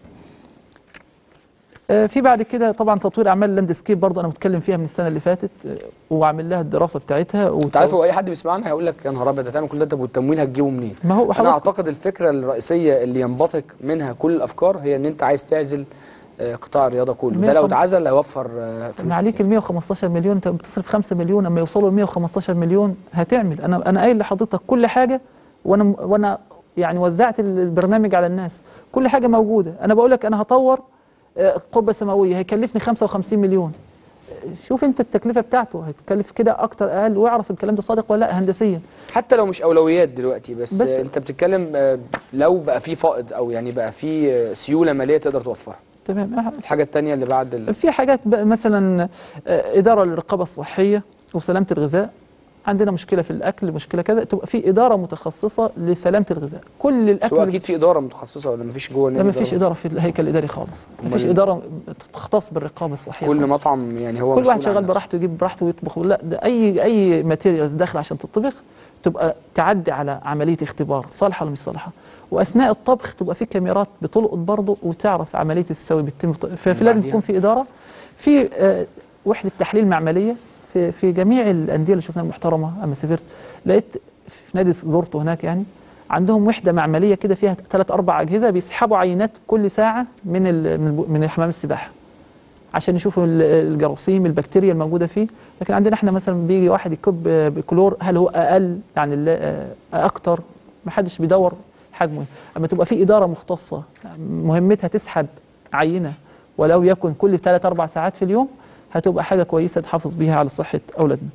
آه، في بعد كده طبعا تطوير اعمال اللاندسكيب برضه انا متكلم فيها من السنه اللي فاتت آه، وعامل لها الدراسه بتاعتها انت عارف هو اي حد بيسمعنا هيقول لك يا نهار ابيض هتعمل كل ده طب والتمويل هتجيبه منين؟ ما هو انا حضرتك اعتقد الفكره الرئيسيه اللي ينبثق منها كل الافكار هي ان انت عايز تعزل آه، قطاع الرياضه كله ده لو 105 اتعزل هيوفر آه، فلوس ما عليك كتير. ال 115 مليون انت بتصرف 5 مليون اما يوصلوا ل 115 مليون هتعمل انا انا قايل لحضرتك كل حاجه وانا وانا يعني وزعت البرنامج على الناس كل حاجه موجوده انا بقول لك انا هطور آه، قبه سماويه هيكلفني 55 مليون آه، شوف انت التكلفه بتاعته هتكلف كده اكتر اقل واعرف الكلام ده صادق ولا لا هندسيا حتى لو مش اولويات دلوقتي بس, بس- بس انت بتتكلم آه، لو بقى في فائض او يعني بقى في آه، سيوله ماليه تقدر توفرها تمام آه، الحاجه الثانيه اللي بعد ال... في حاجات بقى مثلا آه، إدارة للرقابة الصحية وسلامة الغذاء عندنا مشكلة في الأكل مشكلة كذا تبقى في إدارة متخصصة لسلامة الغذاء كل الأكل سواء اللي اكيد في اداره متخصصه ولا مفيش جوه لا النادي ما فيش إدارة؟ إدارة في الهيكل الإداري خالص ما فيش أمال- إدارة تختص بالرقابة الصحية كل خالص. مطعم يعني هو كل مسؤول واحد عن شغال نفسه. براحته يجيب براحته ويطبخ لا ده أي أي ماتيريالز داخل عشان تطبخ تبقى تعدي على عملية اختبار صالحة ولا مش صالحة وأثناء الطبخ تبقى في كاميرات بتلقط برضه وتعرف عملية السوي بتتم ففي لازم بعديها. تكون في إدارة في آه، وحدة تحليل معملية في في جميع الأندية اللي شفناها المحترمة أما سافرت لقيت في نادي زرته هناك يعني عندهم وحدة معملية كده فيها ثلاث أربع أجهزة بيسحبوا عينات كل ساعة من ال- من الب- من حمام السباحة عشان يشوفوا ال- الجراثيم البكتيريا الموجوده فيه لكن عندنا احنا مثلا بيجي واحد يكب بكلور هل هو اقل يعني ال- اكتر ما حدش بيدور حجمه اما تبقى في اداره مختصه مهمتها تسحب عينه ولو يكن كل 3 4 ساعات في اليوم هتبقى حاجه كويسه تحافظ بيها على صحه اولادنا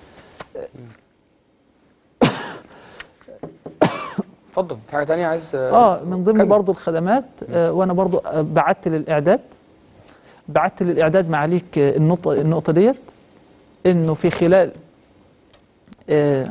اتفضل في حاجه تانية عايز اه من ضمن كمل. برضو الخدمات آه وانا برضو آه، بعت للاعداد بعت للاعداد معاليك آه، النقطه النقطه ديت انه في خلال آه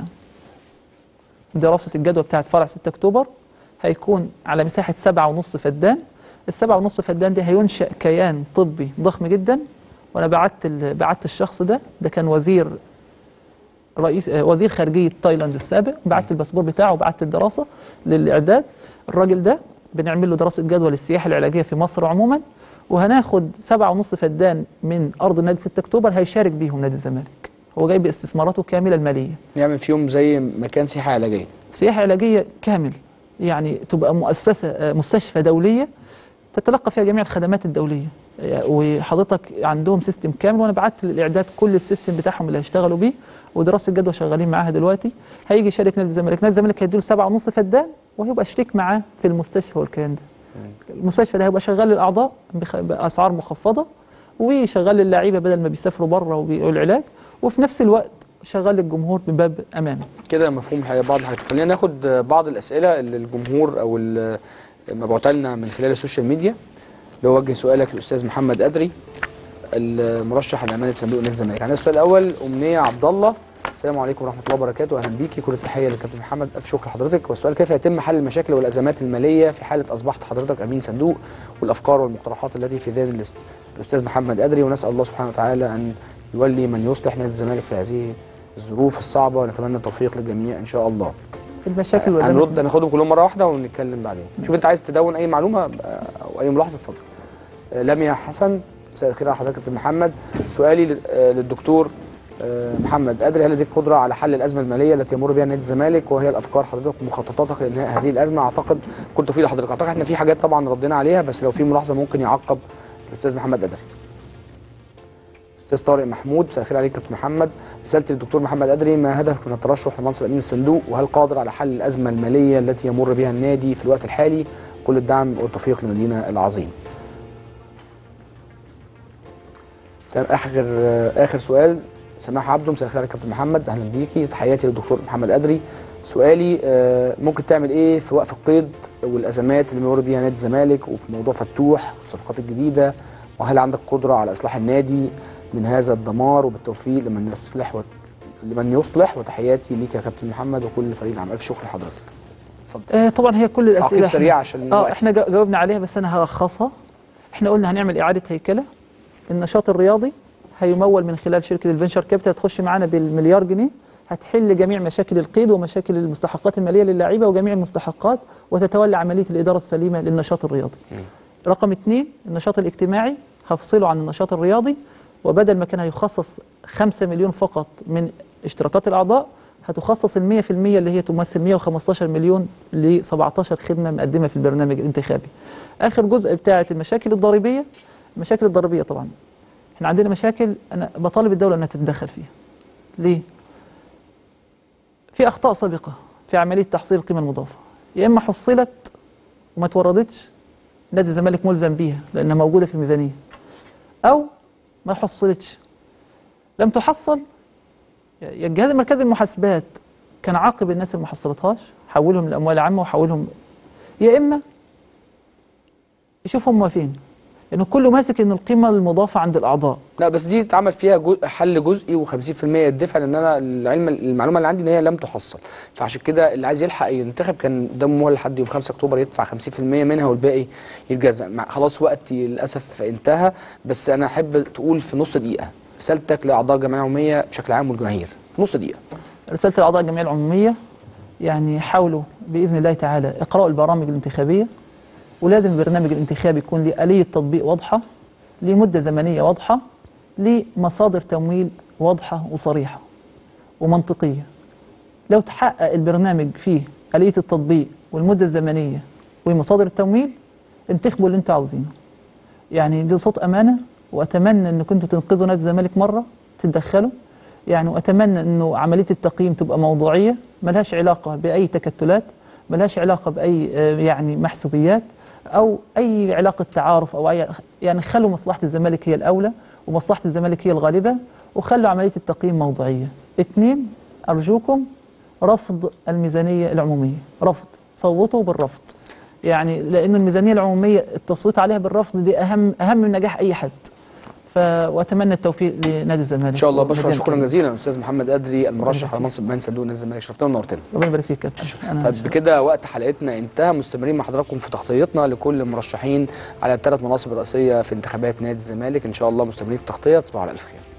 دراسه الجدوى بتاعت فرع 6 اكتوبر هيكون على مساحه سبعة ونص فدان السبعة ونص فدان دي هينشأ كيان طبي ضخم جدا وانا بعت ال- بعت الشخص ده ده كان وزير رئيس آه، وزير خارجيه تايلاند السابق بعت الباسبور بتاعه وبعت الدراسه للاعداد الراجل ده بنعمل له دراسه جدوى للسياحه العلاجيه في مصر عموما وهناخد سبعة ونص فدان من ارض نادي 6 اكتوبر هيشارك بيهم نادي الزمالك هو جاي باستثماراته كامله الماليه نعمل فيهم زي مكان سياحه علاجيه سياحه علاجيه كامل يعني تبقى مؤسسه آه، مستشفى دوليه تتلقى فيها جميع الخدمات الدوليه يعني وحضرتك عندهم سيستم كامل وانا بعت للاعداد كل السيستم بتاعهم اللي هيشتغلوا بيه ودراسه الجدوى شغالين معاها دلوقتي هيجي يشارك نادي الزمالك نادي الزمالك هيديله سبعة ونص فدان وهيبقى شريك معاه في المستشفى والكلام ده المستشفى ده هيبقى شغال للاعضاء بخ- باسعار مخفضه وشغال للعيبه بدل ما بيسافروا بره والعلاج وفي نفس الوقت شغال للجمهور بباب امامي كده مفهوم حاجة بعض الحاجات خلينا ناخد بعض الاسئله اللي الجمهور او ال- مبعوثه لنا من خلال السوشيال ميديا اللي هو وجه سؤالك للاستاذ محمد ادري المرشح لامانه صندوق نادي الزمالك عندنا السؤال الاول امنيه عبد الله السلام عليكم ورحمه الله وبركاته اهلا بيكي كل التحيه للكابتن محمد الف شكر لحضرتك والسؤال كيف يتم حل المشاكل والازمات الماليه في حاله اصبحت حضرتك امين صندوق والافكار والمقترحات التي في ذهن الاست- الاستاذ محمد ادري ونسال الله سبحانه وتعالى ان يولي من يصلح نادي الزمالك في هذه الظروف الصعبه ونتمنى التوفيق للجميع ان شاء الله المشاكل والأزمات هنرد هناخدهم كلهم مره واحده ونتكلم بعدين شوف انت عايز تدون اي معلومه آه، او اي ملاحظه اتفضل آه، لميا حسن مساء الخير على حضرتك يا كابتن محمد سؤالي لل- آه، للدكتور آه، محمد ادري هل لديك قدره على حل الازمه الماليه التي يمر بها نادي الزمالك وهي الافكار حضرتك ومخططاتك لانهاء هذه الازمه اعتقد كنت توفيق لحضرتك اعتقد احنا في حاجات طبعا ردينا عليها بس لو في ملاحظه ممكن يعقب الاستاذ محمد ادري استاذ طارق محمود مساء الخير عليك كابتن محمد رسالتي للدكتور محمد ادري ما هدفك من الترشح لمنصب امين الصندوق وهل قادر على حل الازمه الماليه التي يمر بها النادي في الوقت الحالي كل الدعم والتوفيق لنادينا العظيم سام- اخر اخر سؤال سماح عبده مساء الخير عليك كابتن محمد اهلا بيكي تحياتي للدكتور محمد ادري سؤالي آه، ممكن تعمل ايه في وقف القيد والازمات اللي بيمر بيها نادي الزمالك وفي موضوع فتوح والصفقات الجديده وهل عندك قدره على اصلاح النادي من هذا الدمار وبالتوفيق لمن يصلح و... لمن يصلح وتحياتي ليك يا كابتن محمد وكل فريق العمل الف شكر لحضرتك اتفضل آه طبعا هي كل الاسئله تعقيب إحنا- سريع عشان اه الوقت. احنا جا- جاوبنا عليها بس انا هلخصها احنا قلنا هنعمل اعاده هيكله النشاط الرياضي هيمول من خلال شركه الفينشر كابيتال تخش معانا بالمليار جنيه هتحل جميع مشاكل القيد ومشاكل المستحقات الماليه للاعيبه وجميع المستحقات وتتولى عمليه الاداره السليمه للنشاط الرياضي. رقم اثنين النشاط الاجتماعي هفصله عن النشاط الرياضي وبدل ما كان هيخصص 5 مليون فقط من اشتراكات الاعضاء هتخصص ال 100% اللي هي تمثل 115 مليون ل 17 خدمه مقدمه في البرنامج الانتخابي. اخر جزء بتاعه المشاكل الضريبيه المشاكل الضريبيه طبعا احنا عندنا مشاكل انا بطالب الدوله انها تتدخل فيها. ليه؟ في اخطاء سابقه في عمليه تحصيل القيمه المضافه يا اما حصلت وما توردتش نادي الزمالك ملزم بيها لانها موجوده في الميزانيه او ما حصلتش لم تحصل يا الجهاز المركزي للمحاسبات كان عاقب الناس اللي ما حصلتهاش حولهم لاموال عامه وحولهم يا اما يشوف هم فين لانه كله ماسك ان القيمه المضافه عند الاعضاء لا بس دي اتعمل فيها جو حل جزئي و50% يدفع لان انا العلم المعلومه اللي عندي ان هي لم تحصل فعشان كده اللي عايز يلحق ينتخب كان قدامه مهله لحد يوم 5 اكتوبر يدفع 50% منها والباقي يتجزأ مع- خلاص وقتي للاسف انتهى بس انا احب تقول في نص دقيقه رسالتك لاعضاء الجمعيه العموميه بشكل عام والجماهير في نص دقيقه رساله الاعضاء الجمعيه العموميه يعني حاولوا باذن الله تعالى اقراوا البرامج الانتخابيه ولازم البرنامج الانتخابي يكون له آلية تطبيق واضحة لمدة زمنية واضحة لمصادر تمويل واضحة وصريحة ومنطقية لو تحقق البرنامج فيه آلية التطبيق والمدة الزمنية ومصادر التمويل انتخبوا اللي انتوا عاوزينه يعني دي صوت أمانة وأتمنى أن كنتوا تنقذوا نادي الزمالك مرة تتدخلوا يعني وأتمنى أنه عملية التقييم تبقى موضوعية ملهاش علاقة بأي تكتلات ملهاش علاقه باي آه، يعني محسوبيات او اي علاقه تعارف او اي يعني خلوا مصلحه الزمالك هي الاولى ومصلحه الزمالك هي الغالبه وخلوا عمليه التقييم موضوعيه. اثنين ارجوكم رفض الميزانيه العموميه، رفض صوتوا بالرفض. يعني لان الميزانيه العموميه التصويت عليها بالرفض دي اهم اهم من نجاح اي حد. ف واتمنى التوفيق لنادي الزمالك ان شاء الله بشكر والمدينة شكرا الحلوة. جزيلا استاذ محمد ادري المرشح على منصب مان صندوق نادي الزمالك شرفتنا ونورتنا ربنا يبارك فيك يا كابتن أنا طيب بكده وقت حلقتنا انتهى مستمرين مع حضراتكم في تغطيتنا لكل المرشحين على الثلاث مناصب الرئيسيه في انتخابات نادي الزمالك ان شاء الله مستمرين في التغطيه تصبحوا على الف خير